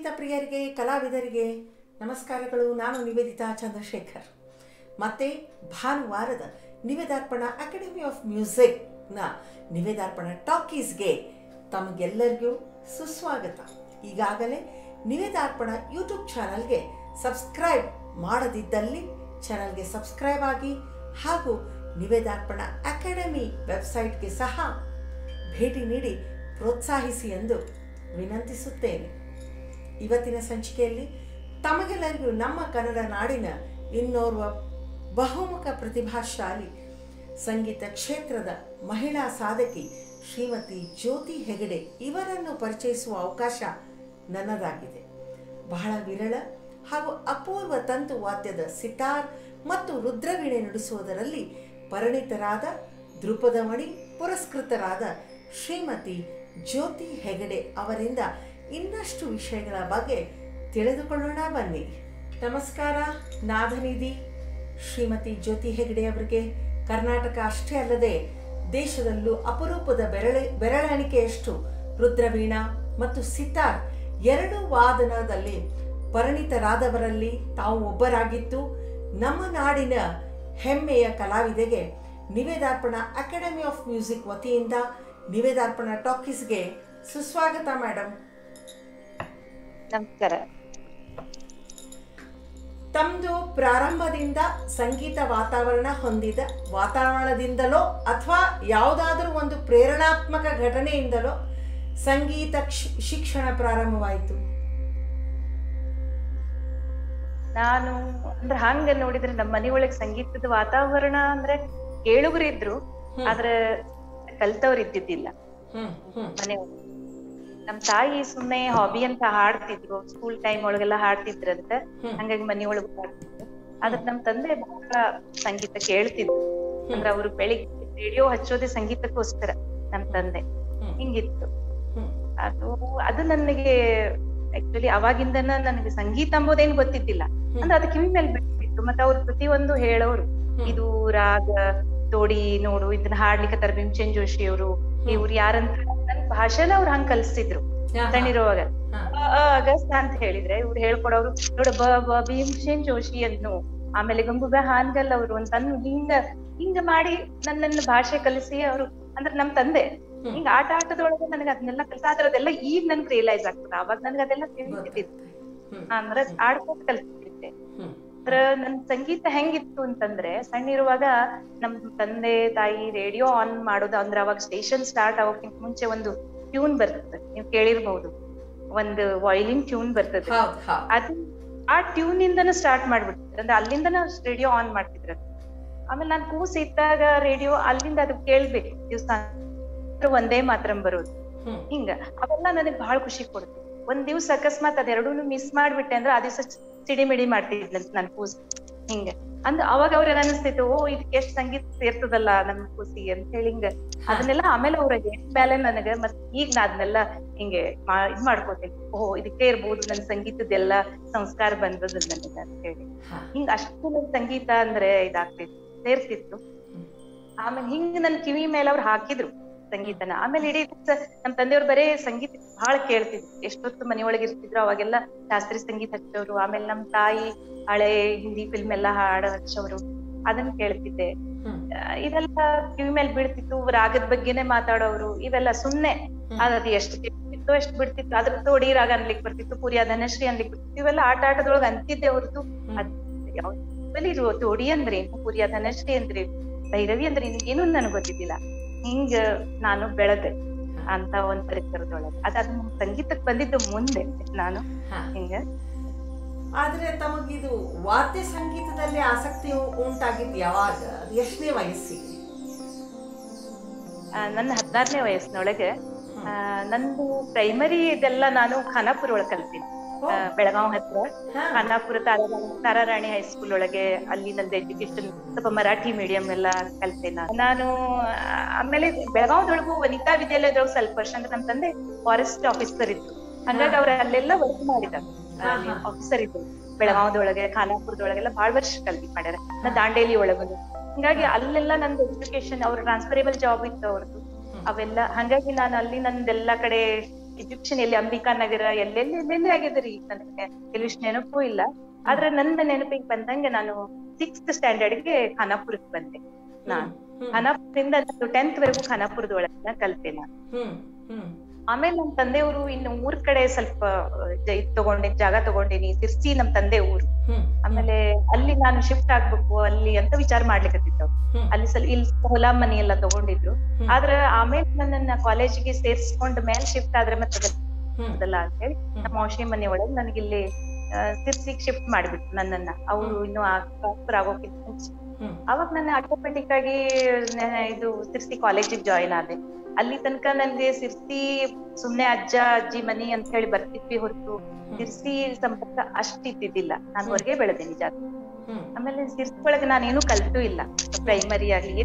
ಸಂಗೀತ ಪ್ರಿಯರಿಗೆ ಕಲಾವಿದರಿಗೆ ನಮಸ್ಕಾರಗಳು ನಾನು ನಿವೇದಿತಾ ಚಂದ್ರಶೇಖರ್ ಮತ್ತೆ ಭಾನುವಾರದ ನಿವೇದಾರ್ಪಣ ಅಕಾಡೆಮಿ ಆಫ್ ಮ್ಯೂಸಿಕ್ನ ನಿವೇದಾರ್ಪಣ ಟಾಕೀಸ್ಗೆ ತಮಗೆಲ್ಲರಿಗೂ ಸುಸ್ವಾಗತ ಈಗಾಗಲೇ ನಿವೇದಾರ್ಪಣ ಯೂಟ್ಯೂಬ್ ಚಾನಲ್ಗೆ ಸಬ್ಸ್ಕ್ರೈಬ್ ಮಾಡದಿದ್ದಲ್ಲಿ ಚಾನಲ್ಗೆ ಸಬ್ಸ್ಕ್ರೈಬ್ ಆಗಿ ಹಾಗೂ ನಿವೇದಾರ್ಪಣ ಅಕಾಡೆಮಿ ವೆಬ್ಸೈಟ್ಗೆ ಸಹ ಭೇಟಿ ನೀಡಿ ಪ್ರೋತ್ಸಾಹಿಸಿ ಎಂದು ವಿನಂತಿಸುತ್ತೇನೆ ಇವತ್ತಿನ ಸಂಚಿಕೆಯಲ್ಲಿ ತಮಗೆಲ್ಲರಿಗೂ ನಮ್ಮ ಕನ್ನಡ ನಾಡಿನ ಇನ್ನೋರ್ವ ಬಹುಮುಖ ಪ್ರತಿಭಾಶಾಲಿ ಸಂಗೀತ ಕ್ಷೇತ್ರದ ಮಹಿಳಾ ಸಾಧಕಿ ಶ್ರೀಮತಿ ಜ್ಯೋತಿ ಹೆಗಡೆ ಇವರನ್ನು ಪರಿಚಯಿಸುವ ಅವಕಾಶ ನನ್ನದಾಗಿದೆ ಬಹಳ ವಿರಳ ಹಾಗೂ ಅಪೂರ್ವ ತಂತು ವಾದ್ಯದ ಸಿತಾರ್ ಮತ್ತು ರುದ್ರವೀಣೆ ನುಡಿಸುವುದರಲ್ಲಿ ಪರಿಣಿತರಾದ ಧ್ರುಪದಮಣಿ ಪುರಸ್ಕೃತರಾದ ಶ್ರೀಮತಿ ಜ್ಯೋತಿ ಹೆಗಡೆ ಅವರಿಂದ ಇನ್ನಷ್ಟು ವಿಷಯಗಳ ಬಗ್ಗೆ ತಿಳಿದುಕೊಳ್ಳೋಣ ಬನ್ನಿ ನಮಸ್ಕಾರ ನಾದನಿಧಿ ಶ್ರೀಮತಿ ಜ್ಯೋತಿ ಹೆಗಡೆ ಅವರಿಗೆ ಕರ್ನಾಟಕ ಅಷ್ಟೇ ಅಲ್ಲದೆ ದೇಶದಲ್ಲೂ ಅಪರೂಪದ ಬೆರಳೆ ಬೆರಳೆಣಿಕೆಯಷ್ಟು ರುದ್ರವೀಣಾ ಮತ್ತು ಸಿತಾರ್ ಎರಡು ವಾದನದಲ್ಲಿ ಪರಿಣಿತರಾದವರಲ್ಲಿ ತಾವು ಒಬ್ಬರಾಗಿದ್ದು ನಮ್ಮ ನಾಡಿನ ಹೆಮ್ಮೆಯ ಕಲಾವಿದೆಗೆ ನಿವೇದಾರ್ಪಣ ಅಕಾಡೆಮಿ ಆಫ್ ಮ್ಯೂಸಿಕ್ ವತಿಯಿಂದ ನಿವೇದಾರ್ಪಣ ಟಾಕೀಸ್ಗೆ ಸುಸ್ವಾಗತ ಮೇಡಮ್ ನಮಸ್ಕಾರ ತಮ್ಮದು ಪ್ರಾರಂಭದಿಂದ ಸಂಗೀತ ವಾತಾವರಣ ಹೊಂದಿದ ವಾತಾವರಣದಿಂದಲೋ ಅಥವಾ ಯಾವುದಾದ್ರೂ ಒಂದು ಪ್ರೇರಣಾತ್ಮಕ ಘಟನೆಯಿಂದಲೋ ಸಂಗೀತ ಕ್ಷ- ಶಿಕ್ಷಣ ಪ್ರಾರಂಭವಾಯಿತು ನಾನು ಅಂದ್ರೆ ಹಂಗ ನೋಡಿದ್ರೆ ನಮ್ಮ ಮನೆಯೊಳಗ್ ಸಂಗೀತದ ವಾತಾವರಣ ಅಂದ್ರೆ ಕೇಳುಗರು ಇದ್ರು ಆದ್ರೆ ಕಲ್ತವ್ರು ಇದ್ದಿದ್ದಿಲ್ಲ ಹ್ಮ್ ಹ್ಮ್ ಮನೆ ನಮ್ ತಾಯಿ ಸುಮ್ನೆ ಹಾಬಿ ಅಂತ ಹಾಡ್ತಿದ್ರು ಸ್ಕೂಲ್ ಟೈಮ್ ಒಳಗೆಲ್ಲ ಹಾಡ್ತಿದ್ರಂತೆ ಹ್ಮ್. ಹಂಗಾಗಿ ಮನೆಯೊಳಗ್ ಹಾಡ್ತಿದ್ರು ಆದ್ರೆ ನಮ್ ತಂದೆ ಬಹಳ ಸಂಗೀತ ಕೇಳ್ತಿದ್ರು ಅಂದ್ರೆ ಅವ್ರು ಬೆಳಿಗ್ಗೆ ರೇಡಿಯೋ ಹಚ್ಚೋದೇ ಸಂಗೀತಕ್ಕೋಸ್ಕರ ನಮ್ ತಂದೆ ಹ್ಮ್. ಹಿಂಗಿತ್ತು ಹ್ಮ್ ಅದು ಅದು ನನಗೆ ಆಕ್ಚುಲಿ ಅವಾಗಿಂದನ ನನಗೆ ಸಂಗೀತ ಅಂಬೋದೇನ್ ಗೊತ್ತಿದ್ದಿಲ್ಲ ಅಂದ್ರೆ ಅದು ಕಿವಿ ಮೇಲೆ ಬಿಟ್ಟಿತ್ತು ಮತ್ತೆ ಅವ್ರು ಪ್ರತಿಯೊಂದು ಹೇಳೋರು ಹ್ಮ್. ಇದು ರಾಗ ತೋಡಿ ನೋಡು ಇದನ್ನ ಹಾಡ್ಲಿಕ್ಕೆ ತರ ಭೀಮಸೇನ್ ಜೋಶಿ ಅವರು ಇವ್ರು ಯಾರಂತ ನನ್ ಭಾಷೆನ ಅವ್ರು ಹಂಗ್ ಕಲ್ಸ್ತಿದ್ರು ಹಾ, ಹಾ. ಸಣ್ಣಿರುವಾಗ ಹಾ. ಅ, ಅ, ಅಗಸ್ತ ಅಂತ ಹೇಳಿದ್ರೆ ಇವ್ರು ಹೇಳ್ಕೊಡೋರು ನೋಡ ಬ ಬ ಭೀಮಸೇನ್ ಜೋಶಿ ಅನ್ನು ಆಮೇಲೆ ಗಂಗುಬೆ ಹಾನ್ಗಲ್ ಅವರು ಅಂತ ಅನ್ನು ಹಿಂಗ ಹಿಂಗ ಮಾಡಿ ನನ್ನನ್ನ ಭಾಷೆ ಕಲಿಸಿ ಅವರು ಅಂದ್ರೆ ನಮ್ ತಂದೆ ಹ್ಮ್. ಹಿಂಗ ಆಟ ಆಟದೊಳಗೆ ನನಗೆ ಅದನ್ನೆಲ್ಲ ಕಲ್ಸ ಆದ್ರೆ ಅದೆಲ್ಲ ಈಗ ನನ್ಗೆ ರಿಯಲೈಸ್ ಆಗ್ತದೆ ಅವಾಗ ನನ್ಗೆ ಅದೆಲ್ಲ ತಿಳಿತಿತ್ತು ಹ್ಮ್. ಅಂದ್ರೆ ಆಡ್ಕೊಂಡು ಕಲ್ತಿದ್ದೆ ಹ್ಮ್. ಅಂದ್ರ ನನ್ ಸಂಗೀತ ಹೆಂಗಿತ್ತು ಅಂತಂದ್ರೆ ಸಣ್ಣ ಇರುವಾಗ ನಮ್ ತಂದೆ ತಾಯಿ ರೇಡಿಯೋ ಆನ್ ಮಾಡೋದು ಅಂದ್ರೆ ಅವಾಗ ಸ್ಟೇಷನ್ ಸ್ಟಾರ್ಟ್ ಆಗೋಕ್ಕಿಂತ ಮುಂಚೆ ಒಂದು ಟ್ಯೂನ್ ಬರ್ತದೆ ನೀವು ಕೇಳಿರ್ಬಹುದು ಒಂದು ವೈಲಿನ್ ಟ್ಯೂನ್ ಬರ್ತದೆ ಹೌದ್ ಹೌದ್ ಅದು ಆ ಟ್ಯೂನ್ ಇಂದನ ಸ್ಟಾರ್ಟ್ ಮಾಡ್ಬಿಡ್ತಿದ್ರು ಅಂದ್ರೆ ಅಲ್ಲಿಂದನ ರೇಡಿಯೋ ಆನ್ ಮಾಡ್ತಿದ್ರು ಆಮೇಲೆ ನಾನ್ ಕೂಸ್ ಇದ್ದಾಗ ರೇಡಿಯೋ ಅಲ್ಲಿಂದ ಅದು ಕೇಳ್ಬೇಕು ದಿವ್ಸ ಒಂದೇ ಮಾತ್ರ ಬರೋದು ಹ್ಮ್. ಹಿಂಗ ಅವೆಲ್ಲ ನನಗ್ ಬಹಳ ಖುಷಿ ಕೊಡ್ತು ಒಂದ್ ದಿವ್ಸ ಅಕಸ್ಮಾತ್ ಅದೆರಡೂನು ಮಿಸ್ ಮಾಡ್ಬಿಟ್ಟೆ ಅಂದ್ರೆ ಆ ದಿವ್ಸ ಸಿಡಿಮಿಡಿ ಮಾಡ್ತಿದ್ನಂತ ನನ್ ಕೂಸ್ ಹಿಂಗ ಅಂದ್ ಅವಾಗ ಅವ್ರಿಗೆ ಅನಿಸ್ತಿತ್ತು ಓ ಇದಕ್ಕೆ ಎಷ್ಟ್ ಸಂಗೀತ ಸೇರ್ತದಲ್ಲ ನಮ್ ಕೂಸಿ ಅಂತ ಹೇಳಿ ಹಿಂಗ ಅದನ್ನೆಲ್ಲ ಆಮೇಲೆ ಅವ್ರ ಬ್ಯಾಲೆ ನನಗ ಮತ್ ಈಗ ನಾ ಅದನ್ನೆಲ್ಲ ಹಿಂಗೆ ಮಾ- ಇದ್ ಮಾಡ್ಕೋತೀನಿ ಓ ಇದಕ್ಕೆ ಇರ್ಬೋದು ನನ್ ಸಂಗೀತದೆಲ್ಲ ಸಂಸ್ಕಾರ ಬಂದದ ನನಗ ಅಂತ ಹೇಳಿ ಹಾ. ಹಿಂಗ ಅಷ್ಟು ನನ್ ಸಂಗೀತ ಅಂದ್ರೆ ಇದಾಗ್ತಿತ್ತು ಸೇರ್ತಿತ್ತು ಹ್ಮ್. ಆಮೇಲೆ ಹಿಂಗ್ ನನ್ ಕಿವಿ ಮೇಲೆ ಅವ್ರು ಹಾಕಿದ್ರು ಸಂಗೀತನ ಆಮೇಲೆ ಇಡೀ ದಿವ್ಸ ನಮ್ ತಂದೆಯವ್ರು ಬರೇ ಸಂಗೀತ ಬಹಳ ಕೇಳ್ತಿದ್ರು ಎಷ್ಟೊತ್ತು ಮನೆಯೊಳಗೆ ಇರ್ತಿದ್ರು ಅವಾಗೆಲ್ಲ ಶಾಸ್ತ್ರೀಯ ಸಂಗೀತ ಹಚ್ಚೋರು ಆಮೇಲೆ ನಮ್ ತಾಯಿ ಹಳೆ ಹಿಂದಿ ಫಿಲ್ಮ್ ಎಲ್ಲ ಹಾಡ ಹಚ್ಚೋರು ಅದನ್ನ ಕೇಳ್ತಿದ್ದೆ ಹ್ಮ್. ಆ, ಇದೆಲ್ಲ ಕಿವಿ ಮೇಲೆ ಬೀಳ್ತಿತ್ತು ರಾಗದ ಬಗ್ಗೆನೆ ಮಾತಾಡೋರು ಇವೆಲ್ಲ ಸುಮ್ನೆ ಅದು ಎಷ್ಟು ಕೇಳ್ತಿತ್ತು ಎಷ್ಟು ಬಿಡ್ತಿತ್ತು ಅದ್ರ ತೋಡಿ ರಾಗ ಅನ್ಲಿಕ್ ಬರ್ತಿತ್ತು ಪುರಿಯ ಧನಶ್ರೀ ಅನ್ಲಿಕ್ ಬರ್ತಿತ್ತು ಇವೆಲ್ಲ ಆಟ ಆಟದೊಳಗ ಅಂತಿದ್ದೆ ಹೊರತು ಅದ್ ಯಾವ್ದಲ್ಲಿ ಇರುವ ತೋಡಿ ಅಂದ್ರೆ ಏನು ಪುರಿಯ ಧನಶ್ರೀ ಅಂದ್ರೆ ಭೈರವಿ ಅಂದ್ರೆ ಏನು ಏನೂ ನನಗ್ ಗೊತ್ತಿದ್ದಿಲ್ಲ ಹಿಂಗ ನಾನು ಬೆಳೆದೆ ಅಂತ ಒಂದ್ ಪರಿಸರದೊಳಗೆ ಅದಾದ ಸಂಗೀತಕ್ಕೆ ಬಂದಿದ್ದು ಮುಂದೆ ನಾನು ಹಾ. ಹಿಂಗ ಆದ್ರೆ ತಮಗಿದು ವಾದ್ಯ ಸಂಗೀತದಲ್ಲಿ ಆಸಕ್ತಿ ಉಂಟಾಗಿದ್ದು ಯಾವಾಗ ಅದು ಎಷ್ಟನೇ ವಯಸ್ಸಿಗೆ ಆ, ನನ್ನ ಹದಿನಾರನೇ ವಯಸ್ಸಿನೊಳಗೆ ಆ, ನಂದು ಪ್ರೈಮರಿ ಇದೆಲ್ಲ ನಾನು ಖಾನಾಪುರ ಒಳಗೆ ಕಲ್ತೀನಿ ಆ, ಬೆಳಗಾವ್ ಹತ್ರ ಹಾ. ಖಾನಾಪುರ ತಾರಾರಾಣಿ ತಾರಾರಾಣಿ ಹೈಸ್ಕೂಲ್ ಒಳಗೆ ಅಲ್ಲಿ ನಂದು ಎಜುಕೇಶನ್ ಸ್ವಲ್ಪ ಮರಾಠಿ ಮೀಡಿಯಂ ಎಲ್ಲ ಕಲ್ತೆ ನಾನು ನಾನು ಆ, ಆಮೇಲೆ ಬೆಳಗಾವ್ದೊಳಗು ವನಿತಾ ವಿದ್ಯಾಲಯದೊಳಗೆ ಸ್ವಲ್ಪ ವರ್ಷ ಅಂದ್ರೆ ನಮ್ ತಂದೆ ಫಾರೆಸ್ಟ್ ಆಫೀಸರ್ ಇತ್ತು ಹಂಗಾಗಿ ಅವ್ರ ಅಲ್ಲೆಲ್ಲ ವರ್ಕ್ ಮಾಡಿದಾರೆ ಹಾ, ಹಾ. ಆಫೀಸರ್ ಇದ್ರು ಬೆಳಗಾವ್ದೊಳಗೆ ಖಾನಾಪುರದೊಳಗೆಲ್ಲ ಬಾಳ ವರ್ಷ ಕಲ್ತಿ ಮಾಡ್ಯಾರ ನಾ ದಾಂಡೇಲಿ ಒಳಗನು ಹಿಂಗಾಗಿ ಅಲ್ಲೆಲ್ಲ ನಂದು ಎಜುಕೇಶನ್ ಅವ್ರ ಟ್ರಾನ್ಸ್ಫರೇಬಲ್ ಜಾಬ್ ಇತ್ತು ಅವ್ರದ್ದು ಅವೆಲ್ಲ ಹಂಗಾಗಿ ನಾನು ಅಲ್ಲಿ ನಂದೆಲ್ಲ ಕಡೆ ಎಜುಕೇಶನ್ ಎಲ್ಲಿ ಅಂಬಿಕಾ ನಗರ ಎಲ್ಲೆಲ್ಲಿ ಎಲ್ಲೆಲ್ಲಿ ಆಗಿದ್ರಿ ನನಗೆ ಕೆಲವಿಷ್ಟು ನೆನಪು ಇಲ್ಲ ಆದ್ರೆ ನನ್ನ ನೆನಪಿಗೆ ಬಂದಂಗೆ ನಾನು ಸಿಕ್ಸ್ತ್ ಸ್ಟ್ಯಾಂಡರ್ಡ್ಗೆ ಖಾನಾಪುರಕ್ಕೆ ಬಂದೆ ನಾನು ಖಾನಾಪುರದಿಂದ ಟೆಂತ್ ವರೆಗೂ ಖಾನಾಪುರದ ಒಳಗ ಕಲ್ತೆ ನಾನು ಹ್ಮ್ ಹ್ಮ್ ಆಮೇಲೆ ನಮ್ ತಂದೆಯವರು ಇನ್ನು ಊರ್ ಕಡೆ ಸ್ವಲ್ಪ ಜ- ಇದ್ ತಗೊಂಡಿನಿ ಜಾಗ ತಗೊಂಡಿನಿ ಸಿರ್ಸಿ ನಮ್ ತಂದೆ ಊರು ಹ್ಮ್ ಆಮೇಲೆ ಅಲ್ಲಿ ನಾನು ಶಿಫ್ಟ್ ಆಗ್ಬೇಕು ಅಲ್ಲಿ ಅಂತ ವಿಚಾರ ಮಾಡ್ಲಿಕ್ಕತ್ತಿದ್ದವ್ ಹ್ಮ್. ಅಲ್ಲಿ ಸ್ವಲ್ಪ ಇಲ್ಲಿ ಹೊಲ ಮನಿ ಎಲ್ಲ ತಗೊಂಡಿದ್ರು ಹ್ಮ್. ಆದ್ರ ಆಮೇಲೆ ನನ್ನನ್ನ ಕಾಲೇಜಿಗೆ ಸೇರ್ಸ್ಕೊಂಡ್ ಮೇಲೆ ಶಿಫ್ಟ್ ಆದ್ರೆ ಮತ್ತೆ ಹ್ಮ್ ಅದಲ್ಲ ಅಂತ ಹೇಳಿ ಹ್ಮ್. ನಮ್ಮ ಔಷಧಿ ಮನೆ ಒಳಗೆ ನನಗಿಲ್ಲಿ ಸಿರ್ಸಿಗ್ ಶಿಫ್ಟ್ ಮಾಡ್ಬಿಟ್ರು ನನ್ನನ್ನ ಅವರು ಇನ್ನು ಟ್ರಾನ್ಸ್ಫರ್ ಆಗೋಕ್ಕಿಂತ ಮುಂಚೆ ಹ್ಮ್ ಅವಾಗ ನಾನು ಆಟೋಮೆಟಿಕ್ ಆಗಿ ನ- ಇದು ಸಿರ್ಸಿ ಕಾಲೇಜಿಗೆ ಜಾಯಿನ್ ಆದೆ ಅಲ್ಲಿ ತನಕ ನನ್ಗೆ ಸಿರ್ಸಿ ಸುಮ್ನೆ ಅಜ್ಜ ಅಜ್ಜಿ ಮನಿ ಅಂತ ಹೇಳಿ ಬರ್ತಿದ್ವಿ ಹೊರತು ಸಿರ್ಸಿ ಸಂಪರ್ಕ ಅಷ್ಟ್ ಇದ್ದಿದ್ದಿಲ್ಲ ನಾನು ಹೊರಗೆ ಬೆಳೆದೇನಿ ಜಾಸ್ತಿ ಹ್ಮ್ ಆಮೇಲೆ ಸಿರ್ಸಿ ಒಳಗೆ ನಾನೇನು ಕಲ್ತೂ ಇಲ್ಲ ಪ್ರೈಮರಿ ಆಗ್ಲಿ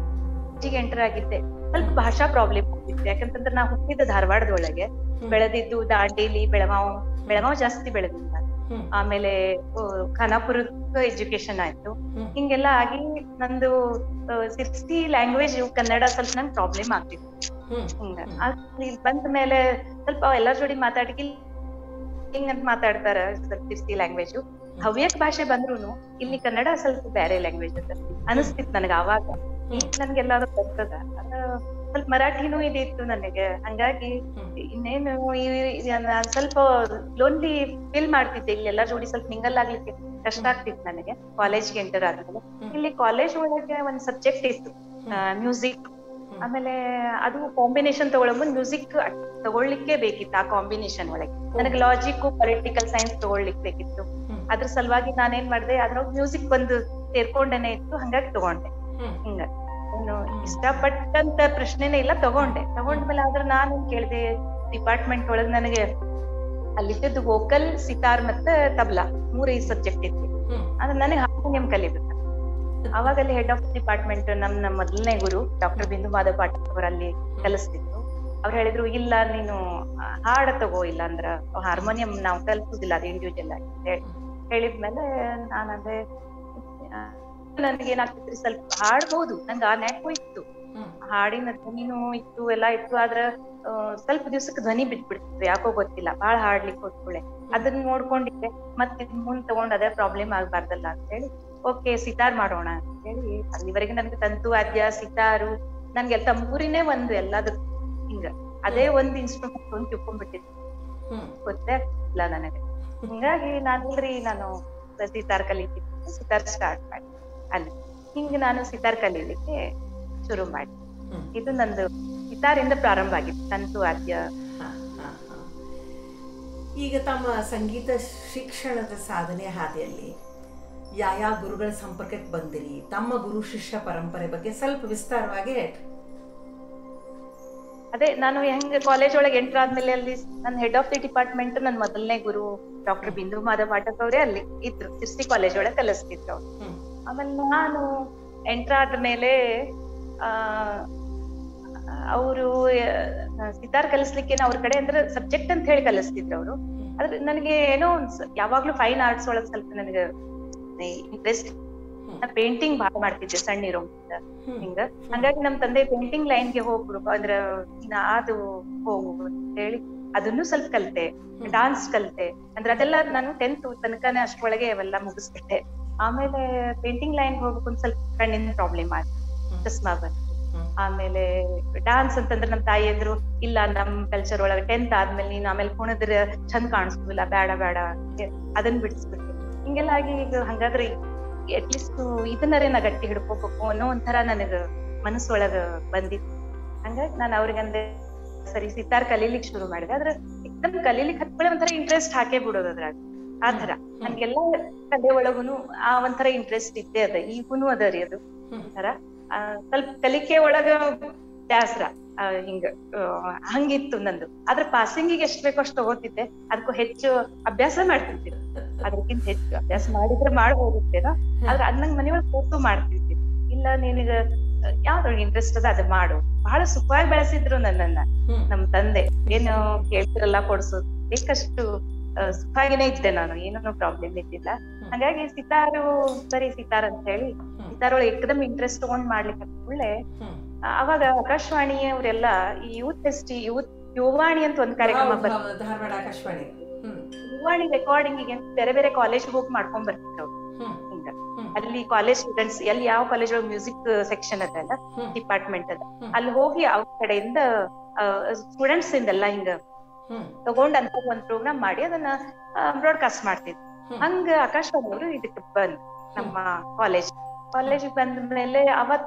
ಎಂಟರ್ ಆಗಿದ್ದೆ ಸ್ವಲ್ಪ ಭಾಷಾ ಪ್ರಾಬ್ಲಮ್ ಆಗಿತ್ತು ಯಾಕಂತಂದ್ರೆ ನಾ ಹುಟ್ಟಿದ ಧಾರವಾಡದೊಳಗೆ ಹ್ಮ್. ಬೆಳೆದಿದ್ದು ದಾಂಡೇಲಿ ಬೆಳಗಾವ್ ಬೆಳಗಾವ್ ಜಾಸ್ತಿ ಬೆಳೆದಿದ್ದ ಹ್ಮ್. ಆಮೇಲೆ ಆ, ಖಾನಾಪುರಕ್ಕೆ ಎಜುಕೇಶನ್ ಆಯ್ತು ಹ್ಮ್. ಹಿಂಗೆಲ್ಲ ಆಗಿ ನಂದು ಸಿಕ್ಸ್ಟಿ ಲ್ಯಾಂಗ್ವೇಜ್ ಕನ್ನಡ ಸ್ವಲ್ಪ ನಂಗೆ ಪ್ರಾಬ್ಲಮ್ ಆಗ್ತಿತ್ತು ಹ್ಮ್ ಹಿಂಗ ಹ್ಮ್. ಆದ್ರೆ ಇಲ್ಲಿ ಬಂದ ಮೇಲೆ ಸ್ವಲ್ಪ ಎಲ್ಲರ ಜೋಡಿ ಮಾತಾಡಿ ಹಿಂಗ್ ಅಂತ ಮಾತಾಡ್ತಾರ ಸ್ವಲ್ಪ ಸಿಕ್ಸ್ಟಿ ಲ್ಯಾಂಗ್ವೇಜ್ ಹವ್ಯಕ ಭಾಷೆ ಬಂದ್ರುನು ಇಲ್ಲಿ ಕನ್ನಡ ಸ್ವಲ್ಪ ಬೇರೆ ಲ್ಯಾಂಗ್ವೇಜ್ ಅದ ಅನಿಸ್ತಿತ್ತು ನನಗ ಅವಾಗ ಈಗ ನನ್ಗೆಲ್ಲ ಅದು ಬರ್ತದ ಅದ ಸ್ವಲ್ಪ ಮರಾಠಿನೂ ಇದಿತ್ತು ನನಗೆ ಹಂಗಾಗಿ ಹ್ಮ್. ಇನ್ನೇನು ಈ- ಈ ನಾನ್ ಸ್ವಲ್ಪ ಲೋನ್ಲಿ ಫೀಲ್ ಮಾಡ್ತಿದ್ದೆ ಇಲ್ಲಿ ಎಲ್ಲಾ ಜೋಡಿ ಸ್ವಲ್ಪ ಮಿಂಗಲ್ ಆಗ್ಲಿಕ್ಕೆ ಕಷ್ಟ ಆಗ್ತಿತ್ತು ನನಗೆ ಕಾಲೇಜ್ಗೆ ಎಂಟರ್ ಆದ್ಮೇಲೆ ಹ್ಮ್. ಇಲ್ಲಿ ಕಾಲೇಜ್ ಒಳಗೆ ಒಂದ್ ಸಬ್ಜೆಕ್ಟ್ ಇತ್ತು ಮ್ಯೂಸಿಕ್ ಹ್ಮ್. ಆಮೇಲೆ ಅದು ಕಾಂಬಿನೇಷನ್ ತಗೊಳಂಬ ಮ್ಯೂಸಿಕ್ ತಗೊಳ್ಲಿಕ್ಕೆ ಬೇಕಿತ್ತು ಆ ಕಾಂಬಿನೇಷನ್ ಒಳಗೆ ನನಗೆ ಲಾಜಿಕ್ ಪೊಲಿಟಿಕಲ್ ಸೈನ್ಸ್ ತಗೊಳ್ಲಿಕ್ಕೆ ಬೇಕಿತ್ತು ಹ್ಮ್. ಅದ್ರ ಸಲುವಾಗಿ ನಾನೇನ್ ಮಾಡ್ದೆ ಅದ್ರೊಳಗೆ ಮ್ಯೂಸಿಕ್ ಬಂದು ಸೇರ್ಕೊಂಡೇನೆ ಇತ್ತು ಹಂಗಾಗಿ ತಗೊಂಡೆ ಹ್ಮ್. ಹಿಂಗ ಏನು ಇಷ್ಟಪಟ್ಟಂತ ಪ್ರಶ್ನೆನೇ ಇಲ್ಲ ತಗೊಂಡೆ ತಗೊಂಡ್ಮೇಲೆ ಆದ್ರೆ ನಾನು ಕೇಳಿದೆ ಡಿಪಾರ್ಟ್ಮೆಂಟ್ ಒಳಗ್ ನನಗೆ ಅಲ್ಲಿದ್ದದ್ದು ವೋಕಲ್ ಸಿತಾರ್ ಮತ್ತೆ ತಬ್ಲಾ ಮೂರೇ ಸಬ್ಜೆಕ್ಟ್ ಇತ್ತು ಹ್ಮ್. ಆದ್ರೆ ನನಗೆ ಹಾರ್ಮೋನಿಯಂ ಕಲಿಬೇಕು ಅವಾಗ ಅಲ್ಲಿ ಹೆಡ್ ಆಫ್ ಡಿಪಾರ್ಟ್ಮೆಂಟ್ ನಮ್ ನಮ್ಮ ಮೊದಲನೇ ಗುರು ಡಾಕ್ಟರ್ ಬಿಂದು ಮಾಧವ್ ಪಾಟೀಲ್ ಅವರು ಅಲ್ಲಿ ಕಲಿಸ್ತಿದ್ರು ಅವ್ರು ಹೇಳಿದ್ರು ಇಲ್ಲ ನೀನು ಆ, ಹಾಡ ತಗೋ ಇಲ್ಲ ಅಂದ್ರ ಹಾರ್ಮೋನಿಯಂ ನಾವು ಕಲ್ಸುದಿಲ್ಲ ಅದು ಇಂಡಿವಿಜುವಲ್ ಆಗಿ ಅಂತ ಹೇಳಿ ಹೇಳಿದ್ಮೇಲೆ ನಾನು ಅದೇ ನನಗೆ ಏನಾಗ್ತಿದ್ರಿ ಸ್ವಲ್ಪ ಹಾಡ್ಬೋದು ನಂಗೆ ಆ ನೆನಪು ಇತ್ತು ಹ್ಮ್. ಹಾಡಿನ ಧ್ವನಿನೂ ಇತ್ತು ಎಲ್ಲ ಇತ್ತು ಆದ್ರ ಆ, ಸ್ವಲ್ಪ ದಿವ್ಸಕ್ಕೆ ಧ್ವನಿ ಬಿಟ್ಬಿಡ್ತಿತ್ತು ಯಾಕೋ ಗೊತ್ತಿಲ್ಲ ಬಾಳ ಹಾಡ್ಲಿಕ್ಕೆ ಹೋದ್ಕೂಳೆ ಅದನ್ನ ನೋಡ್ಕೊಂಡಿದ್ದೆ ಮತ್ತೆ ಇದ್ ಮುಂದ್ ತಗೊಂಡ್ ಅದೇ ಪ್ರಾಬ್ಲಮ್ ಆಗ್ಬಾರ್ದಲ್ಲ ಅಂತ ಹೇಳಿ ಓಕೆ ಸಿತಾರ್ ಮಾಡೋಣ ಅಂತ ಹೇಳಿ ಅಲ್ಲಿವರೆಗೆ ನನ್ಗೆ ತಂತು ವಾದ್ಯ ಸಿತಾರು ನನ್ಗೆ ತಂಬೂರಿನೇ ಒಂದು ಎಲ್ಲದಕ್ಕೂ ಹಿಂಗ ಅದೇ ಒಂದ್ ಇನ್ಸ್ಟ್ರೂಮೆಂಟ್ ಒಂದು ತಿಳ್ಕೊಂಡ್ಬಿಟ್ಟಿದ್ದೆ ಹ್ಮ್. ಗೊತ್ತೇ ಆಗ್ತಿಲ್ಲ ನನಗೆ ಹಿಂಗಾಗಿ ನಾನಿಲ್ರಿ ನಾನು ಸಿತಾರ್ ಕಲಿತಿದ್ದೆ ಸಿತಾರ್ ಸ್ಟಾರ್ಟ್ ಮಾಡಿ ಅಲ್ಲಿ ಹಿಂಗ ನಾನು ಸಿತಾರ್ ಕಲೀಲಿಕ್ಕೆ ಶುರು ಮಾಡಿ ಹ್ಮ್. ಇದು ನಂದು ಸಿತಾರಿಂದ ಪ್ರಾರಂಭ ಆಗಿತ್ತು ತಂತು ವಾದ್ಯ ಹಾ, ಹಾ, ಹಾ. ಈಗ ತಮ್ಮ ಸಂಗೀತ ಶಿಕ್ಷಣದ ಸಾಧನೆ ಹಾದಿಯಲ್ಲಿ ಯಾವ ಗುರುಗಳ ಸಂಪರ್ಕಕ್ಕೆ ಬಂದಿರಿ ತಮ್ಮ ಗುರು ಶಿಷ್ಯ ಪರಂಪರೆ ಬಗ್ಗೆ ಸ್ವಲ್ಪ ವಿಸ್ತಾರವಾಗಿ ಹೇಳ್ರಿ ಅದೇ ನಾನು ಹೆಂಗ್ ಕಾಲೇಜ್ ಒಳಗೆ ಎಂಟರ್ ಆದ್ಮೇಲೆ ಅಲ್ಲಿ ನನ್ನ ಹೆಡ್ ಆಫ್ ದಿ ಡಿಪಾರ್ಟ್ಮೆಂಟ್ ನನ್ನ ಮೊದಲನೇ ಗುರು ಡಾಕ್ಟರ್ ಬಿಂದು ಮಾಧವ್ ಪಾಠಕ್ ಅವರೇ ಅಲ್ಲಿ ಇದ್ರು ಸಿರ್ಸಿ ಕಾಲೇಜ್ ಒಳಗೆ ಕಲಿಸ್ತಿದ್ರು ಅವ್ರು ಹ್ಮ್. ಆಮೇಲೆ ನಾನು ಎಂಟರ್ ಆದ್ಮೇಲೆ ಆ ಅವರು ಸಿತಾರ್ ಕಲಿಸ್ಲಿಕ್ಕೆ ಅವ್ರ ಕಡೆ ಅಂದ್ರೆ ಸಬ್ಜೆಕ್ಟ್ ಅಂತ ಹೇಳಿ ಕಲಿಸ್ತಿದ್ರು ಅವರು ಆದ್ರೆ ನನಗೆ ಏನೋ ಒಂದ್ ಸ- ಯಾವಾಗ್ಲೂ ಫೈನ್ ಆರ್ಟ್ಸ್ ಒಳಗ್ ಸ್ವಲ್ಪ ನನಗೆ ಇಂಟ್ರೆಸ್ಟ್ ಪೇಂಟಿಂಗ್ ಬಹಳ ಮಾಡ್ತಿದ್ದೆ ಸಣ್ಣ ಇರೋ ಹ್ಮ್. ಹಿಂಗ ಹಂಗಾಗಿ ನಮ್ ತಂದೆ ಪೇಂಟಿಂಗ್ ಲೈನ್ ಗೆ ಹೋಗ್ರು ಅಂದ್ರ ಇನ್ನ ಅದು ಹೋಗು ಅಂತ ಹೇಳಿ ಅದನ್ನು ಸ್ವಲ್ಪ ಕಲ್ತೆ ಹ್ಮ್. ಡಾನ್ಸ್ ಕಲ್ತೆ ಅಂದ್ರೆ ಅದೆಲ್ಲ ನಾನು ಟೆಂತ್ ತನಕನೇ ಅಷ್ಟ್ರೊಳಗೆ ಅವೆಲ್ಲ ಮುಗಿಸ್ಬಿಟ್ಟೆ ಆಮೇಲೆ ಪೇಂಟಿಂಗ್ ಲೈನ್ ಹೋಗ್ಬೇಕು ಒಂದ್ ಸ್ವಲ್ಪ ಕಣ್ಣಿನ ಪ್ರಾಬ್ಲಮ್ ಆಯ್ತು ಹ್ಮ್. ಚಸ್ಮಾ ಬಂತು ಹ್ಮ್. ಆಮೇಲೆ ಡಾನ್ಸ್ ಅಂತಂದ್ರೆ ನಮ್ ತಾಯಿ ಅಂದ್ರು ಇಲ್ಲ ನಮ್ ಕಲ್ಚರ್ ಒಳಗೆ ಟೆಂತ್ ಆದ್ಮೇಲೆ ನೀನ್ ಆಮೇಲೆ ಕುಣಿದ್ರೆ ಚಂದ ಕಾಣಿಸ್ತಿಲ್ಲ ಬೇಡ ಬೇಡ ಅಂತ ಅದನ್ನ ಬಿಡಿಸ್ಬಿಟ್ಟು ಹಿಂಗೆಲ್ಲ ಆಗಿ ಈಗ ಹಂಗಾದ್ರೆ ಅಟ್ಲೀಸ್ಟ್ ಇದನ್ನರೇ ನಾ ಗಟ್ಟಿ ಹಿಡ್ಕೋಬೇಕು ಅನ್ನೋ ಒಂಥರ ನನಗ ಮನಸ್ಸೊಳಗ ಬಂದಿತ್ತು ಹಂಗಾಗಿ ನಾನು ಅವ್ರಿಗಂದೆ ಸರಿ ಸಿತಾರ್ ಕಲೀಲಿಕ್ ಶುರು ಮಾಡಿದೆ ಆದ್ರೆ ಎಕ್ದಮ್ ಕಲೀಲಿಕ್ ಹತ್ಕೊಳ್ಳೆ ಒಂಥರ ಇಂಟ್ರೆಸ್ಟ್ ಹಾಕೇ ಬಿಡೋದು ಅದ್ರಾಗ ಆ ತರ ನನ್ಗೆಲ್ಲ ಕಲೆ ಒಳಗುನು ಆ ಒಂಥರ ಇಂಟ್ರೆಸ್ಟ್ ಇದ್ದೇ ಅದ ಈಗೂನು ಅದ ರೀ ಅದು ಹ್ಮ್. ಒಂಥರ ಆ, ಸ್ವಲ್ಪ ಕಲಿಕೆ ಒಳಗ ಬ್ಯಾಸ್ರ ಆ, ಹಿಂಗ ಆ, ಹಂಗಿತ್ತು ನಂದು ಆದ್ರೆ ಪಾಸಿಂಗಿಗೆ ಎಷ್ಟ್ ಬೇಕೋ ಅಷ್ಟು ತಗೋತಿದ್ದೆ ಅದಕ್ಕೂ ಹೆಚ್ಚು ಅಭ್ಯಾಸ ಮಾಡ್ತಿದ್ದೆ ಅದಕ್ಕಿಂತ ಹೆಚ್ಚು ಅಭ್ಯಾಸ ಮಾಡಿದ್ರೆ ಮಾಡ್ಬೋದಿತ್ತೇನೋ ಆದ್ರೆ ಅದ್ ನಂಗ್ ಮನೆಯೊಳಗೆ ಕೂತು ಮಾಡ್ತಿದ್ದೆ ಇಲ್ಲ ನಿನಗ ಯಾವ್ದ್ರೊಳಗೆ ಇಂಟ್ರೆಸ್ಟ್ ಅದ ಅದು ಮಾಡು ಬಹಳ ಸುಖವಾಗಿ ಬೆಳೆಸಿದ್ರು ನನ್ನನ್ನ ಹ್ಮ್. ನಮ್ ತಂದೆ ಏನು ಕೇಳ್ತಿರಲ್ಲ ಕೊಡ್ಸೋದು ಬೇಕಷ್ಟು ಆ, ಸುಖಾಗಿನೇ ಇದ್ದೆ ನಾನು ಏನೂ ಪ್ರಾಬ್ಲಮ್ ಇದ್ದಿಲ್ಲ ಹಾಗಾಗಿ ಸಿತಾರು ಸರಿ ಸಿತಾರ್ ಅಂತ ಹೇಳಿ ಸಿತಾರ್ ಒಳಗೆ ಎಕ್ದಮ್ ಇಂಟ್ರೆಸ್ಟ್ ತಗೊಂಡ್ ಮಾಡ್ಲಿಕ್ಕೆ ಕೂಡಲೇ ಹ್ಮ್. ಅವಾಗ ಆಕಾಶವಾಣಿ ಅವರೆಲ್ಲ ಈ ಯೂತ್ ಫೆಸ್ಟಿ ಯೂತ್ ಯುವಾಣಿ ಅಂತ ಒಂದ್ ಕಾರ್ಯಕ್ರಮ ಹೌದು, ಬರ್ತದೆ ಹೌದು, ಧಾರವಾಡ ಆಕಾಶವಾಣಿ ಹ್ಮ್ ಯುವಾಣಿ ರೆಕಾರ್ಡಿಂಗ್ ಬೇರೆ ಬೇರೆ ಕಾಲೇಜ್ ಹೋಗಿ ಮಾಡ್ಕೊಂಡ್ ಬರ್ತಿದ್ರು ಅವ್ರು. ಹ್ಮ್ ಹಿಂಗ ಹ್ಮ್. ಅಲ್ಲಿ ಕಾಲೇಜ್ ಸ್ಟೂಡೆಂಟ್ಸ್ ಎಲ್ಲಿ ಯಾವ ಕಾಲೇಜ್ ಒಳಗೆ ಮ್ಯೂಸಿಕ್ ಸೆಕ್ಷನ್ ಅದಲ್ಲ ಹ್ಮ್. ಡಿಪಾರ್ಟ್ಮೆಂಟ್ ಅದ ಹ್ಮ್. ಅಲ್ಲಿ ಹೋಗಿ ಅವ್ರ ಕಡೆಯಿಂದ ಸ್ಟೂಡೆಂಟ್ಸ್ ಇಂದೆಲ್ಲ ಹಿಂಗ ಹ್ಮ್ ತಗೊಂಡ್ ಅಂತ ಒಂದ್ ಪ್ರೋಗ್ರಾಮ್ ಮಾಡಿ ಅದನ್ನ ಬ್ರಾಡ್ಕಾಸ್ಟ್ ಮಾಡ್ತಿದ್ರು ಹ್ಮ್. ಹಂಗ ಆಕಾಶವಾಣಿ ಅವರು ಇದಕ್ಕೆ ಬಂದ್ ನಮ್ಮ ಕಾಲೇಜ್ ಕಾಲೇಜಿಗೆ ಬಂದ ಮೇಲೆ ಅವತ್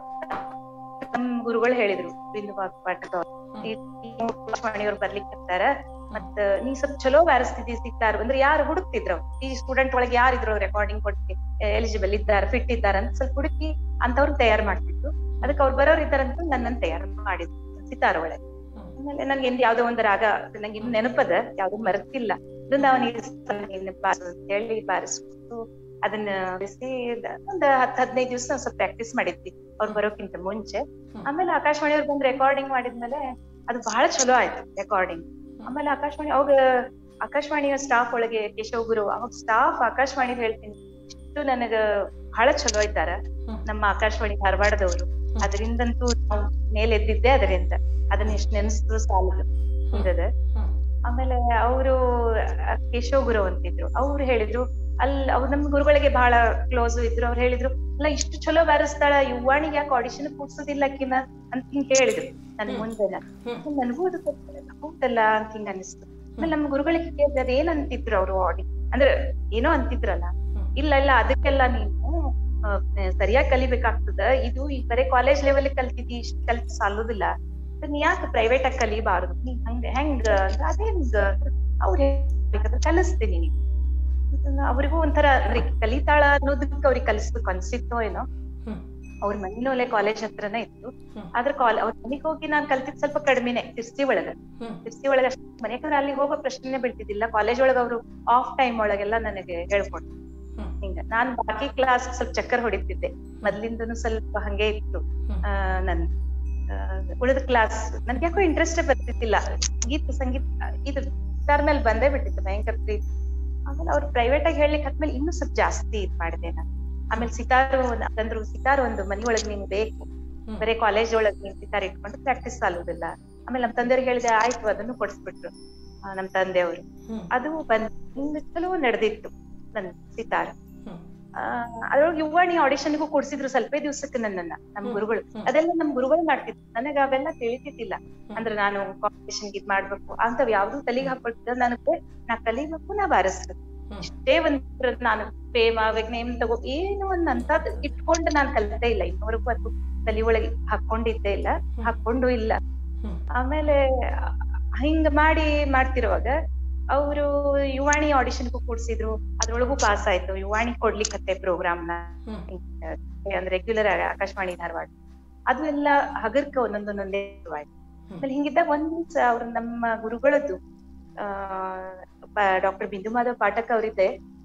ನಮ್ ಗುರುಗಳು ಹೇಳಿದ್ರು ಬಿಂದು ಪಾಠಕ ಆಕಾಶವಾಣಿಯವ್ರು ಬರ್ಲಿಕ್ಕೆ ಇರ್ತಾರ ಮತ್ತ ನೀ ಸ್ವಲ್ಪ ಚಲೋ ಬಾರಿಸ್ತಿದ್ದಿ ಸಿಗ್ತಾರ ಅಂದ್ರೆ ಯಾರು ಹುಡುಕ್ತಿದ್ರು ಅವ್ರು. ಈ ಸ್ಟೂಡೆಂಟ್ ಒಳಗೆ ಯಾರಿದ್ರು ರೆಕಾರ್ಡಿಂಗ್ ಕೊಡ್ತಿ ಎಲಿಜಿಬಲ್ ಇದ್ದಾರ ಫಿಟ್ ಇದ್ದಾರ ಅಂತ ಸ್ವಲ್ಪ ಹುಡುಕಿ ಅಂತವ್ರು ತಯಾರು ಮಾಡ್ತಿದ್ರು ಅದಕ್ಕೆ ಅವ್ರು ಬರೋರು ಇದ್ದಾರಂತ ನನ್ನನ್ನು ತಯಾರು ಮಾಡಿದ್ರು ಸಿತಾರ ಒಳಗೆ ಆಮೇಲೆ ನನ್ಗೆ ಎಂದ್ ಯಾವ್ದೋ ಒಂದು ರಾಗ ನಂಗೆ ಇನ್ನು ನೆನಪದ ಯಾವ್ದು ಮರೆತಿಲ್ಲ ಬೃಂದಾವನಿ ಬಾರಿಸು ಅಂತ ಹೇಳಿ ಬಾರಿಸ್ಬಿಟ್ಟು ಅದನ್ನ ಬಿಸಿ ಒಂದ್ ಹತ್ ಹದಿನೈದು ದಿವಸ ಸ್ವಲ್ಪ ಪ್ರಾಕ್ಟೀಸ್ ಮಾಡಿದ್ವಿ ಅವ್ರು ಬರೋಕ್ಕಿಂತ ಮುಂಚೆ ಹ್ಮ್. ಆಮೇಲೆ ಆಕಾಶವಾಣಿಯವ್ರು ಬಂದ್ ರೆಕಾರ್ಡಿಂಗ್ ಮಾಡಿದ್ಮೇಲೆ ಅದು ಬಹಳ ಚಲೋ ಆಯ್ತು ರೆಕಾರ್ಡಿಂಗ್ ಆಮೇಲೆ ಆಕಾಶವಾಣಿ ಅವಾಗ ಆಕಾಶವಾಣಿಯ ಸ್ಟಾಫ್ ಒಳಗೆ ಕೇಶವ್ ಗುರು ಅವಾಗ ಸ್ಟಾಫ್ ಆಕಾಶವಾಣಿ ಹೇಳ್ತೀನಿ ಇಷ್ಟು ನನಗ ಬಹಳ ಚಲೋ ಇದ್ದಾರ ಹ್ಮ್. ನಮ್ಮ ಆಕಾಶವಾಣಿ ಧಾರವಾಡದವರು ಅದರಿಂದಂತೂ ನಾವು ಮೇಲೆ ಎದ್ದಿದ್ದೆ ಅದರಿಂದ ಅದನ್ನ ಎಷ್ಟು ನೆನೆಸಿದ್ರು ಸಾಲದು ಹಿಂಗದ ಹ್ಮ್. ಆಮೇಲೆ ಅವರು ಕೇಶವ್ ಗುರು ಅಂತಿದ್ರು ಅವ್ರು ಹೇಳಿದ್ರು ಅಲ್ಲಿ ಅವ್ರು ನಮ್ ಗುರುಗಳಿಗೆ ಬಹಳ ಕ್ಲೋಸ್ ಇದ್ರು ಅವ್ರು ಹೇಳಿದ್ರು ಅಲ್ಲ ಇಷ್ಟು ಚಲೋ ಬಾರಿಸ್ತಾಳ ಯುವಾಣಿಗೆ ಯಾಕೆ ಆಡಿಷನ್ ಕೂಡ್ಸೋದಿಲ್ಲ ಅಕ್ಕಿನ ಅಂತ ಹಿಂಗ್ ಹೇಳಿದ್ರು ನನ್ ಹ್ಮ್. ಮುಂದೆನ ಹ್ಮ್. ನನಗೂ ಅದು ಗೊತ್ತಿಲ್ಲ, ಹೌದಲ್ಲ ಅಂತ ಹಿಂಗ ಅನಿಸ್ತು ಆಮೇಲೆ ನಮ್ ಗುರುಗಳಿಗೆ ಕೇಳಿದ್ರೆ ಅದೇನ್ ಅಂತಿದ್ರು ಅವ್ರು ಆಡಿ ಅಂದ್ರೆ ಏನೋ ಅಂತಿದ್ರಲ್ಲ ಹ್ಮ್. ಇಲ್ಲ ಇಲ್ಲ ಅದಕ್ಕೆಲ್ಲ ನೀನು ಆ, ಸರಿಯಾಗಿ ಕಲಿಬೇಕಾಗ್ತದ ಇದು ಈ ಬರೇ ಕಾಲೇಜ್ ಲೆವೆಲ್ ಕಲ್ತಿದ್ದಿ ಇಷ್ಟ ಕಲ್ತ್ ಸಾಲೋದಿಲ್ಲ ಮತ್ತೆ ನೀ ಯಾಕೆ ಪ್ರೈವೇಟ್ ಆಗಿ ಕಲಿಬಾರ್ದು ನೀ ಹಂಗ ಹೆಂಗ ಅಂದ್ರೆ ಅದೇಂಗ ಅವ್ರು ಹೇಳ್ಬೇಕಾದ್ರೆ ಕಲಿಸ್ತೀನಿ ನೀನು ಇದನ್ನ ಅವ್ರಿಗೂ ಒಂಥರ ಅಂದ್ರೆ ಕಲಿತಾಳ ಅನ್ನೋದಕ್ಕೆ ಅವ್ರಿಗೆ ಕಲಿಸ್ಬೇಕು ಅನ್ಸಿತ್ತೋ ಏನೋ ಹ್ಮ್. ಅವ್ರ ಮನಿನೊಲೆ ಕಾಲೇಜ್ ಹತ್ರನೇ ಇತ್ತು ಹ್ಮ್. ಆದ್ರೆ ಕಾಲ್ ಅವ್ರ ಮನಿಗ್ ಹೋಗಿ ನಾನ್ ಕಲ್ತಿದ್ ಸ್ವಲ್ಪ ಕಡಿಮೆನೆ ತಿರ್ಸಿ ಒಳಗ ಹ್ಮ್. ತಿರ್ಸಿ ಒಳಗ ಅಷ್ಟ್ ಮನೆಯಾಗ ಅಲ್ಲಿ ಹೋಗೋ ಪ್ರಶ್ನೆ ಬೀಳ್ತಿದ್ದಿಲ್ಲ ಕಾಲೇಜ್ ಒಳಗ ಅವರು ಆಫ್ ಟೈಮ್ ಒಳಗೆಲ್ಲ ನನಗೆ ಹೇಳ್ಕೊಟ್ರು ಹ್ಮ್. ಹಿಂಗ ನಾನ್ ಬಾಕಿ ಕ್ಲಾಸ್ ಸ್ವಲ್ಪ ಚಕ್ಕರ್ ಹೊಡಿತಿದ್ದೆ ಮೊದ್ಲಿಂದನು ಸ್ವಲ್ಪ ಹಂಗೆ ಇತ್ತು ಹ್ಮ್. ಆ ನನ್ ಉಳಿದ ಕ್ಲಾಸ್ ನನ್ಗೆ ಯಾಕೋ ಇಂಟ್ರೆಸ್ಟ್ ಬರ್ತಿದ್ದಿಲ್ಲ ಸಂಗೀತ ಸಂಗೀತ ಇದು ಗಿಟಾರ್ ಮೇಲೆ ಬಂದೇ ಬಿಟ್ಟಿತ್ತು ಭಯಂಕರ ಪ್ರೀತಿ ಆಮೇಲೆ ಅವ್ರು ಪ್ರೈವೇಟ್ ಆಗಿ ಹೇಳಲಿಕ್ಕೆ ಆದ್ಮೇಲೆ ಇನ್ನೂ ಸ್ವಲ್ಪ ಜಾಸ್ತಿ ಇದ್ ಮಾಡಿದೆ ನಾನು ಆಮೇಲೆ ಸಿತಾರು ತಂದ್ರು ಸಿತಾರ್ ಒಂದು ಮನಿ ಒಳಗ್ ನಿಂಗ್ ಬೇಕು ಹ್ಮ್. ಬರೀ ಕಾಲೇಜ್ ಒಳಗ್ ನೀನ್ ಸಿತಾರ್ ಇಟ್ಕೊಂಡು ಪ್ರಾಕ್ಟೀಸ್ ಸಾಲುದಿಲ್ಲ ಆಮೇಲೆ ನಮ್ ತಂದೆಯವ್ರಿಗೆ ಹೇಳಿದೆ ಆಯ್ತು ಅದನ್ನು ಕೊಡಿಸ್ಬಿಟ್ರು ಆ, ನಮ್ ತಂದೆಯವರು ಹ್ಮ್. ಅದು ಬಂದ್ ಹಿಂಗ್ ಚಲೋ ನಡೆದಿತ್ತು ನನ್ ಸಿತಾರ್ ಹ್ಮ್. ಆ ಅದ್ರೊಳಗೆ ಯುವಾಣಿ ಆಡಿಷನ್ಗೂ ಕೊಡ್ಸಿದ್ರು ಸ್ವಲ್ಪೇ ದಿವ್ಸಕ್ಕೆ ನನ್ನನ್ನ ನಮ್ ಹ್ಮ್. ಗುರುಗಳು ಹ್ಮ್. ಅದೆಲ್ಲ ನಮ್ ಗುರುಗಳು ಮಾಡ್ತಿದ್ರು ನನಗ ಅವೆಲ್ಲ ತಿಳಿತಿದ್ದಿಲ್ಲ ಅಂದ್ರೆ ನಾನು ಕಾಂಪಿಟೇಷನ್ ಇದ್ ಮಾಡ್ಬೇಕು ಅಂತವ್ ಯಾವ್ದು ತಲೆಗೆ ಹಾಕೊಳ್ತಿದ್ದ ನನಗೆ ನಾ ಕಲಿಬೇಕು ನಾ ಬಾರಿಸ್ಬೇಕು ಹ್ಮ್. ಇಷ್ಟೇ ಒಂದ್ ನಾನು ಪ್ರೇಮ ವಿಜ್ಞಾನ ತಗೋ ಏನು ಒಂದ್ ಅಂತದ್ ಇಟ್ಕೊಂಡು ನಾನ್ ಕಲಿತೇ ಇಲ್ಲ ಇನ್ನವರೆಗೂ ಅದು ತಲೆ ಒಳಗೆ ಹಾಕೊಂಡಿದ್ದೇ ಇಲ್ಲ ಹ್ಮ್. ಹಾಕೊಂಡು ಇಲ್ಲ ಹ್ಮ್. ಆಮೇಲೆ ಹಿಂಗ ಮಾಡಿ ಮಾಡ್ತಿರುವಾಗ ಅವರು ಯುವಾಣಿ ಆಡಿಷನ್ಗೂ ಕೂಡ್ಸಿದ್ರು ಅದ್ರೊಳಗೂ ಪಾಸ್ ಆಯ್ತು ಯುವಾಣಿ ಕೊಡ್ಲಿಕ್ಕತ್ತೆ ಪ್ರೋಗ್ರಾಮ್ನ ಹ್ಮ್. ಅಂದ್ರೆ ರೆಗ್ಯುಲರ್ ಆಕಾಶವಾಣಿ ಧಾರವಾಡ ಅದು ಎಲ್ಲ ಹಗರ್ಕ ಒಂದೊಂದೊಂದೊಂದೇ ಶುರುವಾಯ್ತು ಹ್ಮ್. ಆಮೇಲೆ ಹಿಂಗಿದ್ದಾಗ ಒಂದ್ ದಿವ್ಸ ಅವ್ರು ನಮ್ಮ ಗುರುಗಳದ್ದು ಆ ಡಾಕ್ಟರ್ ಬಿಂದು ಮಾಧವ್ ಪಾಠಕ್ ಅವರಿದ್ದೆ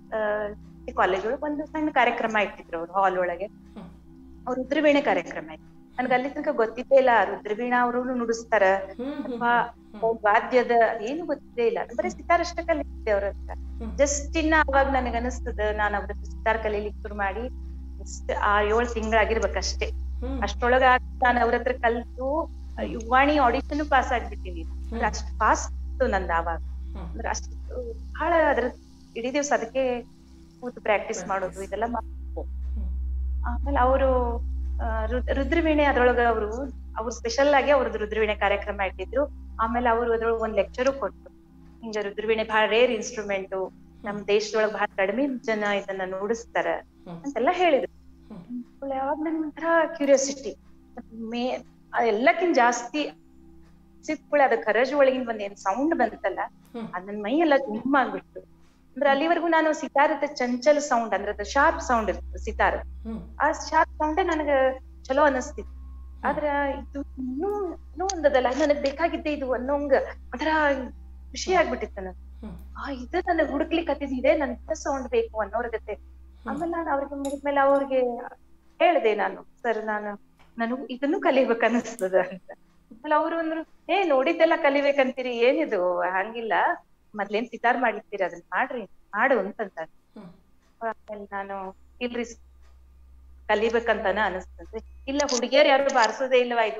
ಕಾಲೇಜ್ ಒಳಗೆ ಒಂದು ಸಣ್ಣ ಕಾರ್ಯಕ್ರಮ ಇಟ್ಟಿದ್ರು ಅವ್ರು ಹಾಲ್ ಒಳಗೆ ಹ್ಮ್. ಅವ್ರ ರುದ್ರವೀಣೆ ಕಾರ್ಯಕ್ರಮ ಇತ್ತು ನನ್ಗೆ ಅಲ್ಲಿ ತನಕ ಗೊತ್ತಿದ್ದೇ ಇಲ್ಲ ರುದ್ರವೀಣಾ ಅವರು ನುಡಿಸ್ತಾರ ಹ್ಮ್. ಹ್ಮ್. ಅಥವಾ ಅವ್ರ್ ವಾದ್ಯದ ಏನು ಗೊತ್ತಿದ್ದೇ ಇಲ್ಲ ಬರೀ ಸಿತಾರ್ ಅಷ್ಟೇ ಕಲಿತಿದ್ದೆ ಅವ್ರ ಹತ್ರ ಹ್ಮ್. ಜಸ್ಟ್ ಇನ್ನ ಅವಾಗ ನನಗೆ ಅನಿಸ್ತದ ನಾನು ಅವ್ರ ಹತ್ರ ಸಿತಾರ್ ಕಲೀಲಿಕ್ಕೆ ಶುರು ಮಾಡಿ just ಆ ಏಳ್ ತಿಂಗಳಾಗಿರ್ಬೇಕಷ್ಟೇ ಹ್ಮ್. ಅಷ್ಟ್ರೊಳಗ ನಾನು ಅವ್ರ ಹತ್ರ ಕಲ್ತು ಯುವಾಣಿ ಆಡಿಷನ್ ಪಾಸ್ ಆಗ್ಬಿಟ್ಟಿನಿ ಅಂದ್ರೆ ಅಷ್ಟ್ ಫಾಸ್ಟ್ ಇತ್ತು ನಂದು ಆವಾಗ ಹ್ಮ್. ಅಂದ್ರೆ ಅಷ್ಟು ಬಹಳ ಅದ್ರ ಇಡೀ ದಿವ್ಸ ಅದಕ್ಕೆ ಕೂತು ಪ್ರಾಕ್ಟೀಸ್ ಮಾಡೋದು ಇದೆಲ್ಲ ಮಾಡ್ಬೇಕು ಹ್ಮ್. ಆಮೇಲೆ ಅವರು ರುದ್ರವೀಣೆ ಅದ್ರೊಳಗ ಅವರು ಅವ್ರು ಸ್ಪೆಷಲ್ ಆಗಿ ಅವ್ರದ್ದು ರುದ್ರವೀಣೆ ಕಾರ್ಯಕ್ರಮ ಇಟ್ಟಿದ್ರು ಆಮೇಲೆ ಅವರು ಅದ್ರೊಳಗೆ ಒಂದ್ ಲೆಕ್ಚರು ಕೊಟ್ರು ಹಿಂಗ ರುದ್ರವೀಣೆ ಬಹಳ ರೇರ್ ಇನ್ಸ್ಟ್ರೂಮೆಂಟ್ ನಮ್ ದೇಶದೊಳಗ ಬಹಳ ಕಡಿಮೆ ಜನ ಇದನ್ನ ನುಡಿಸ್ತಾರ ಹ್ಮ್. ಅಂತೆಲ್ಲ ಹೇಳಿದ್ರು ಹ್ಮ್. ಯಾವಾಗ ನನ್ ಒಂಥರ ಕ್ಯೂರಿಯಾಸಿಟಿ ಮೇ ಎಲ್ಲಕ್ಕಿಂತ ಜಾಸ್ತಿ ಸಿಕ್ಕೊಳ್ಳಿ ಅದ ಕರಜ್ ಒಳಗಿಂದ ಒಂದ್ ಏನ್ ಸೌಂಡ್ ಬಂತಲ್ಲ ಹ್ಮ್. ಅದ್ ನನ್ ಮೈ ಎಲ್ಲ ತುಂಬಾ ಆಗ್ಬಿಟ್ಟು ಅಂದ್ರೆ ಅಲ್ಲಿವರೆಗೂ ನಾನು ಸಿತಾರದ ಚಂಚಲ ಸೌಂಡ್ ಅಂದ್ರೆ ಅದು ಶಾರ್ಪ್ ಸೌಂಡ್ ಇರ್ತದೆ ಸಿತಾರ ಹ್ಮ್. ಆ ಶಾರ್ಪ್ ಸೌಂಡೇ ನನಗ ಚಲೋ ಅನಸ್ತಿತ್ತು ಆದ್ರ ಇದು ಇನ್ನೂ ಇನ್ನೂ ಒಂದದಲ್ಲ ನನಗ್ ಬೇಕಾಗಿದ್ದೆ ಇದು ಅನ್ನೋಂಗ ಒಂಥರ ಖುಷಿ ಆಗ್ಬಿಟ್ಟಿತ್ತು ನನಗ್ ಹ್ಮ್. ಆ ಇದು ನನಗ್ ಹುಡುಕ್ಲಿಕ್ಕೆ ಹತ್ತಿದೆ ನನ್ ಸೌಂಡ್ ಬೇಕು ಅನ್ನೋರ್ ಗತೆ ಆಮೇಲೆ ನಾನು ಅವ್ರಿಗೆ ಮುಗಿದ್ಮೇಲೆ ಅವ್ರಿಗೆ ಹೇಳ್ದೆ ನಾನು ಸರ್ ನಾನು ನನಗ್ ಇದನ್ನು ಕಲಿಬೇಕ ಅನಿಸ್ತದ ಅಂತ ಆಮೇಲೆ ಅವ್ರು ಅಂದ್ರು ಏ ನೋಡಿದ್ದೆಲ್ಲ ಕಲಿಬೇಕಂತೀರಿ ಏನಿದು ಹಂಗಿಲ್ಲ ಮೊದ್ಲೇನ್ ಸಿತಾರ್ ಮಾಡ್ಲಿಕ್ತೀರಿ ಅದನ್ನ ಮಾಡ್ರಿ ಮಾಡು ಅಂತಂತ ಹ್ಮ್. ಆಮೇಲೆ ನಾನು ಇಲ್ರಿ ಕಲಿಬೇಕಂತಾನ ಅನಿಸ್ತದೆ ಇಲ್ಲ ಹುಡುಗಿಯರ್ ಯಾರು ಬಾರಿಸೋದೇ ಇಲ್ವಾ ಇದು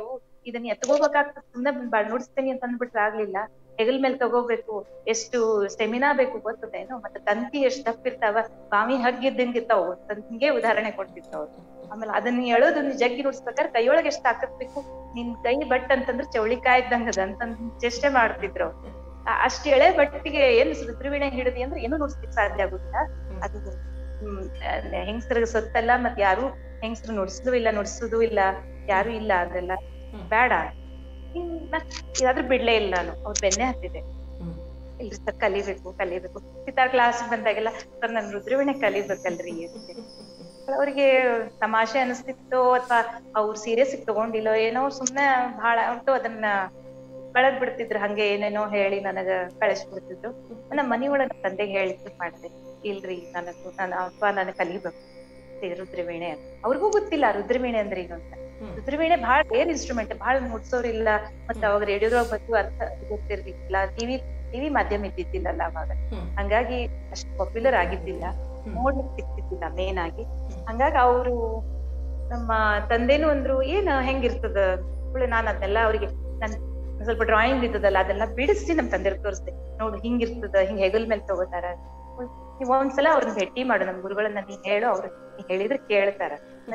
ಇದನ್ನ ಎತ್ಕೋಬೇಕಾಗ್ತದೆ ಸುಮ್ನೆ ಬ- ನುಡಿಸ್ತೀನಿ ಅಂತ ಅಂದ್ಬಿಟ್ರೆ ಆಗ್ಲಿಲ್ಲ ಹೆಗಲ್ ಮೇಲೆ ತಗೋಬೇಕು ಎಷ್ಟು ಸ್ಟೆಮಿನಾ ಬೇಕು ಗೊತ್ತದೇನೋ ಮತ್ತೆ ತಂತಿ ಎಷ್ಟ್ ದಪ್ಪ ಇರ್ತಾವ ಬಾವಿ ಹಗ್ಗಿದ್ದಂಗೆ ಇರ್ತಾವ ತಂತಿಗೆ ಉದಾಹರಣೆ ಕೊಡ್ತಿರ್ತಾವ ಆಮೇಲೆ ಅದನ್ನ ಎಳೋದನ್ನ ಜಗ್ಗಿ ನುಡಿಸ್ಬೇಕಾದ್ರೆ ಕೈಯೊಳಗೆ ಎಷ್ಟ್ ಹಾಕತ್ಬೇಕು ನಿನ್ ಕೈ ಬಟ್ ಅಂತಂದ್ರೆ ಚೌಳಿಕಾಯಿ ಇದ್ದಂಗ ಅದ ಅಂತಂದ್ ಚೇಷ್ಟೆ ಮಾಡ್ತಿದ್ರು ಅವ್ರು. ಆ- ಅಷ್ಟ್ ಎಳೆ ಬಟ್ಟಿಗೆ ಏನ್ ರುದ್ರವೀಣೆ ಹಿಡಿದಿ ಅಂದ್ರೆ ಏನೂ ನುಡಿಸ್ಲಿಕ್ಕೆ ಸಾಧ್ಯ ಆಗುದಿಲ್ಲ ಅದು ಹ್ಮ್ ಹೆಂಗಸ್ರಿಗೆ ಸೊತ್ತಲ್ಲ ಮತ್ ಯಾರು ಹೆಂಗಸ್ರು ನುಡ್ಸುದು ಇಲ್ಲ ನುಡ್ಸುದು ಇಲ್ಲ ಯಾರು ಇಲ್ಲ ಅದೆಲ್ಲ ಹ್ಮ್. ಬೇಡ ಯಾವ್ದು ಬಿಡ್ಲೇ ಇಲ್ಲ ನಾನು ಅವ್ರ ಬೆನ್ನೆ ಹತ್ತಿದೆ ಹ್ಮ್. ಇಲ್ರಿ ಸರ್ ಕಲಿಬೇಕು ಕಲಿಬೇಕು ಸಿತಾರ್ ಕ್ಲಾಸ್ ಬಂದಾಗೆಲ್ಲ ಸರ್ ನನ್ ರುದ್ರವೀಣೆ ಕಲಿಬೇಕಲ್ರಿ ಅಂತೆ. ಅವ್ರಿಗೆ ತಮಾಷೆ ಅನಿಸ್ತಿತ್ತೋ ಅಥವಾ ಅವ್ರು ಸೀರಿಯಸ್ ತಗೊಂಡಿಲ್ಲೋ ಏನೋ ಸುಮ್ನೆ ಬಹಳ ಒಟ್ಟು ಅದನ್ನ ಕಳೆದ್ ಬಿಡ್ತಿದ್ರು ಹಂಗೆ ಏನೇನೋ ಹೇಳಿ ನನಗ ಕಳಿಸ್ಬಿಡ್ತಿದ್ರು ನಮ್ಮ ಮನಿ ಒಳಗ ತಂದೆಗೆ ಹೇಳಿದ್ದು ಮಾಡ್ದೆ ಇಲ್ರಿ ನನಗೂ ನನ್ನ ಅಪ್ಪ ನನಗ್ ಕಲಿಬೇಕು ಈ ರುದ್ರವೀಣೆ ಅಂತ ಅವ್ರಿಗೂ ಗೊತ್ತಿಲ್ಲ ರುದ್ರವೀಣೆ ಅಂದ್ರೆ ಏನು ಅಂತ ಹ್ಮ್. ರುದ್ರವೀಣೆ ಬಹಳ ಏನ್ ಇನ್ಸ್ಟ್ರೂಮೆಂಟ್ ಬಹಳ ಮುಟ್ಸೋರಿಲ್ಲ ಮತ್ತೆ ಅವಾಗ ರೇಡಿಯೋದೊಳಗ ಬಂದು ಅರ್ಥ ಗೊತ್ತಿರ್ಲಿಕ್ಕಿಲ್ಲ ಟಿವಿ ಟಿವಿ ಮಾಧ್ಯಮ ಇದ್ದಿದ್ದಿಲ್ಲಲ್ಲ ಅವಾಗ ಹ್ಮ್. ಹಂಗಾಗಿ ಅಷ್ಟು ಪಾಪ್ಯುಲರ್ ಆಗಿದ್ದಿಲ್ಲ ಹ್ಮ್. ನೋಡ್ಲಿಕ್ಕೆ ಸಿಕ್ತಿದ್ದಿಲ್ಲ ಮೇನ್ ಆಗಿ ಹಂಗಾಗಿ ಅವರು ನಮ್ಮ ತಂದೆನೂ ಅಂದ್ರು ಏನ್ ಹೆಂಗಿರ್ತದ ಒಳ್ಳೆ ನಾನ್ ಅದನ್ನೆಲ್ಲ ಅವ್ರಿಗೆ ನನ್ ಸ್ವಲ್ಪ ಡ್ರಾಯಿಂಗ್ ಇದ್ದದಲ್ಲ ಅದೆಲ್ಲ ಬಿಡಿಸಿ ನಮ್ ತಂದೆಯವ್ರಿಗೆ ತೋರಿಸ್ದೆ ನೋಡು ಹಿಂಗಿರ್ತದ ಹಿಂಗ್ ಹೆಗಲ್ ಮೇಲೆ ತಗೋತಾರ ನೀವ್ ಒಂದ್ಸಲ ಅವ್ರನ್ನ ಭೇಟಿ ಮಾಡು ನಮ್ ಗುರುಗಳನ್ನ ನೀ ಹೇಳು ಅವ್ರು ನೀ ಹೇಳಿದ್ರೆ ಕೇಳ್ತಾರ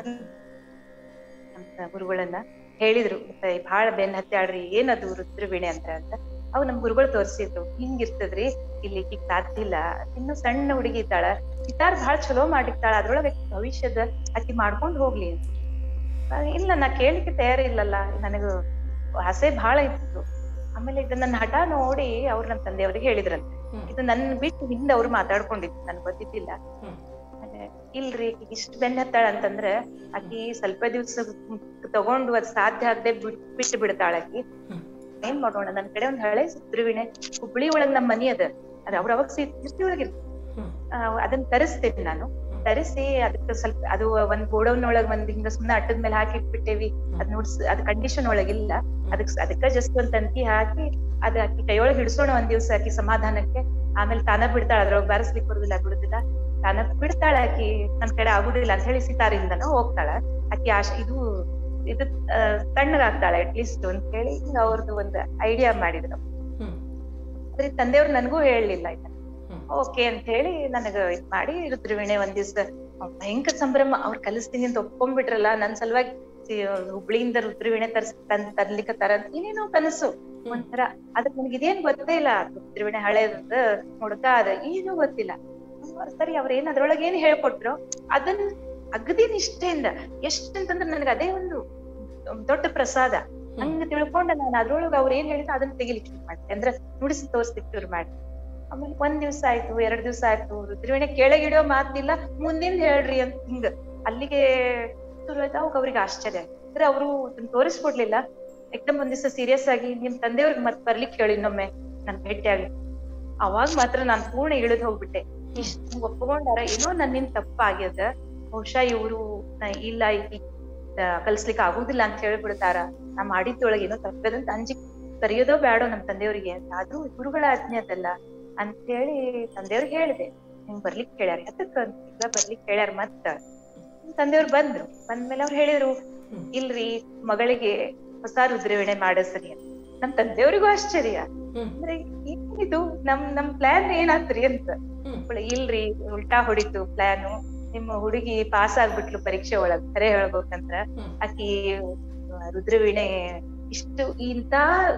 ನಮ್ಮ ಗುರುಗಳನ್ನ ಹೇಳಿದ್ರು ಮತ್ತೆ ಬಹಳ ಬೆನ್ ಹತ್ತಾಡ್ರಿ ಏನದು ರುದ್ರವೀಣೆ ಅಂತ ಅಂತ ಅವ್ ನಮ್ ಗುರುಗಳು ತೋರ್ಸಿದ್ರು ಹಿಂಗಿರ್ತದ್ರಿ ಇಲ್ಲಿ ಈಕಿಗ್ ಸಾಧ್ಯ ಇಲ್ಲ ಇನ್ನು ಸಣ್ಣ ಹುಡುಗಿ ಇದ್ದಾಳ ಸಿತಾರ್ ಬಹಳ ಚಲೋ ಮಾಡಿರ್ತಾಳ ಅದ್ರೊಳಗೆ ಆಕಿ ಭವಿಷ್ಯದ ಆಕಿ ಮಾಡ್ಕೊಂಡ್ ಹೋಗ್ಲಿ ಅಂತ. ಆ, ಇಲ್ಲ ನಾ ಕೇಳಿಕ್ಕೆ ತಯಾರಿಲ್ಲಲ್ಲ ನನಗ ಆಸೆ ಬಹಳ ಇತ್ತು ಆಮೇಲೆ ಇದು ನನ್ನ ಹಠ ನೋಡಿ ಅವ್ರು ನಮ್ಮ ತಂದೆಯವ್ರಿಗೆ ಹೇಳಿದ್ರಂತೆ ಹ್ಮ್. ಇದು ನನ್ ಬಿಟ್ಟು ಹಿಂದೆ ಅವ್ರು ಮಾತಾಡ್ಕೊಂಡಿದ್ದು ನನ್ಗೆ ಗೊತ್ತಿದ್ದಿಲ್ಲ ಹ್ಮ್. ಆಮೇಲೆ ಇಲ್ರಿ ಆಕಿಗ್ ಇಷ್ಟ ಬೆನ್ನ ಹತ್ತಾಳ ಅಂತಂದ್ರೆ ಆಕಿ ಸ್ವಲ್ಪ ದಿವ್ಸ ತಗೊಂಡು ಅದ್ ಸಾಧ್ಯ ಆಗದೆ ಬಿಟ್ ಬಿಟ್ಟು ಬಿಡ್ತಾಳ ಆಕಿ ಹ್ಮ್. ಏನ್ ಮಾಡೋಣ ನನ್ ಕಡೆ ಒಂದ್ ಹಳೆ ಸುದ್ರುವಿಣೆ ಹುಬ್ಳಿ ಒಳಗ್ ನಮ್ ಮನಿ ಅದ ಅದ್ ಅವ್ರ ಅವಾಗ ಸಿರ್ತಿ ಒಳಗ್ ಇರ್ತ ಹ್ಮ್. ಅದನ್ನ ತರಿಸ್ತೇನೆ ನಾನು ತರಿಸಿ ಅದಕ್ಕೆ ಸ್ವಲ್ಪ ಅದು ಒಂದ್ ಗೋಡೌನ್ ಒಳಗ್ ಒಂದ್ ಹಿಂಗ ಸುಮ್ನೆ ಅಟ್ಟದ ಮೇಲೆ ಹಾಕಿ ಇಟ್ಬಿಟ್ಟೇವಿ ಅದ್ ನೋಡ್ಸ್ ಅದ್ ಕಂಡೀಷನ್ ಒಳಗಿಲ್ಲ ಅದಕ್ ಅದಕ್ಕ ಜಸ್ಟ್ ಒಂದ್ ತಂತಿ ಹಾಕಿ ಅದ್ ಆಕಿ ಕೈಯೊಳಗ್ ಹಿಡ್ಸೋಣ ಒಂದ್ ದಿವ್ಸ ಆಕಿ ಸಮಾಧಾನಕ್ಕೆ ಆಮೇಲೆ ತಾನ ಬಿಡ್ತಾಳ ಅದ್ರೊಳಗ್ ಬಾರಿಸ್ಲಿಕ್ ಬರುದಿಲ್ಲ ಬಿಡುದಿಲ್ಲ ತಾನ ಬಿಡ್ತಾಳ ಆಕಿ ನನ್ ಕಡೆ ಆಗುದಿಲ್ಲ ಅಂತ ಹೇಳಿ ಸಿತಾರಿಂದನೂ ಹೋಗ್ತಾಳ ಆಕಿ ಆಶ ಇದು ಇದು ಆ, ತಣ್ಣಗಾಗ್ತಾಳೆ ಅಟ್ ಲೀಸ್ಟ್ ಅಂತ ಹೇಳಿ ಹಿಂಗ ಅವ್ರದ್ದು ಒಂದ್ ಐಡಿಯಾ ಮಾಡಿದ್ರು ಹ್ಮ್. ಆದ್ರೆ ತಂದೆಯವ್ರು ನನ್ಗೂ ಹೇಳಲಿಲ್ಲ ಇದನ್ನ ಹ್ಮ್. ಓಕೆ ಅಂತ ಹೇಳಿ ನನಗ ಇದ್ ಮಾಡಿ ರುದ್ರವೀಣೆ ಒಂದ್ ದಿವ್ಸ ಭಯಂಕರ ಸಂಭ್ರಮ ಅವ್ರು ಕಲಿಸ್ತೀನಿ ಅಂತ ಒಪ್ಕೊಂಡ್ಬಿಟ್ರಲ್ಲ ನನ್ ಸಲುವಾಗಿ ಸಿ- ಹುಬ್ಳಿಯಿಂದ ರುದ್ರವೀಣೆ ತರ್ಸ್ ತನ್ ತರ್ಲಿಕ್ಕೆ ತರ ಏನೇನೋ ಕನಸು ಒಂಥರ ಅದಕ್ಕೆ ನನಗೆ ಇದೇನ್ ಗೊತ್ತೇ ಇಲ್ಲ ರುದ್ರವೀಣೆ ಹಳೇದ ಹುಡ್ಕ ಅದ ಏನೂ ಗೊತ್ತಿಲ್ಲ ಸರಿ ಅವ್ರ ಏನ್ ಅದ್ರೊಳಗೆ ಏನ್ ಹೇಳ್ಕೊಟ್ರು ಅದನ್ನ ಅಗದಿ ನಿಷ್ಠೆಯಿಂದ ಎಷ್ಟಂತಂದ್ರೆ ನನಗೆ ಅದೇ ಒಂದು ದೊಡ್ಡ ಪ್ರಸಾದ ಹಂಗ ತಿಳ್ಕೊಂಡ ನಾನು ಅದ್ರೊಳಗೆ ಅವ್ರ ಏನ್ ಹೇಳಿದ್ರು ಅದನ್ನ ತೆಗಿಲಿಕ್ಕೆ ಶುರು ಮಾಡ್ತೆ ಅಂದ್ರೆ ನುಡಿಸಿ ತೋರ್ಸ್ಲಿಕ್ಕೆ ಶುರು ಮಾಡಿ ಆಮೇಲೆ ಒಂದ್ ದಿವ್ಸ ಆಯ್ತು ಎರಡ್ ದಿವ್ಸ ಆಯ್ತು ರುದ್ರವೀಣೆ ಕೆಳಗಿಡೋ ಮಾತಿಲ್ಲ ಮುಂದಿನ ಹೇಳ್ರಿ ಅಂತ ಹಿಂಗ ಅಲ್ಲಿಗೆ ಶುರು ಆಯ್ತು ಅವಾಗ ಅವ್ರಿಗೆ ಆಶ್ಚರ್ಯ ಆಯ್ತು. ಅಂದ್ರೆ ಅವರು ತೋರಿಸ್ಕೊಡ್ಲಿಲ್ಲ ಏಕ್ದಮ್ ಒಂದ್ ದಿವ್ಸ ಸೀರಿಯಸ್ ಆಗಿ ನಿಮ್ ತಂದೆಯವ್ರಿಗೆ ಮತ್ ಬರ್ಲಿಕ್ಕೆ ಹೇಳಿ ಇನ್ನೊಮ್ಮೆ ನನ್ ಭೇಟಿ ಆಗಿ ಅವಾಗ ಮಾತ್ರ ನಾನ್ ಪೂರ್ಣ ಇಳಿದ್ ಹೋಗ್ಬಿಟ್ಟೆ ಇಷ್ಟ ಒಪ್ಕೊಂಡಾರ ಏನೋ ನನ್ನಿಂದ ತಪ್ಪಾಗ್ಯದ ಬಹುಶಃ ಇವ್ರು ನ- ಇಲ್ಲ ಈ ಕಲ್ಸ್ಲಿಕ್ಕೆ ಆಗುದಿಲ್ಲ ಅಂತ ಹೇಳ್ಬಿಡ್ತಾರ ನಾ ಮಾಡಿದ್ದೊಳಗೆ ಏನೋ ತಪ್ಪದಂತ ಅಂಜಿ ಕರೆಯೋದೋ ಬೇಡೋ ನಮ್ ತಂದೆಯವ್ರಿಗೆ ಅಂತ ಆದ್ರೂ ಗುರುಗಳ ಆಜ್ಞೆ ಅದಲ್ಲ ಅಂತ ಹೇಳಿ ತಂದೆಯವ್ರಿಗೆ ಹೇಳಿದೆ ಹಿಂಗ್ ಬರ್ಲಿಕ್ಕೆ ಹೇಳ್ಯಾರ ಅದಕ್ಕ ಈಗ ಬರ್ಲಿಕ್ಕೆ ಹೇಳ್ಯಾರ ಮತ್ತ ತಂದೆಯವ್ರು ಬಂದ್ರು ಬಂದ್ಮೇಲೆ ಅವ್ರು ಹೇಳಿದ್ರು ಹ್ಮ್. ಇಲ್ರಿ ಮಗಳಿಗೆ ಹೊಸ ರುದ್ರವೀಣೆ ಮಾಡಿಸ್ರಿ ಅಂತ ನಮ್ ತಂದೆಯವ್ರಿಗೂ ಆಶ್ಚರ್ಯ ಹ್ಮ್. ಅಂದ್ರೆ ಏನಿದು ನಮ್ ನಮ್ ಪ್ಲಾನ್ ಏನಾತ್ರಿ ಅಂತ ಹ್ಮ್. ಅವ್ಳು ಇಲ್ರಿ ಉಲ್ಟಾ ಹೊಡಿತು ಪ್ಲಾನು ನಿಮ್ಮ ಹುಡುಗಿ ಪಾಸ್ ಆಗ್ಬಿಟ್ಲು ಪರೀಕ್ಷೆ ಒಳಗ್ ಖರೆ ಹೇಳ್ಬೇಕಂದ್ರ ಹ್ಮ್. ಆಕಿ ಆ, ರುದ್ರವೀಣೆ ಇಷ್ಟು ಇಂತ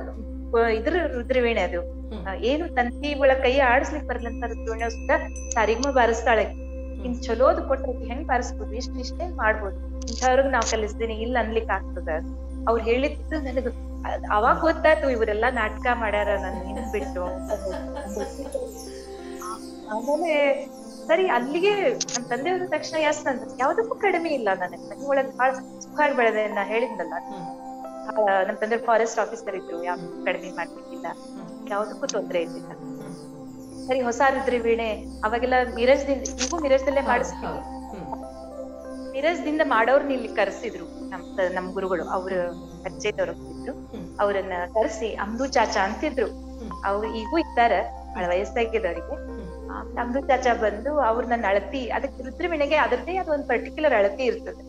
ಆ, ಇದ್ರ ರುದ್ರವೀಣೆ ಅದು ಹ್ಮ್. ಆ, ಏನು ತಂತಿ ಒಳಗ್ ಕೈ ಆಡಿಸ್ಲಿಕ್ ಬರ್ಲಂತ ರುದ್ರವೀಣೆ ಸುತ್ತ ಸಾರಿಗ್ಮ ಬಾರಿಸ್ತಾಳೆ ಇನ್ ಚಲೋದ್ ಕೊಟ್ರೆ ಆಕಿ ಹೆಂಗ್ ಬಾರಿಸ್ಬೋದು ಎಷ್ಟ್ ನಿಷ್ಠೆ ಮಾಡ್ಬೋದು ಇಂಥವ್ರಿಗೆ ನಾವ್ ಕಲಿಸ್ತೀನಿ ಇಲ್ಲ ಅನ್ಲಿಕ್ ಆಗ್ತದ ಅವ್ರು ಹೇಳಿದ್ದು ನನಗ ಅದ್- ಅವಾಗ ಗೊತ್ತಾಯ್ತು ಇವರೆಲ್ಲಾ ನಾಟಕ ಮಾಡ್ಯಾರ ನನ್ ಹಿಂದ್ ಬಿಟ್ಟು ಆಮೇಲೆ ಸರಿ ಅಲ್ಲಿಗೆ ನನ್ ತಂದೆಯವ್ರ ತಕ್ಷಣ ಎಸ್ ಅಂತ ಯಾವ್ದಕ್ಕೂ ಕಡಿಮೆ ಇಲ್ಲ ನನಗೆ ಮನೆ ಒಳಗ್ ಬಹಳ ಸುಖ ಬೆಳೆದೆ ನಾ ಹೇಳಿದ್ನಲ್ಲ ಹ್ಮ್. ಆ, ನಮ್ ತಂದೆ ಫಾರೆಸ್ಟ್ ಆಫೀಸರ್ ಇದ್ರು ಯಾವ್ದು ಕಡಿಮೆ ಮಾಡ್ಲಿಕ್ಕಿಲ್ಲ ಯಾವ್ದಕ್ಕೂ ತೊಂದ್ರೆ ಇದ್ದಿಲ್ಲ ಸರಿ ಹೊಸ ರುದ್ರಿ ವೀಣೆ ಅವಾಗೆಲ್ಲ ಮಿರಜ್ ದಿಂದ ಈಗೂ ಮಿರಜ್ ದಲ್ಲೇ ಮಾಡಿಸ್ತೀವಿ ಹೌದು. ಹ್ಮ್. ಮಿರಜ್ ದಿಂದ ಮಾಡೋರ್ನ ಇಲ್ಲಿ ಕರೆಸಿದ್ರು ನಮ್ ತ- ನಮ್ ಗುರುಗಳು ಅವ್ರ ಪರಿಚಯದವ್ರು ಇದ್ರು ಹ್ಮ್. ಅವ್ರನ್ನ ಕರೆಸಿ ಅಮ್ದು ಚಾಚಾ ಅಂತಿದ್ರು ಹ್ಮ್. ಅವ್ರು ಈಗೂ ಇದ್ದಾರ ಬಹಳ ವಯಸ್ಸಾಗಿದ್ದವರಿಗೆ ಅಮ್ದು ಚಾಚಾ ಬಂದು ಅವ್ರ ನನ್ನ ಅಳತಿ ಅದಕ್ಕೆ ರುದ್ರವೀಣೆಗೆ ಅದರದ್ದೇ ಅದು ಒಂದು ಪರ್ಟಿಕ್ಯುಲರ್ ಅಳತಿ ಇರ್ತದೆ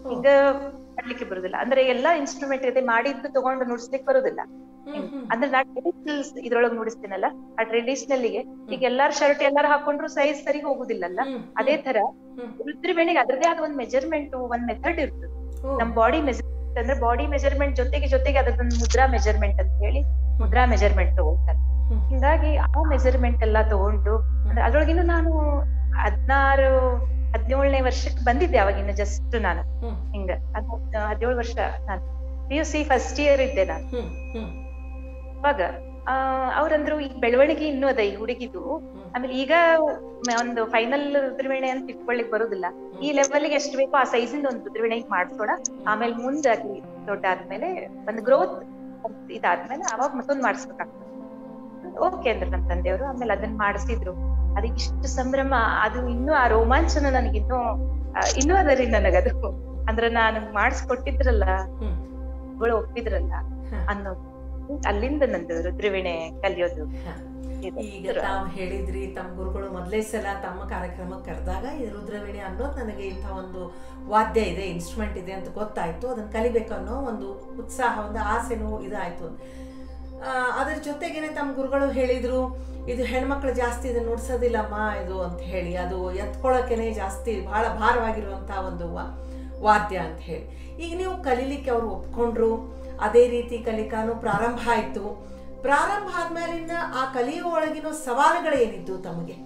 ಹಿಂಗ ಮಾಡ್ಲಿಕ್ಕೆ ಬರುದಿಲ್ಲ ಅಂದ್ರೆ ಎಲ್ಲಾ ಇನ್ಸ್ಟ್ರೂಮೆಂಟ್ ಇದೆ ಮಾಡಿದ್ದು ತಗೊಂಡು ನುಡ್ಸ್ಲಿಕ್ಕೆ ಬರುದಿಲ್ಲ ಹ್ಮ್, ಹ್ಮ್. ಅಂದ್ರೆ ನಾ ಟ್ರೆಡಿಷನಲ್ ಇದ್ರೊಳಗ್ ನುಡಿಸ್ತೀನಲ್ಲ ಆ ಟ್ರೆಡಿಷನಲ್ ಗೆ ಈಗ ಎಲ್ಲಾರ್ ಶರ್ಟ್ ಎಲ್ಲಾರು ಹಾಕೊಂಡ್ರು ಸೈಜ್ ಸರಿ ಹೋಗುದಿಲ್ಲಲ್ಲ ಹ್ಮ್, ಅದೇ ತರ ಹ್ಮ್. ರುದ್ರವೇಣಿಗೆ ಅದ್ರದೇ ಆದ ಒಂದ್ ಮೆಜರ್ಮೆಂಟ್ ಒಂದ್ ಮೆಥಡ್ ಇರ್ತದೆ ಓ, ನಮ್ ಬಾಡಿ ಮೆಜರ್ಮೆಂಟ್ ಅಂದ್ರೆ ಬಾಡಿ ಮೆಜರ್ಮೆಂಟ್ ಜೊತೆಗೆ ಜೊತೆಗೆ ಅದೊಂದು ಮುದ್ರಾ ಮೆಜರ್ಮೆಂಟ್ ಅಂತ ಹೇಳಿ ಮುದ್ರಾ ಮೆಜರ್ಮೆಂಟ್ ತಗೊಳ್ತಾರೆ ಹ್ಮ್. ಹಿಂಗಾಗಿ ಆ ಮೆಜರ್ಮೆಂಟ್ ಎಲ್ಲಾ ತಗೊಂಡು ಅಂದ್ರೆ ಅದ್ರೊಳಗಿನ್ನು ನಾನು ಹದ್ನಾರು ಹದಿನೇಳನೇ ವರ್ಷಕ್ಕೆ ಬಂದಿದ್ದೆ ಅವಾಗಿನ್ನು ಜಸ್ಟ್ ನಾನು ಹ್ಮ್, ಹಿಂಗ ಅದ್ ಹದಿನೇಳು ವರ್ಷ ನಾನು P U C first year ಇದ್ದೆ ನಾನು ಹ್ಮ್, ಹ್ಮ್, ಅವಾಗ ಆ ಅವ್ರಂದ್ರು ಈಗ ಬೆಳವಣಿಗೆ ಇನ್ನೂ ಅದ ಈ ಹುಡುಗಿದು ಆಮೇಲೆ ಈಗ ಮ- ಒಂದು ಫೈನಲ್ ರುದ್ರವೇಣೆ ಅಂತ ಇಟ್ಕೊಳ್ಳಿಕ್ ಬರುದಿಲ್ಲ ಈ ಲೆವೆಲ್ ಗೆ ಎಷ್ಟು ಬೇಕೋ ಆ ಸೈಜಿಂದ ಒಂದು ರುದ್ರವೇಣೆ ಮಾಡ್ಸೋಣ ಆಮೇಲೆ ಮುಂದಾಗಿ ದೊಡ್ಡ ಆದ್ಮೇಲೆ ಒಂದು ಗ್ರೋತ್ ಇದಾದ್ಮೇಲೆ ಅವಾಗ ಮತ್ತೊಂದ್ ಮಾಡಿಸ್ಬೇಕಾಗ್ತದೆ ಓಕೆ ಅಂದ್ರು ನಮ್ ತಂದೆಯವರು ಆಮೇಲೆ ಅದನ್ನ ಮಾಡಿಸಿದ್ರು ಅದಕ್ಕೆ ಇಷ್ಟು ಸಂಭ್ರಮ ಅದು ಇನ್ನೂ ಆ ರೋಮಾಂಚನ ನನಗಿನ್ನೂ ಆ, ಇನ್ನೂ ಅದರಿ ನನಗದು ಅಂದ್ರೆ ನಾನು ಮಾಡಿಸ್ಕೊಟ್ಟಿದ್ರಲ್ಲ ಹ್ಮ್. ಗಳು ಒಪ್ಪಿದ್ರಲ್ಲ ಹ. ಅನ್ನೋದು ಅಲ್ಲಿಂದ ನಂದು ರುದ್ರವೀಣೆ ಕಲಿಯೋದು ಹ. ಇದು. ಈಗ ತಾವು ಹೇಳಿದ್ರಿ ತಮ್ಮ ಗುರುಗಳು ಮೊದಲೇ ಸಲ ತಮ್ಮ ಕಾರ್ಯಕ್ರಮಕ್ಕೆ ಕರೆದಾಗ ಈ ರುದ್ರವೀಣೆ ಅನ್ನೋದು ನನಗೆ ಇಂಥ ಒಂದು ವಾದ್ಯ ಇದೆ ಇನ್ಸ್ಟ್ರೂಮೆಂಟ್ ಇದೆ ಅಂತ ಗೊತ್ತಾಯ್ತು ಅದನ್ನು ಕಲಿಬೇಕು ಅನ್ನೋ ಒಂದು ಉತ್ಸಾಹ ಒಂದು ಆಸೆನೂ ಇದಾಯ್ತು ಆ, ಅದ್ರ ಜೊತೆಗೇನೆ ತಮ್ಮ ಗುರುಗಳು ಹೇಳಿದ್ರು ಇದು ಹೆಣ್ಮಕ್ಳು ಜಾಸ್ತಿ ಇದನ್ನ ನುಡ್ಸೋದಿಲ್ಲಮ್ಮ ಇದು ಅಂತ ಹೇಳಿ ಅದು ಎತ್ಕೊಳ್ಳೋಕೆನೆ ಜಾಸ್ತಿ ಬಹಳ ಭಾರವಾಗಿರುವಂಥ ಒಂದು ವಾ- ವಾದ್ಯ ಅಂತ ಹೇಳಿ ಈಗ ನೀವು ಕಲೀಲಿಕ್ಕೆ ಅವರು ಒಪ್ಕೊಂಡ್ರು ಅದೇ ರೀತಿ ಕಲಿಕಾನು ಪ್ರಾರಂಭ ಆಯಿತು ಪ್ರಾರಂಭ ಆದ್ಮೇಲಿಂದ ಆ ಕಲಿಯುವ ಒಳಗಿನ ಸವಾಲುಗಳು ಏನಿದ್ದು ತಮಗೆ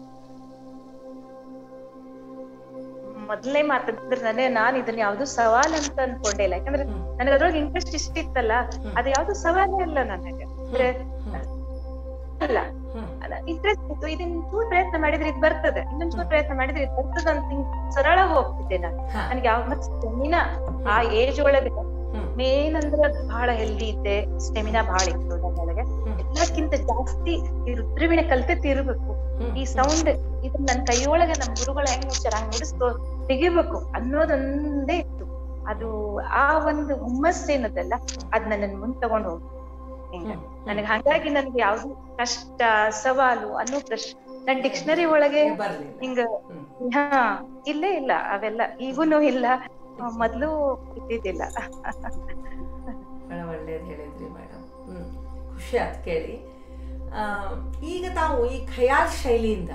ಮೊದಲೇ ಮಾತಾಡಿದ್ರೆ ನಾನೇ ನಾನ್ ಇದನ್ನ ಯಾವ್ದು ಸವಾಲ್ ಅಂತ ಅನ್ಕೊಂಡೆ ಇಲ್ಲ ಯಾಕಂದ್ರೆ ಹ್ಮ್. ನನಗೆ ಅದ್ರೊಳಗೆ ಇಂಟ್ರೆಸ್ಟ್ ಇಷ್ಟಿತ್ತಲ್ಲ ಹ್ಮ್. ಅದು ಯಾವ್ದು ಸವಾಲೇ ಅಲ್ಲ ನನಗೆ ಅಂದ್ರೆ ಹ್ಮ್. ಅಲ್ಲ ಹ್ಮ್. ಇಂಟ್ರೆಸ್ಟ್ ಇತ್ತು ಇದನ್ನ ಚೂರ್ ಪ್ರಯತ್ನ ಮಾಡಿದ್ರೆ ಇದು ಬರ್ತದೆ ಇನ್ನೊಂದ್ ಚೂರ್ ಪ್ರಯತ್ನ ಮಾಡಿದ್ರೆ ಇದು ಬರ್ತದೆ ಅಂತ ಹಿಂಗ್ ಸರಳ ಹೋಗ್ತಿದ್ದೆ ನಾನು ಹಾ. ನನಗೆ ಯಾವ ಮತ್ ಸ್ಟೆಮಿನಾ ಆ ಏಜ್ ಒಳಗೆ ಹ್ಮ್. ಮೇನ್ ಅಂದ್ರೆ ಬಹಳ ಹೆಲ್ದಿ ಇದ್ದೆ ಸ್ಟೆಮಿನಾ ಬಹಳ ಇತ್ತು ನನ್ನೊಳಗೆ ಹ್ಮ್. ಎಲ್ಲಕ್ಕಿಂತ ಜಾಸ್ತಿ ಈ ರುದ್ರವೀಣೆ ಕಲ್ತೆ ತಿರ್ಬೇಕು ಹ್ಮ್. ಈ ಸೌಂಡ್ ಇದು ನನ್ ಕೈಯೊಳಗೆ ನಮ್ ಗುರುಗಳು ಹೆಂಗ್ ಮುಚ್ಚಾರ ಹಂಗ್ ನುಡಿಸ್ಕೊ ತೆಗಿಬೇಕು ಅನ್ನೋದೊಂದೇ ಇತ್ತು ಅದು ಆ ಒಂದು ಹುಮ್ಮಸ್ ಏನದಲ್ಲ ಅದ್ ನನ್ನ ಮುಂದ್ ತಗೊಂಡ್ ಹೋಗಿ ಹಿಂಗ ಹ್ಮ್. ನನಗೆ ಹಂಗಾಗಿ ನನ್ಗೆ ಯಾವ್ದು ಕಷ್ಟ ಸವಾಲು ಅನ್ನೋ ಪ್ರಶ್ನೆ ನನ್ ಡಿಕ್ಷನರಿ ಒಳಗೆ ಬರ್ಲಿಲ್ಲ ಹಿಂಗ ಹ್ಮ್. ಹಾ ಇಲ್ಲೇ ಇಲ್ಲ ಅವೆಲ್ಲ ಈಗೂನು ಇಲ್ಲ ಆ, ಮೊದ್ಲು ಇದ್ದಿದ್ದಿಲ್ಲ ಬಹಳ ಒಳ್ಳೇದು ಹೇಳಿದ್ರಿ ಮೇಡಮ್ ಹ್ಮ್ ಖುಷಿ ಆಯ್ತು ಕೇಳಿ ಆ, ಈಗ ತಾವು ಈ ಖಯಾಲ್ ಶೈಲಿಯಿಂದ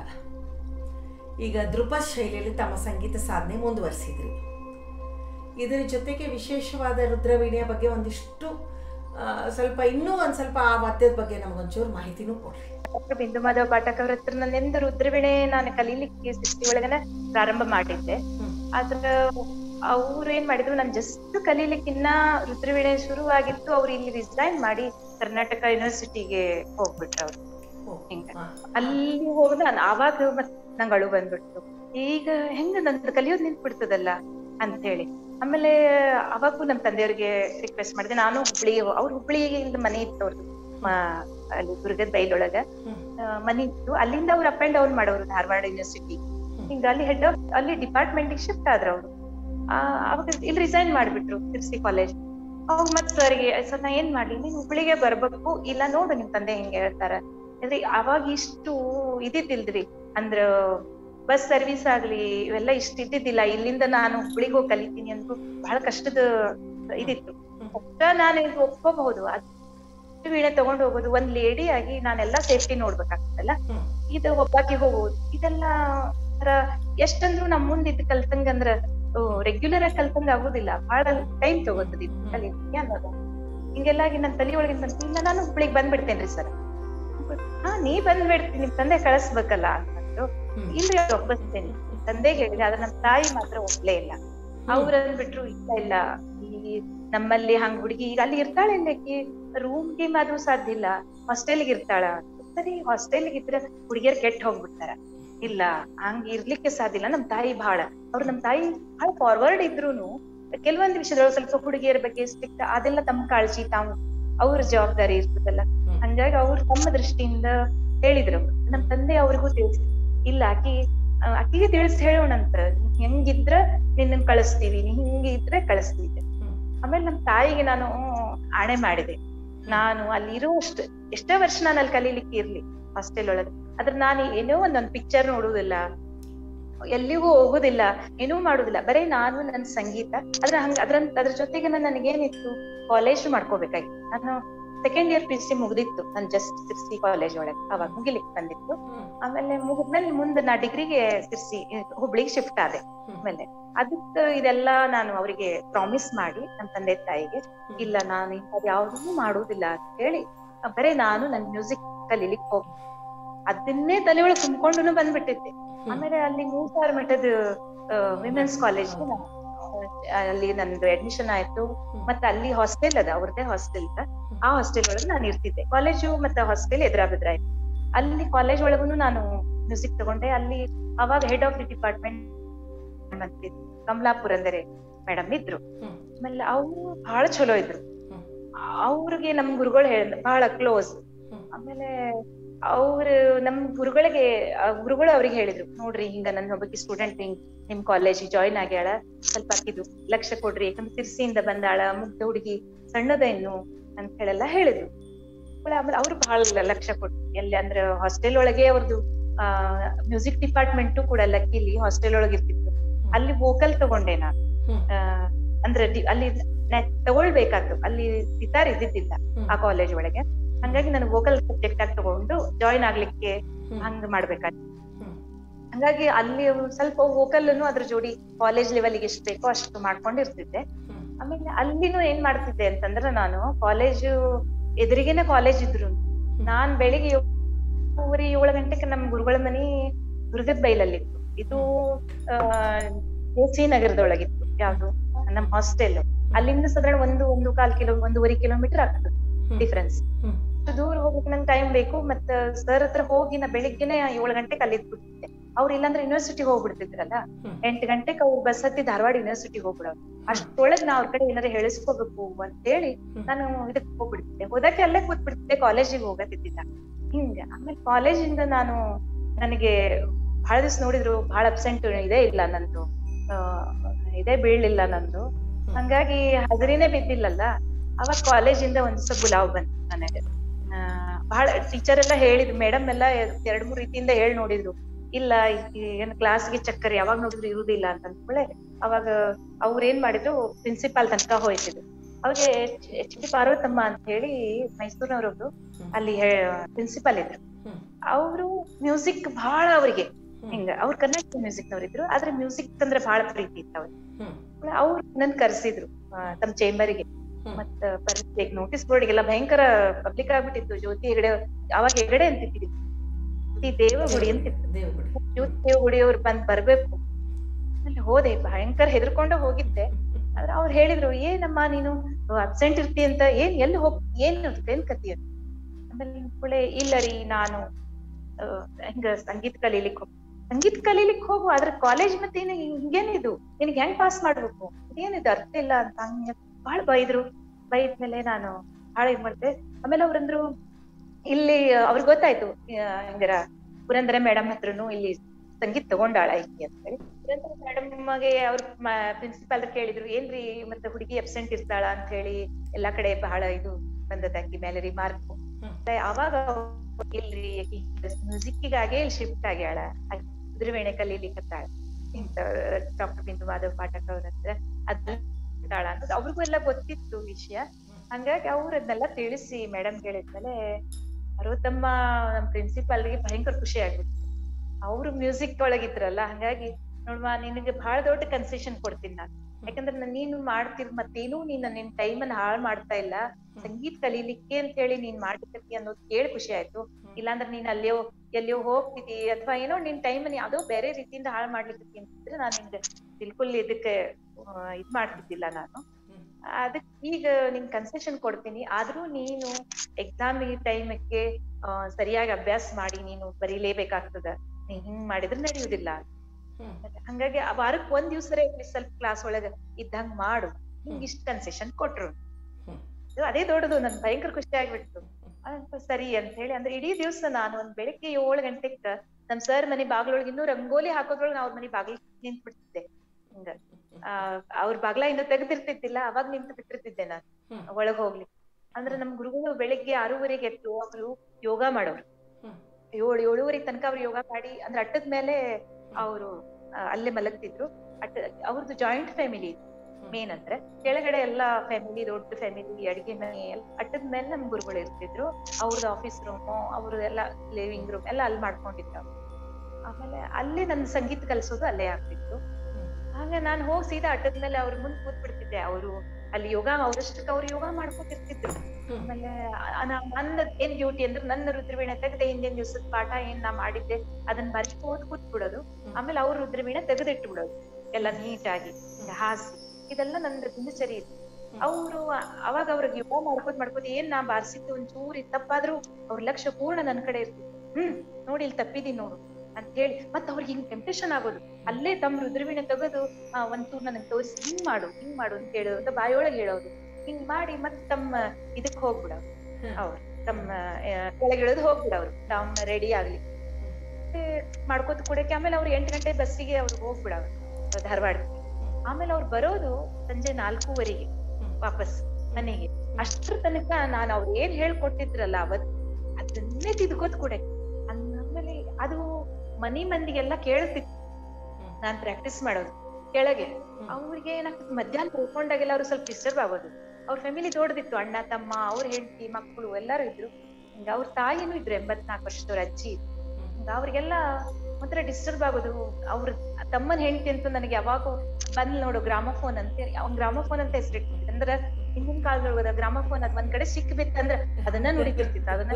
ಈಗ ಧ್ರುಪದ್ ಶೈಲಿಯಲ್ಲಿ ತಮ್ಮ ಸಂಗೀತ ಸಾಧನೆ ಮುಂದುವರಿಸಿದ್ರಿ ಇದರ ಜೊತೆಗೆ ವಿಶೇಷವಾದ ರುದ್ರವೀಣೆಯ ಬಗ್ಗೆ ಒಂದಿಷ್ಟು ಆ, ಸ್ವಲ್ಪ ಇನ್ನೂ ಒಂದು ಸ್ವಲ್ಪ ಆ ವಾದ್ಯದ ಬಗ್ಗೆ ನಮಗೊಂಚೂರು ಮಾಹಿತಿನೂ ಕೊಡ್ರಿ ಡಾಕ್ಟರ್ ಬಿಂದು ಮಾಧವ ಪಾಠಕ್ ಅವ್ರ ಹತ್ರ ನನ್ನೆಂದು ರುದ್ರವೀಣೆ ನಾನು ಕಲೀಲಿಕ್ಕೆ ಸಿಕ್ಸ್ಟಿ ಒಳಗನೆ ಪ್ರಾರಂಭ ಮಾಡಿದ್ದೆ ಹ್ಮ್. ಆದ್ರ ಅವ್ರು ಏನ್ ಮಾಡಿದ್ರು ನಾನ್ ಜಸ್ಟ್ ಕಲೀಲಿಕ್ಕಿನ್ನ ರುದ್ರವೀಣೆ ಶುರು ಆಗಿತ್ತು ಅವ್ರು ಇಲ್ಲಿ ರಿಸೈನ್ ಮಾಡಿ ಕರ್ನಾಟಕ ಯೂನಿವರ್ಸಿಟಿಗೆ ಹೋಗ್ಬಿಟ್ರು ಅವ್ರು ಓ, ಹಿಂಗೆ. ಹಾ. ಅಲ್ಲಿ ಹೋಗ್ದ ನಾನ್ ಆವಾಗ ಮತ್ ನಂಗ್ ಅಳು ಬಂದ್ಬಿಡ್ತು ಈಗ ಹೆಂಗ ನಂದು ಕಲಿಯೋದ್ ನಿಂತ್ಬಿಡ್ತದಲ್ಲ ಅಂತ ಹೇಳಿ ಆಮೇಲೆ ಅವಾಗೂ ನಮ್ ತಂದೆಯವ್ರಿಗೆ ರಿಕ್ವೆಸ್ಟ್ ಮಾಡಿದೆ ನಾನು ಹುಬ್ಳಿ ಅವ್ರ ಹುಬ್ಳಿಯಿಂದ ಮನೆ ಇತ್ತು ಅವ್ರದ್ದು ಮ- ಅಲ್ಲಿ ದುರ್ಗದ ಬೈಲೊಳಗ ಹ್ಮ್. ಆ, ಮನೆ ಇತ್ತು ಅಲ್ಲಿಂದ ಅವ್ರು ಅಪ್ ಅಂಡ್ ಡೌನ್ ಮಾಡೋರು ಧಾರವಾಡ ಯೂನಿವರ್ಸಿಟಿ ಹಿಂಗ ಅಲ್ಲಿ ಹೆಡ್ ಆಫ್ ಅಲ್ಲಿ ಡಿಪಾರ್ಟ್ಮೆಂಟ್ ಶಿಫ್ಟ್ ಆದ್ರ ಅವ್ರು ಆ, ಅವಾಗ ಇಲ್ಲಿ ರಿಸೈನ್ ಮಾಡ್ಬಿಟ್ರು ತಿರ್ಸಿ ಕಾಲೇಜ್ ಅವಾಗ ಮತ್ ಸರ್ಗೆ ಸರ್ ನಾ ಏನ್ ಮಾಡ್ಲಿ ನೀನ್ ಹುಬ್ಳಿಗೆ ಬರ್ಬೇಕು ಇಲ್ಲ ನೋಡು ನಿಮ್ ತಂದೆ ಹೆಂಗ್ ಹೇಳ್ತಾರ ಅಂದ್ರೆ ಅವಾಗ ಇಷ್ಟು ಇದಿದ್ದಿಲ್ರಿ ಅಂದ್ರ ಬಸ್ ಸರ್ವಿಸ್ ಆಗ್ಲಿ ಇವೆಲ್ಲ ಇಷ್ಟ ಇದ್ದಿದ್ದಿಲ್ಲ ಇಲ್ಲಿಂದ ನಾನು ಹುಬ್ಳಿಗೆ ಹೋಗಿ ಕಲಿತೀನಿ ಅಂತ ಬಹಳ ಕಷ್ಟದ ಇದಿತ್ತು ಒಟ್ಟ ನಾನು ಇದು ಒಪ್ಕೋಬಹುದು ಅದು ವೀಣೆ ತಗೊಂಡ್ ಹೋಗೋದು ಒಂದ್ ಲೇಡಿ ಆಗಿ ನಾನೆಲ್ಲಾ ಸೇಫ್ಟಿ ನೋಡ್ಬೇಕಾಗ್ತದಲ್ಲ ಹ್ಮ್. ಇದು ಒಬ್ಬಾಕಿ ಹೋಗೋದು ಇದೆಲ್ಲ ತರ ಎಷ್ಟಂದ್ರು ನಮ್ ಮುಂದ್ ಇದ್ ಕಲ್ತಂಗ ಅಂದ್ರ ರೆಗ್ಯುಲರ್ ಆಗಿ ಕಲ್ತಂಗ ಆಗುದಿಲ್ಲ ಬಹಳ ಟೈಮ್ ತಗೋತದ ಇದು ಕಲಿಲಿಕ್ಕೆ ಅನ್ನೋದು ಹಿಂಗೆಲ್ಲಾಗಿ ನನ್ ತಲೆ ಒಳಗೆ ಬಂತು ಇಲ್ಲ ನಾನು ಹುಬ್ಳಿಗ್ ಬಂದ್ಬಿಡ್ತೇನ್ರಿ ಸರ್ ಹಾ ನೀ ಬಂದ್ಬಿಡ್ತೀನಿ ನಿಮ್ ತಂದೆ ಕಳಿಸ್ಬೇಕಲ್ಲ ಅಂತಂದ್ರು ಹ್ಮ್. ಇಲ್ರಿ ಒಪ್ಪಿಸ್ತೇನೆ ತಂದೆ ಹೇಳಿದ್ರೆ ಆದ್ರೆ ನಮ್ ತಾಯಿ ಮಾತ್ರ ಒಪ್ಲೇ ಇಲ್ಲ ಅವ್ರ ಅಂದ್ಬಿಟ್ರು ಇಲ್ಲ ಇಲ್ಲ ಈ ನಮ್ಮಲ್ಲಿ ಹಂಗ್ ಹುಡುಗಿ ಈಗ ಅಲ್ಲಿ ಇರ್ತಾಳೆ ಇಲ್ಲಕಿ ರೂಮ್ ಗೇಮ್ ಅದು ಸಾಧ್ಯ ಇಲ್ಲ ಹಾಸ್ಟೆಲ್ಗೆ ಇರ್ತಾಳ ಸರಿ ಹಾಸ್ಟೆಲ್ಗೆ ಇದ್ರೆ ಹುಡುಗಿಯರ್ ಕೆಟ್ಟ ಹೋಗ್ಬಿಡ್ತಾರ ಇಲ್ಲ ಹಂಗ ಇರ್ಲಿಕ್ಕೆ ಸಾಧ್ಯ ಇಲ್ಲ ನಮ್ ತಾಯಿ ಬಹಳ ಅವ್ರು ನಮ್ ತಾಯಿ ಬಹಳ ಫಾರ್ವರ್ಡ್ ಇದ್ರೂನು ಕೆಲವೊಂದು ವಿಷಯದೊಳಗೆ ಸ್ವಲ್ಪ ಹುಡುಗಿಯರ ಬಗ್ಗೆ ಸ್ಟ್ರಿಕ್ಟ್ ಅದೆಲ್ಲ ತಮ್ಮ ಕಾಳಜಿ ತಾವು ಅವ್ರ ಜವಾಬ್ದಾರಿ ಇರ್ತದಲ್ಲ ಹ್ಮ್. ಹಂಗಾಗಿ ಅವ್ರು ತಮ್ಮ ದೃಷ್ಟಿಯಿಂದ ಹೇಳಿದ್ರು ನಮ್ ತಂದೆ ಅವ್ರಿಗೂ ತಿಳಿಸಿ ಇಲ್ಲ ಆಕಿ ಆ, ಆಕಿಗೆ ತಿಳಿಸಿ ಹೇಳೋಣಂತ ನೀನ್ ಹೆಂಗಿದ್ರ ನಿನ್ನ ಕಳಿಸ್ತೀವಿ ನೀ ಹಿಂಗಿದ್ರೆ ಕಳಿಸ್ತೀವಿ ಹ್ಮ್. ಆಮೇಲೆ ನಮ್ ತಾಯಿಗೆ ನಾನು ಆಣೆ ಮಾಡಿದೆ ನಾನು ಅಲ್ಲಿ ಇರುವಷ್ಟು ಎಷ್ಟೋ ವರ್ಷ ನಾನು ಅಲ್ಲಿ ಕಲೀಲಿಕ್ಕೆ ಇರ್ಲಿ ಹಾಸ್ಟೆಲ್ ಒಳಗೆ ಆದ್ರೆ ನಾನು ಏನೋ ಒಂದೊಂದ್ ಪಿಕ್ಚರ್ ನೋಡುವುದಿಲ್ಲ ಎಲ್ಲಿಗೂ ಹೋಗುದಿಲ್ಲ ಏನೂ ಮಾಡುದಿಲ್ಲ ಬರೀ ನಾನು ನನ್ನ ಸಂಗೀತ ಅದ್ರ ಹಂಗ ಅದ್ರ ಅದ್ರ ಜೊತೆಗೆ ನನಗೇನಿತ್ತು ಕಾಲೇಜ್ ಮಾಡ್ಕೋಬೇಕಾಗಿತ್ತು ನಾನು ಸೆಕೆಂಡ್ ಇಯರ್ ಪಿ ಸಿ ಮುಗ್ದಿತ್ತು ನನ್ ಜಸ್ಟ್ ಸಿರ್ಸಿ ಕಾಲೇಜ್ ಒಳಗೆ ಅವಾಗ ಮುಗಿಲಿಕ್ಕೆ ಬಂದಿತ್ತು ಹ್ಮ್. ಆಮೇಲೆ ಮುಗಿದ್ಮೇಲೆ ಮುಂದೆ ನಾ ಡಿಗ್ರಿಗೆ ಸಿರ್ಸಿ ಹುಬ್ಳಿಗೆ ಶಿಫ್ಟ್ ಆದೆ ಹ್ಮ್. ಆಮೇಲೆ ಅದಕ್ಕೆ ಇದೆಲ್ಲ ನಾನು ಅವರಿಗೆ ಪ್ರಾಮಿಸ್ ಮಾಡಿ ನಮ್ಮ ತಂದೆ ತಾಯಿಗೆ ಇಲ್ಲ ನಾನು ಇಂಥದ್ ಯಾವ್ದೂ ಮಾಡುವುದಿಲ್ಲ ಅಂತ ಹೇಳಿ ಬರೇ ನಾನು ನನ್ ಮ್ಯೂಸಿಕ್ ಕಲೀಲಿಕ್ಕೆ ಹೋಗ್ ಅದನ್ನೇ ತಲೆ ಒಳಗೆ ತುಂಬಿಕೊಂಡು ಬಂದ್ಬಿಟ್ಟಿದ್ದೆ ಆಮೇಲೆ ಅಲ್ಲಿ ಮೂಸಾರ್ ಮಠದ ವಿಮೆನ್ಸ್ ಕಾಲೇಜ್ ಅಲ್ಲಿ ನಂದು ಅಡ್ಮಿಷನ್ ಆಯ್ತು ಮತ್ತೆ ಅಲ್ಲಿ ಹಾಸ್ಟೆಲ್ ಅದ ಅವ್ರದ್ದೇ ಹಾಸ್ಟೆಲ್ ಆ ಹಾಸ್ಟೆಲ್ ಒಳಗೆ ನಾನು ಇರ್ತಿದ್ದೆ ಕಾಲೇಜು ಮತ್ತೆ ಹಾಸ್ಟೆಲ್ ಎದುರಾ ಬಿದ್ರ ಆಯ್ತು ಅಲ್ಲಿ ಕಾಲೇಜ್ ಒಳಗುನು ನಾನು ಮ್ಯೂಸಿಕ್ ತಗೊಂಡೆ ಅಲ್ಲಿ ಅವಾಗ ಹೆಡ್ ಆಫ್ ದಿ ಡಿಪಾರ್ಟ್ಮೆಂಟ್ ಮತ್ತೆ ಕಮಲಾಪುರ್ ಅಂದರೆ ಮೇಡಮ್ ಇದ್ರು ಹ್ಮ್. ಆಮೇಲೆ ಅವರು ಬಹಳ ಚಲೋ ಇದ್ರು ಹ್ಮ್. ಅವ್ರಿಗೆ ನಮ್ ಗುರುಗಳು ಹೇಳಿದ ಬಹಳ ಕ್ಲೋಸ್ ಹ್ಮ್. ಆಮೇಲೆ ಅವ್ರು ನಮ್ ಗುರುಗಳಿಗೆ ಆ ಗುರುಗಳು ಅವ್ರಿಗೆ ಹೇಳಿದ್ರು ನೋಡ್ರಿ ಹಿಂಗ ನನ್ನ ಒಬ್ಬಕಿ ಸ್ಟೂಡೆಂಟ್ ಹಿಂಗ್ ನಿಮ್ ಕಾಲೇಜಿಗೆ ಜಾಯಿನ್ ಆಗ್ಯಾಳ ಸ್ವಲ್ಪ ಆಕಿದು ಲಕ್ಷ ಕೊಡ್ರಿ ಯಾಕಂದ್ರೆ ತಿರ್ಸಿಯಿಂದ ಬಂದಾಳ ಮುಗ್ಧ ಹುಡುಗಿ ಸಣ್ಣದ ಇನ್ನು ಅಂತ ಹೇಳೆಲ್ಲ ಹೇಳಿದ್ರು ಆಮೇಲೆ ಆಮೇಲೆ ಅವ್ರು ಬಹಳ ಲಕ್ಷ ಕೊಟ್ರು ಎಲ್ಲಿ ಅಂದ್ರೆ ಹಾಸ್ಟೆಲ್ ಒಳಗೆ ಅವ್ರದ್ದು ಆ ಮ್ಯೂಸಿಕ್ ಡಿಪಾರ್ಟ್ಮೆಂಟು ಕೂಡ ಲಕ್ಕಿಲಿ ಹಾಸ್ಟೆಲ್ ಒಳಗೆ ಇರ್ತಿತ್ತು ಅಲ್ಲಿ ವೋಕಲ್ ತಗೊಂಡೆ ನಾನು ಹ್ಮ್. ಆ, ಅಂದ್ರೆ ಡಿ- ಅಲ್ಲಿ ನೆ- ತಗೊಳ್ಬೇಕಾದ್ದು ಅಲ್ಲಿ ಸಿತಾರ್ ಇದ್ದಿದ್ದಿಲ್ಲ ಹ್ಮ್. ಆ ಕಾಲೇಜ್ ಒಳಗೆ ಹಂಗಾಗಿ ನಾನು ವೋಕಲ್ ಸಬ್ಜೆಕ್ಟ್ ಆಗಿ ತಗೊಂಡು ಜಾಯಿನ್ ಆಗ್ಲಿಕ್ಕೆ ಹ್ಮ್. ಹಂಗ ಮಾಡ್ಬೇಕಾಯ್ತು ಹ್ಮ್. ಹಂಗಾಗಿ ಅಲ್ಲಿ ಸ್ವಲ್ಪ ವೋಕಲ್ ಅದ್ರ ಜೋಡಿ ಕಾಲೇಜ್ ಲೆವೆಲ್ಗೆ ಎಷ್ಟು ಬೇಕೋ ಅಷ್ಟು ಮಾಡ್ಕೊಂಡಿರ್ತಿದ್ದೆ ಹ್ಮ್. ಆಮೇಲೆ ಅಲ್ಲಿನೂ ಏನ್ ಮಾಡ್ತಿದ್ದೆ ಅಂತಂದ್ರೆ ನಾನು ಕಾಲೇಜು ಎದುರಿಗೇನೆ ಕಾಲೇಜ್ ಇದ್ರು ನಾನ್ ಬೆಳಿಗ್ಗೆ ಏಳುವರೆ ಏಳು ಗಂಟೆಗೆ ನಮ್ ಗುರುಗಳ ಮನಿ ದುರ್ಗದ ಬೈಲಲ್ಲಿತ್ತು ಇದು ಆ ಸಿ ನಗರದೊಳಗಿತ್ತು ಯಾವ್ದು ನಮ್ ಹಾಸ್ಟೆಲ್ ಅಲ್ಲಿಂದ ಸಾಧಾರಣ ಒಂದು ಒಂದು ಕಾಲ್ ಕಿಲೋ ಒಂದೂವರೆ ಕಿಲೋಮೀಟರ್ ಆಗ್ತದೆ ಹ್ಮ್. ಡಿಫ್ರೆನ್ಸ್ ಹ್ಮ್. ಅಷ್ಟು ದೂರ ಹೋಗಕ್ಕೆ ನಂಗೆ ಟೈಮ್ ಬೇಕು ಮತ್ತ ಸರ್ ಹತ್ರ ಹೋಗಿ ನಾ ಬೆಳಿಗ್ಗೆನೆ ಏಳು ಗಂಟೆಗೆ ಅಲ್ಲಿ ಇದ್ಬಿಡ್ತಿದ್ದೆ ಅವ್ರು ಇಲ್ಲಾಂದ್ರೆ ಯೂನಿವರ್ಸಿಟಿ ಹೋಗ್ಬಿಡ್ತಿದ್ರಲ್ಲ ಹ್ಮ್. ಎಂಟು ಗಂಟೆಗೆ ಅವ್ರು ಬಸ್ ಹತ್ತಿ ಧಾರವಾಡ ಯೂನಿವರ್ಸಿಟಿ ಹೋಗ್ಬಿಡೋರು ಅಷ್ಟೊಳಗ್ ನಾ ಅವ್ರ ಕಡೆ ಏನಾರ ಹೇಳಿಸ್ಕೋಬೇಕು ಅಂತ ಹೇಳಿ ಹ್ಮ್. ನಾನು ಇದಕ್ಕೆ ಹೋಗ್ಬಿಡ್ತಿದ್ದೆ ಹೋದಕ್ಕೆ ಅಲ್ಲೇ ಕೂತ್ಬಿಡ್ತಿದ್ದೆ ಕಾಲೇಜಿಗೆ ಹೋಗತ್ತಿದ್ದಿಲ್ಲ ಹಿಂಗ ಆಮೇಲೆ ಕಾಲೇಜಿಂದ ನಾನು ನನಗೆ ಬಹಳ ದಿವ್ಸ ನೋಡಿದ್ರು ಬಹಳ ಅಬ್ಸೆಂಟ್ ಇದೇ ಇಲ್ಲ ನಂದು ಆ, ಇದೇ ಬೀಳ್ಲಿಲ್ಲ ನಂದು ಹಂಗಾಗಿ ಹಗರಿನೇ ಬಿದ್ದಿಲ್ಲಲ್ಲ ಅವಾಗ ಕಾಲೇಜಿಂದ ಒಂದ್ ದಿವಸ ಬುಲಾವ್ ಬಂತು ನನಗೆ ಆ, ಬಹಳ ಟೀಚರ್ ಎಲ್ಲ ಹೇಳಿದ್ರು ಮೇಡಮ್ ಎಲ್ಲ ಎರಡ್ ಮೂರ್ ರೀತಿಯಿಂದ ಹೇಳಿ ನೋಡಿದ್ರು ಇಲ್ಲ ಈ- ಏನ್ ಕ್ಲಾಸ್ಗೆ ಚಕ್ಕರ್ ಯಾವಾಗ ನೋಡಿದ್ರು ಇರುದಿಲ್ಲ ಅಂತ ಅಂದ್ಕೊಳ್ಳೆ ಅವಾಗ ಅವ್ರ ಏನ್ ಮಾಡಿದ್ರು ಪ್ರಿನ್ಸಿಪಾಲ್ ತನಕ ಹೋಯ್ತಿದ್ರು ಅವಾಗ ಎಚ್ ಡಿ ಪಾರ್ವತಮ್ಮ ಅಂತ ಹೇಳಿ ಮೈಸೂರಿನವ್ರೊಬ್ರು ಅಲ್ಲಿ ಪ್ರಿನ್ಸಿಪಾಲ್ ಇದ್ರು ಹ್ಮ್. ಅವರು ಮ್ಯೂಸಿಕ್ ಬಹಳ ಅವ್ರಿಗೆ ಹ್ಮ್. ಹಿಂಗ ಅವ್ರ ಕರ್ನಾಟಕ ಮ್ಯೂಸಿಕ್ ನವ್ರಿದ್ರು ಆದ್ರೆ ಮ್ಯೂಸಿಕ್ ಅಂದ್ರೆ ಬಹಳ ಪ್ರೀತಿ ಇತ್ತು ಅವ್ರಿಗೆ ಹ್ಮ್. ಅವ್ರು ನನ್ ಕರ್ಸಿದ್ರು ಆ, ತಮ್ಮ ಚೇಂಬರ್ಗೆ ಹ್ಮ್. ಮತ್ತ ಪರಿಸ್ಥಿತಿ ನೋಟಿಸ್ ಬೋರ್ಡ್ಗೆಲ್ಲ ಭಯಂಕರ ಪಬ್ಲಿಕ್ ಆಗ್ಬಿಟ್ಟಿತ್ತು ಜ್ಯೋತಿ ಹೆಗಡೆ ಅವಾಗ ಹೆಗಡೆ ಅಂತಿದ್ವಿ ಜ್ಯೋತಿ ದೇವಗುಡಿ ಅಂತಿತ್ತು ದೇವ್ಗುಡಿ. ಜ್ಯೋತಿ ದೇವಗುಡಿ ಅವ್ರು ಬಂದ್ ಬರ್ಬೇಕು ಅಲ್ಲಿ ಹೋದೆ ಭಯಂಕರ ಹೆದರ್ಕೊಂಡು ಹೋಗಿದ್ದೆ ಆದ್ರೆ ಅವ್ರು ಹೇಳಿದ್ರು ಏನಮ್ಮ ನೀನು ಅಬ್ಸೆಂಟ್ ಇರ್ತಿ ಅಂತ ಏನ್ ಎಲ್ಲಿ ಹೋಗ್ ಏನ್ ಏನ್ ಕತಿ ಅಂತ ಆಮೇಲೆ ಕೂಡಲೇ ಇಲ್ಲ ರೀ ನಾನು ಆ, ಹಿಂಗ ಸಂಗೀತ ಕಲೀಲಿಕ್ ಹೋಗ್ ಸಂಗೀತ ಕಲೀಲಿಕ್ ಹೋಗು ಆದ್ರೆ ಕಾಲೇಜ್ ಮತ್ತೆ ಏನ್ ಹಿಂಗೇನಿದು ನಿನಗೆ ಹೆಂಗ್ ಪಾಸ್ ಮಾಡ್ಬೇಕು ಏನಿದು ಅರ್ಥ ಇಲ್ಲ ಅಂತ ಹಂಗ ಬಾಳ್ ಬೈದ್ರು ಬೈದ್ಮೇಲೆ ನಾನು ಬಾಳ ಇದ್ ಮಾಡ್ದೆ ಆಮೇಲೆ ಅವ್ರಂದ್ರು ಇಲ್ಲಿ ಅವ್ರಿಗೆ ಗೊತ್ತಾಯ್ತು ಆ, ಹಿಂಗರ ಪುರಂದರ ಮೇಡಮ್ ಹತ್ರನು ಇಲ್ಲಿ ಸಂಗೀತ ತಗೊಂಡಾಳ ಈಕಿ ಅಂತ ಹೇಳಿ ಪುರಂದರ ಮೇಡಮ್ಗೆ ಅವ್ರ ಪ್ರಿನ್ಸಿಪಾಲ್ ಕೇಳಿದ್ರು ಏನ್ರಿ ಮತ್ತೆ ಹುಡುಗಿ ಅಬ್ಸೆಂಟ್ ಇರ್ತಾಳ ಅಂತ ಹೇಳಿ ಎಲ್ಲಾ ಕಡೆ ಬಹಳ ಇದು ಬಂದದ ಆಕಿ ಮೇಲೆ ರಿಮಾರ್ಕ್ ಅವಾಗ ಇಲ್ರಿ ಆಕಿ ಮ್ಯೂಸಿಕ್ಕಿಗಾಗೆ ಇಲ್ಲಿ ಶಿಫ್ಟ್ ಆಗ್ಯಾಳ ಆಕಿ ಕುದುರೆವೇಣೆ ಕಲೀಲಿಕ್ಕತ್ತಾಳ ಇಂತ ಡಾಕ್ಟರ್ ಬಿಂದು ಮಾಧವ್ ಪಾಠಕ್ ಅವ್ರ ಹತ್ರ ಅದಾಳ ಅಂತ ಅವ್ರಿಗೂ ಎಲ್ಲ ಗೊತ್ತಿತ್ತು ವಿಷಯ ಹಂಗಾಗಿ ಅವ್ರು ಅದನ್ನೆಲ್ಲ ತಿಳಿಸಿ ಮೇಡಮ್ ಹೇಳಿದ್ಮೇಲೆ ಪಾರ್ವತಮ್ಮ ನಮ್ ಪ್ರಿನ್ಸಿಪಾಲ್ಗೆ ಭಯಂಕರ ಖುಷಿ ಆಗ್ಬಿಡ್ತು ಅವ್ರು ಮ್ಯೂಸಿಕ್ ಒಳಗಿದ್ರಲ್ಲ ಹಂಗಾಗಿ ನೋಡ್ವಾ ನಿನಗೆ ಬಹಳ ದೊಡ್ಡ ಕನ್ಸೆಷನ್ ಕೊಡ್ತೀನಿ ನಾನು ಯಾಕಂದ್ರೆ ನಾನ್ ನೀನು ಮಾಡ್ತಿರ್ ಮತ್ತೇನು ನೀನ್ ನಿನ್ ಟೈಮ್ ಅನ್ನ ಹಾಳು ಮಾಡ್ತಾ ಇಲ್ಲ ಸಂಗೀತ ಕಲೀಲಿಕ್ಕೆ ಅಂತ ಹೇಳಿ ನೀನ್ ಮಾಡ್ತಿರ್ತಿ ಅನ್ನೋದು ಕೇಳಿ ಖುಷಿ ಆಯ್ತು ಇಲ್ಲಾಂದ್ರೆ ನೀನ್ ಅಲ್ಲಿಯೋ ಎಲ್ಲಿಯೋ ಹೋಗ್ತಿದಿ ಅಥವಾ ಏನೋ ನಿನ್ ಟೈಮ್ ಅನ್ನ ಯಾವ್ದೋ ಬೇರೆ ರೀತಿಯಿಂದ ಹಾಳು ಮಾಡ್ಲಿಕ್ಕೆ ಅಂತಿದ್ರೆ ನಾನು ನಿಂಗೆ ಬಿಲ್ಕುಲ್ ಇದಕ್ಕೆ ಆ, ಇದ್ ಮಾಡ್ತಿದ್ದಿಲ್ಲ ನಾನು ಅದಕ್ಕೆ ಈಗ ನಿನ್ ಕನ್ಸೆಷನ್ ಕೊಡ್ತೀನಿ ಆದ್ರೂ ನೀನು ಎಕ್ಸಾಮ್ ಟೈಮಕ್ಕೆ ಸರಿಯಾಗಿ ಅಭ್ಯಾಸ ಮಾಡಿ ನೀನು ಬರೀಲೇಬೇಕಾಗ್ತದ ನೀನ್ ಹಿಂಗ್ ಮಾಡಿದ್ರೆ ನಡೆಯುವುದಿಲ್ಲ ಹಂಗಾಗಿ ಆ ವಾರಕ್ ಒಂದ್ ದಿವ್ಸರೇ ಸ್ವಲ್ಪ ಕ್ಲಾಸ್ ಒಳಗ ಇದ್ದಂಗ್ ಮಾಡು ನಿಂಗ್ ಇಷ್ಟ ಕನ್ಸೆಷನ್ ಕೊಟ್ರು ಹ್ಮ್. ಇದು ಅದೇ ದೊಡ್ಡದು ನನ್ ಭಯಂಕರ ಖುಷಿ ಆಗ್ಬಿಡ್ತು ಅಂತ ಸರಿ ಅಂತ ಹೇಳಿ ಅಂದ್ರೆ ಇಡೀ ದಿವ್ಸ ನಾನು ಒಂದ್ ಬೆಳಿಗ್ಗೆ ಏಳು ಗಂಟೆಗ್ ನಮ್ ಸರ್ ಮನೆ ಬಾಗ್ಲೊಳಗೆ ಇನ್ನೂ ರಂಗೋಲಿ ಹಾಕೋದ್ರೊಳಗೆ ನಾ ಅವ್ರ ಮನೆ ಬಾಗಿಲು ನಿಂತ್ ಬಿಡ್ತಿದ್ದೆ ಹಿಂಗ ಆ ಅವ್ರ ಬಾಗ್ಲ ಇನ್ನು ತೆಗ್ದಿರ್ತಿದ್ದಿಲ್ಲ ಅವಾಗ ನಿಂತು ಬಿಟ್ಟಿರ್ತಿದ್ದೆ ನಾನು ಹ್ಮ್. ಒಳಗ್ ಹೋಗ್ಲಿ ಅಂದ್ರೆ ನಮ್ ಗುರುಗಳು ಬೆಳಿಗ್ಗೆ ಆರೂವರೆಗೆ ಎದ್ದು ಅವರು ಯೋಗ ಮಾಡೋರು ಹ್ಮ್. ಏಳು ಏಳುವರೆ ತನಕ ಅವ್ರು ಯೋಗ ಮಾಡಿ ಅಂದ್ರೆ ಅಟ್ಟದ ಮೇಲೆ ಅವರು ಆ, ಅಲ್ಲೇ ಮಲಗ್ತಿದ್ರು ಅಟ್ ಅವ್ರದ್ದು ಜಾಯಿಂಟ್ ಫ್ಯಾಮಿಲಿ ಮೇನ್ ಅಂದ್ರೆ ಕೆಳಗಡೆ ಎಲ್ಲಾ ಫ್ಯಾಮಿಲಿ ದೊಡ್ಡ ಫ್ಯಾಮಿಲಿ ಅಡಿಗೆ ಮನೆ ಎಲ್ಲ ಅಟ್ಟದ ಮೇಲೆ ನಮ್ ಗುರುಗಳು ಇರ್ತಿದ್ರು ಅವ್ರದ್ದು ಆಫೀಸ್ ರೂಮು ಅವ್ರದ್ದು ಎಲ್ಲ ಲಿವಿಂಗ್ ರೂಮ್ ಎಲ್ಲ ಅಲ್ಲಿ ಮಾಡ್ಕೊಂಡಿದ್ರು ಅವ್ರು. ಆಮೇಲೆ ಅಲ್ಲೇ ನನ್ ಸಂಗೀತ ಕಲ್ಸೋದು ಅಲ್ಲೇ ಆಗ್ತಿತ್ತು ಆಗ ನಾನು ಹೋಗಿ ಸೀದಾ ಅಟ್ಟದ ಮೇಲೆ ಅವ್ರ ಮುಂದ್ ಕೂತ್ ಬಿಡ್ತಿದ್ದೆ ಅವರು ಅಲ್ಲಿ ಯೋಗ ಅವ್ರಷ್ಟಕ್ಕೆ ಅವ್ರು ಯೋಗ ಮಾಡ್ಕೊತಿರ್ತಿದ್ರು ಆಮೇಲೆ ಆ- ನಾ- ನನ್ನ ಏನ್ ಡ್ಯೂಟಿ ಅಂದ್ರೆ ನನ್ನ ರುದ್ರವೀಣೆ ತೆಗೆದೆ ಹಿಂದಿನ ದಿವಸದ ಪಾಠ ಏನ್ ನಾ ಮಾಡಿದ್ದೆ ಅದನ್ನ ಮರ್ಕೋದ್ ಕೂತ್ ಬಿಡೋದು ಆಮೇಲೆ ಅವ್ರ ರುದ್ರವೀಣೆ ತೆಗೆದಿಟ್ಟು ಬಿಡೋದು ಎಲ್ಲ ನೀಟಾಗಿ ಹಾಸಿ ಇದೆಲ್ಲ ನನ್ನ ದಿನಚರಿ ಇತ್ತು ಅವರು ಅವಾಗ ಅವ್ರಿಗೆ ಯೋಗ ಮಾಡ್ಕೋತ್ ಮಾಡ್ಕೋತ ಏನ್ ನಾ ಬಾರ್ಸಿದ್ದು ಒಂಚೂರು ತಪ್ಪಾದ್ರೂ ಅವ್ರ ಲಕ್ಷ್ಯ ಪೂರ್ಣ ನನ್ ಕಡೆ ಇರ್ತಿತ್ತು ಹ್ಮ್ ನೋಡಿ ಇಲ್ಲಿ ತಪ್ಪಿದೀನಿ ನೋಡು ಅಂತ ಹೇಳಿ ಮತ್ತ ಅವ್ರಿಗೆ ಹಿಂಗ್ ಟೆಂಪ್ಟೇಷನ್ ಆಗೋದು ಅಲ್ಲೇ ತಮ್ಮ ರುದ್ರವೀಣೆ ತೆಗೆದು ಆ, ಒಂದ್ ತೂರ್ ನನಗ್ ತೋರಿಸಿ ಹಿಂಗ್ ಮಾಡು ಹಿಂಗ್ ಮಾಡು ಅಂತ ಹೇಳೋದು ಅಂತ ಬಾಯೊಳಗೆ ಹೇಳೋದು ಹಿಂಗ್ ಮಾಡಿ ಮತ್ ತಮ್ಮ ಇದಕ್ ಹೋಗ್ಬಿಡೋರು ಅವ್ರು ತಮ್ಮ ಆ, ಕೆಳಗಿಳಿದು ಹೋಗ್ಬಿಡವ್ರು ತಮ್ಮ ರೆಡಿ ಆಗ್ಲಿ ಮತ್ತೆ ಮಾಡ್ಕೋತ ಕೂಡಕ್ಕೆ ಆಮೇಲೆ ಅವ್ರು ಎಂಟು ಗಂಟೆ ಬಸ್ಸಿಗೆ ಅವ್ರು ಹೋಗ್ಬಿಡವ್ರು ಧಾರವಾಡಕ್ಕೆ ಆಮೇಲೆ ಅವ್ರು ಬರೋದು ಸಂಜೆ ನಾಲ್ಕೂವರೆಗೆ ವಾಪಸ್ ಮನೆಗೆ ಅಷ್ಟ್ರ ತನಕ ನಾನು ಅವ್ರು ಏನ್ ಹೇಳ್ಕೊಟ್ಟಿದ್ರಲ್ಲ ಅವತ್ ಅದನ್ನೇ ತಿದ್ಕೋತ್ ಕೂಡ ಆಮೇಲೆ ಅದು ಮನಿ ಮಂದಿಗೆಲ್ಲ ಕೇಳ್ತಿತ್ತು ನಾನ್ ಪ್ರಾಕ್ಟೀಸ್ ಮಾಡೋದು ಕೆಳಗೆ ಅವ್ರಿಗೆ ಏನಾಗ್ತದೆ ಮಧ್ಯಾಹ್ನ ತಿಳ್ಕೊಂಡಾಗೆಲ್ಲ ಅವ್ರು ಸ್ವಲ್ಪ ಡಿಸ್ಟರ್ಬ್ ಆಗೋದು ಅವ್ರ ಫ್ಯಾಮಿಲಿ ದೊಡ್ಡದಿತ್ತು ಅಣ್ಣ ತಮ್ಮ ಅವ್ರ ಹೆಂಡತಿ ಮಕ್ಕಳು ಎಲ್ಲಾರು ಇದ್ರು ಹಿಂಗ ಅವ್ರ ತಾಯಿನೂ ಇದ್ರು ಎಂಬತ್ನಾಲ್ಕು ವರ್ಷದವ್ರ ಅಜ್ಜಿ ಹಿಂಗ ಅವ್ರಿಗೆಲ್ಲ ಒಂಥರ ಡಿಸ್ಟರ್ಬ್ ಆಗೋದು ಅವ್ರ ತಮ್ಮನ ಹೆಂಡತಿ ಅಂತ ನನಗೆ ಯಾವಾಗ ಬಂದ್ ನೋಡು ಗ್ರಾಮಫೋನ್ ಅಂತ ಅವ್ನ್ ಗ್ರಾಮಫೋನ್ ಅಂತ ಹೆಸರಿಟ್ಟಿದ್ರು ಅಂದ್ರ ಹಿಂದಿನ ಕಾಲದೊಳಗದ ಗ್ರಾಮಫೋನ್ ಅದ್ ಒಂದ್ ಕಡೆ ಸಿಕ್ ಬಿತ್ತಂದ್ರ ಅದನ್ನ ನುಡಿತಿರ್ತಿತ್ತು ಅದನ್ನ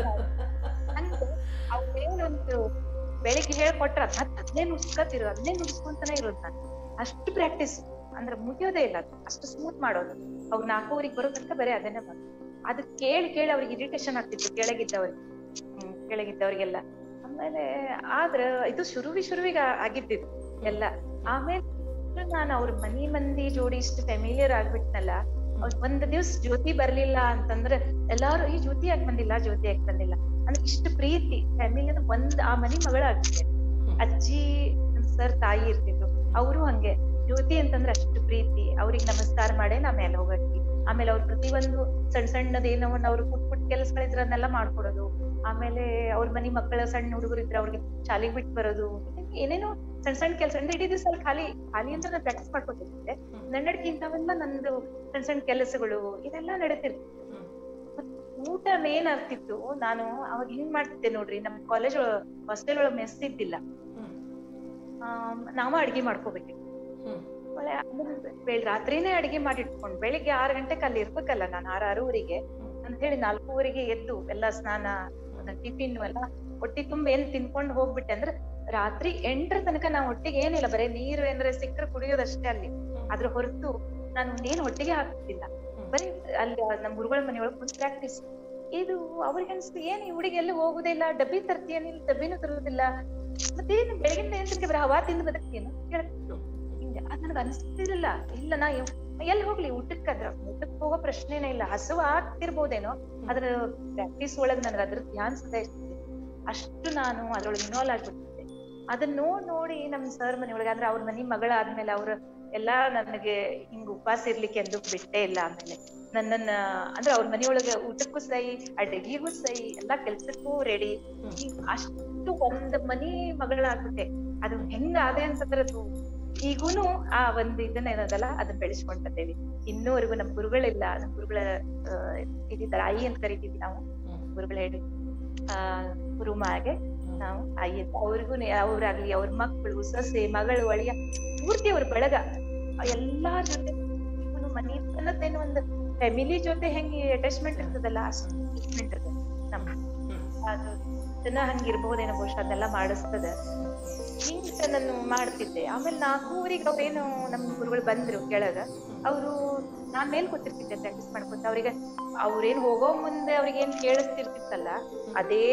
ಹಂಗ ಅವ್ರೇನೊಂದು ಬೆಳಿಗ್ಗೆ ಹೇಳ್ಕೊಟ್ರ ಅದ್ ಮತ್ತ್ ಅದನ್ನೇ ನುಡ್ಸ್ಕೊತಿರು ಅದನ್ನೇ ನುಡ್ಸ್ಕೊಂತಾನೆ ಇರೋದು ನಾನು ಅಷ್ಟು ಪ್ರಾಕ್ಟೀಸ್ ಅಂದ್ರೆ ಮುಗಿಯೋದೇ ಇಲ್ಲ ಅದು ಅಷ್ಟು ಸ್ಮೂತ್ ಮಾಡೋದು ಅವ್ರು ನಾಲ್ಕೂವರೆಗೆ ಬರೋ ತನಕ ಬರೀ ಅದನ್ನೇ ಮಾಡೋದು ಅದು ಕೇಳಿ ಕೇಳಿ ಅವ್ರಿಗೆ ಇರಿಟೇಷನ್ ಆಗ್ತಿತ್ತು ಕೆಳಗಿದ್ದವ್ರಿಗೆ ಹ್ಮ್ ಕೆಳಗಿದ್ದವ್ರಿಗೆಲ್ಲ ಆಮೇಲೆ ಆದ್ರ ಇದು ಶುರುವಿ ಶುರುವಿಗೆ ಆಗಿದ್ದಿದ್ದು ಎಲ್ಲ ಆಮೇಲೆ ನಾನು ಅವ್ರ ಮನಿ ಮಂದಿ ಜೋಡಿ ಇಷ್ಟು ಫೆಮಿಲಿಯರ್ ಆಗ್ಬಿಟ್ನಲ್ಲ ಅವ್ರ್ ಒಂದ್ ದಿವ್ಸ ಜ್ಯೋತಿ ಬರ್ಲಿಲ್ಲ ಅಂತಂದ್ರೆ ಎಲ್ಲಾರು ಈ ಜ್ಯೋತಿ ಯಾಕೆ ಬಂದಿಲ್ಲ ಜ್ಯೋತಿ ಯಾಕೆ ಬಂದಿಲ್ಲ ಅಂದ್ರೆ ಇಷ್ಟು ಪ್ರೀತಿ ಫ್ಯಾಮಿಲಿ ಒಂದ್ ಆ ಮನಿ ಮಗಳಾಗ್ತಿದೆ ಅಜ್ಜಿ ಸರ್ ತಾಯಿ ಇರ್ತಿದ್ರು ಅವರು ಹಂಗೆ ಜ್ಯೋತಿ ಅಂತಂದ್ರೆ ಅಷ್ಟು ಪ್ರೀತಿ ಅವ್ರಿಗೆ ನಮಸ್ಕಾರ ಮಾಡೇ ನಾ ಮೇಲೆ ಹೋಗಟ್ಟಿ ಆಮೇಲೆ ಅವ್ರ ಪ್ರತಿಯೊಂದು ಸಣ್ಣ ಸಣ್ಣದ ಏನೋ ಒಂದ್ ಅವ್ರು ಪುಟ್ ಪುಟ್ ಕೆಲಸಗಳಿದ್ರ ಅದನ್ನೆಲ್ಲ ಮಾಡ್ಕೊಡೋದು ಆಮೇಲೆ ಅವ್ರ ಮನಿ ಮಕ್ಕಳ ಸಣ್ಣ ಹುಡುಗರು ಇದ್ರೆ ಅವ್ರಿಗೆ ಶಾಲೆಗೆ ಬಿಟ್ಟು ಬರೋದು ಹೀಗೆ ಏನೇನೋ ಸಣ್ಣ ಸಣ್ಣ ಕೆಲಸ ಅಂದ್ರೆ ಇಡೀ ದಿವಸ ಖಾಲಿ ಖಾಲಿ ಅಂತ ನಾನು ಪ್ರಾಕ್ಟೀಸ್ ಮಾಡ್ಕೊತಿದ್ದೆ ನನ್ನಡಿಗೆ ಇಂಥವೆಲ್ಲ ನಂದು ಸಣ್ಣ ಸಣ್ಣ ಕೆಲಸಗಳು ಇದೆಲ್ಲ ನಡೀತಿರ್ತಿತ್ತು ಊಟ ಮೇನ್ ಆಗ್ತಿತ್ತು ನಾನು ಅವಾಗ ಹೆಂಗ್ ಮಾಡ್ತಿದ್ದೆ ನೋಡ್ರಿ ನಮ್ ಕಾಲೇಜ್ ಹಾಸ್ಟೆಲ್ ಒಳಗ್ ಮೆಸ್ ಇದ್ದಿಲ್ಲ ಆಮ್, ನಾವ ಅಡ್ಗೆ ಮಾಡ್ಕೋಬೇಕಿತ್ತು ಒಳ್ಳೆ ಅದನ್ನ ಬೆಳ್ ರಾತ್ರಿನೇ ಅಡಿಗೆ ಮಾಡಿಟ್ಕೊಂಡ್ ಬೆಳಿಗ್ಗೆ ಆರ್ ಗಂಟೆಗೆ ಅಲ್ಲಿ ಇರ್ಬೇಕಲ್ಲ ನಾನು ಆರ್ ಆರೂವರೆಗೆ ಅಂತ ಹೇಳಿ ನಾಲ್ಕೂವರೆಗೆ ಎದ್ದು ಎಲ್ಲ ಸ್ನಾನ ಟಿಫಿನ್ ಎಲ್ಲ ಹೊಟ್ಟಿ ತುಂಬ ಏನ್ ತಿನ್ಕೊಂಡ್ ಹೋಗ್ಬಿಟ್ಟೆ ಅಂದ್ರೆ ರಾತ್ರಿ ಎಂಟರ ತನಕ ನಾವು ಹೊಟ್ಟಿಗೆ ಏನಿಲ್ಲ ಬರೀ ನೀರು ಏನಾರ ಸಿಕ್ಕರೆ ಕುಡಿಯೋದಷ್ಟೇ ಅಲ್ಲಿ ಅದ್ರ ಹೊರತು ನಾನು ಏನ್ ಹೊಟ್ಟಿಗೆ ಹಾಕ್ತಿಲ್ಲ ಬರೀ ಅಲ್ಲಿ ನಮ್ ಗುರುಗಳ ಮನೆಯೊಳಗೆ ಕುಂತ್ ಪ್ರಾಕ್ಟೀಸ್ ಇದು ಅವ್ರಿಗೆ ಅನ್ಸ್ತು ಏನ್ ಈ ಹುಡುಗಿ ಎಲ್ಲಿ ಹೋಗುದೇ ಇಲ್ಲ ಡಬ್ಬಿ ತರ್ತೀಯನಿಲ್ಲ ಡಬ್ಬಿನೂ ತರುದಿಲ್ಲ ಮತ್ತೇನು ಬೆಳಗಿಂದ ಏನ್ ತನಕ ಬರೀ ಹವಾ ತಿಂದು ಬದುಕ್ತೀಯನು ಕೇಳ್ತಿತ್ತು ಹಿಂಗೆ ಅದ್ ನನಗ್ ಅನಿಸ್ತಿರ್ಲಿಲ್ಲ ಇಲ್ಲ ನಾ ಎವ್- ಎಲ್ಲಿ ಹೋಗ್ಲಿ ಊಟಕ್ಕದ್ರ ಊಟಕ್ ಹೋಗೋ ಪ್ರಶ್ನೆನೇ ಇಲ್ಲ ಹಸುವ ಆಗ್ತಿರ್ಬೋದೇನೋ ಅದ್ರ ಪ್ರಾಕ್ಟೀಸ್ ಒಳಗ್ ನನ್ಗೆ ಅದ್ರ ಧ್ಯಾನ ಸದಾ ಇರ್ತಿದೆ ಅಷ್ಟು ನಾನು ಅದ್ರೊಳಗೆ ಇನ್ವಾಲ್ವ್ ಆಗ್ಬಿಟ್ಟಿದ್ದೆ ಅದನ್ನ ನೋಡ್ ನೋಡಿ ನಮ್ ಸರ್ ಮನೆಯೊಳಗೆ ಅಂದ್ರೆ ಅವ್ರ ಮನಿ ಮಗಳಾದ್ಮೇಲೆ ಅವ್ರ ಎಲ್ಲಾ ನನಗೆ ಹಿಂಗ್ ಉಪವಾಸ ಇರ್ಲಿಕ್ಕೆ ಎಂದು ಬಿಟ್ಟೇ ಇಲ್ಲ ಆಮೇಲೆ ನನ್ನನ್ನ ಅಂದ್ರೆ ಅವ್ರ ಮನಿಯೊಳಗೆ ಊಟಕ್ಕೂ ಸೈ ಅಡಿಗೆಗೂ ಸೈ ಎಲ್ಲಾ ಕೆಲ್ಸಕ್ಕೂ ರೆಡಿ ಅಷ್ಟು ಒಂದ್ ಮನಿ ಮಗಳಾಗ್ಬಿಟ್ಟೆ ಅದು ಹೆಂಗ ಆದೆ ಅಂತಂದ್ರೆ ಅದು ಈಗೂನು ಆ ಒಂದ್ ಇದನ್ನ ಏನದಲ್ಲ ಅದನ್ನ ಬೆಳೆಸ್ಕೊಂಡ್ ಬಂದೇವಿ ಇನ್ನೂವರೆಗೂ ನಮ್ ಗುರುಗಳಿಲ್ಲ ನಮ್ ಗುರುಗಳ ಆ, ಇದಿದ್ದಾರೆ ಆಯಿ ಅಂತ ಕರಿತೀವಿ ನಾವು ಗುರುಗಳ ಹೇಳಿ ಆ ಗುರುಮಾಗೆ ನಾವು ಆಯಿ ಅಂತ ಅವ್ರಿಗೂ ಅವ್ರಾಗ್ಲಿ ಅವ್ರ ಮಕ್ಕಳು ಸೊಸೆ ಮಗಳು ಅಳಿಯ ಪೂರ್ತಿ ಅವ್ರ ಬಳಗ ಎಲ್ಲಾರ್ ಜೊತೆ ಇವನು ಮನಿ ಅನ್ನೋದೇನು ಒಂದು ಫ್ಯಾಮಿಲಿ ಜೊತೆ ಹೆಂಗೆ ಅಟ್ಯಾಚ್ಮೆಂಟ್ ಇರ್ತದಲ್ಲ ಅಷ್ಟು ಅಟ್ಯಾಚ್ಮೆಂಟ್ ಇರ್ತದೆ ನಮ್ಮ ಅದು ಜನ ಹಂಗಿರ್ಬಹುದೇನೋ ಬಹುಶಃ ಅದನ್ನೆಲ್ಲ ಮಾಡಿಸ್ತದ ಹಿಂಗ ನಾನು ಮಾಡ್ತಿದ್ದೆ ಆಮೇಲೆ ನಾಲ್ಕೂವರೆಗೆ ಅವ್ರೇನು ನಮ್ ಗುರುಗಳು ಬಂದ್ರು ಕೆಳಗ ಅವರು ನಾನ್ ಮೇಲ್ ಕೂತಿರ್ತಿದ್ದೆ ಪ್ರಾಕ್ಟೀಸ್ ಮಾಡ್ಕೊತ ಅವ್ರಿಗೆ ಅವ್ರೇನ್ ಹೋಗೋ ಮುಂದೆ ಅವ್ರಿಗೆ ಏನ್ ಕೇಳಿಸ್ತಿರ್ತಿತ್ತಲ್ಲ ಅದೇ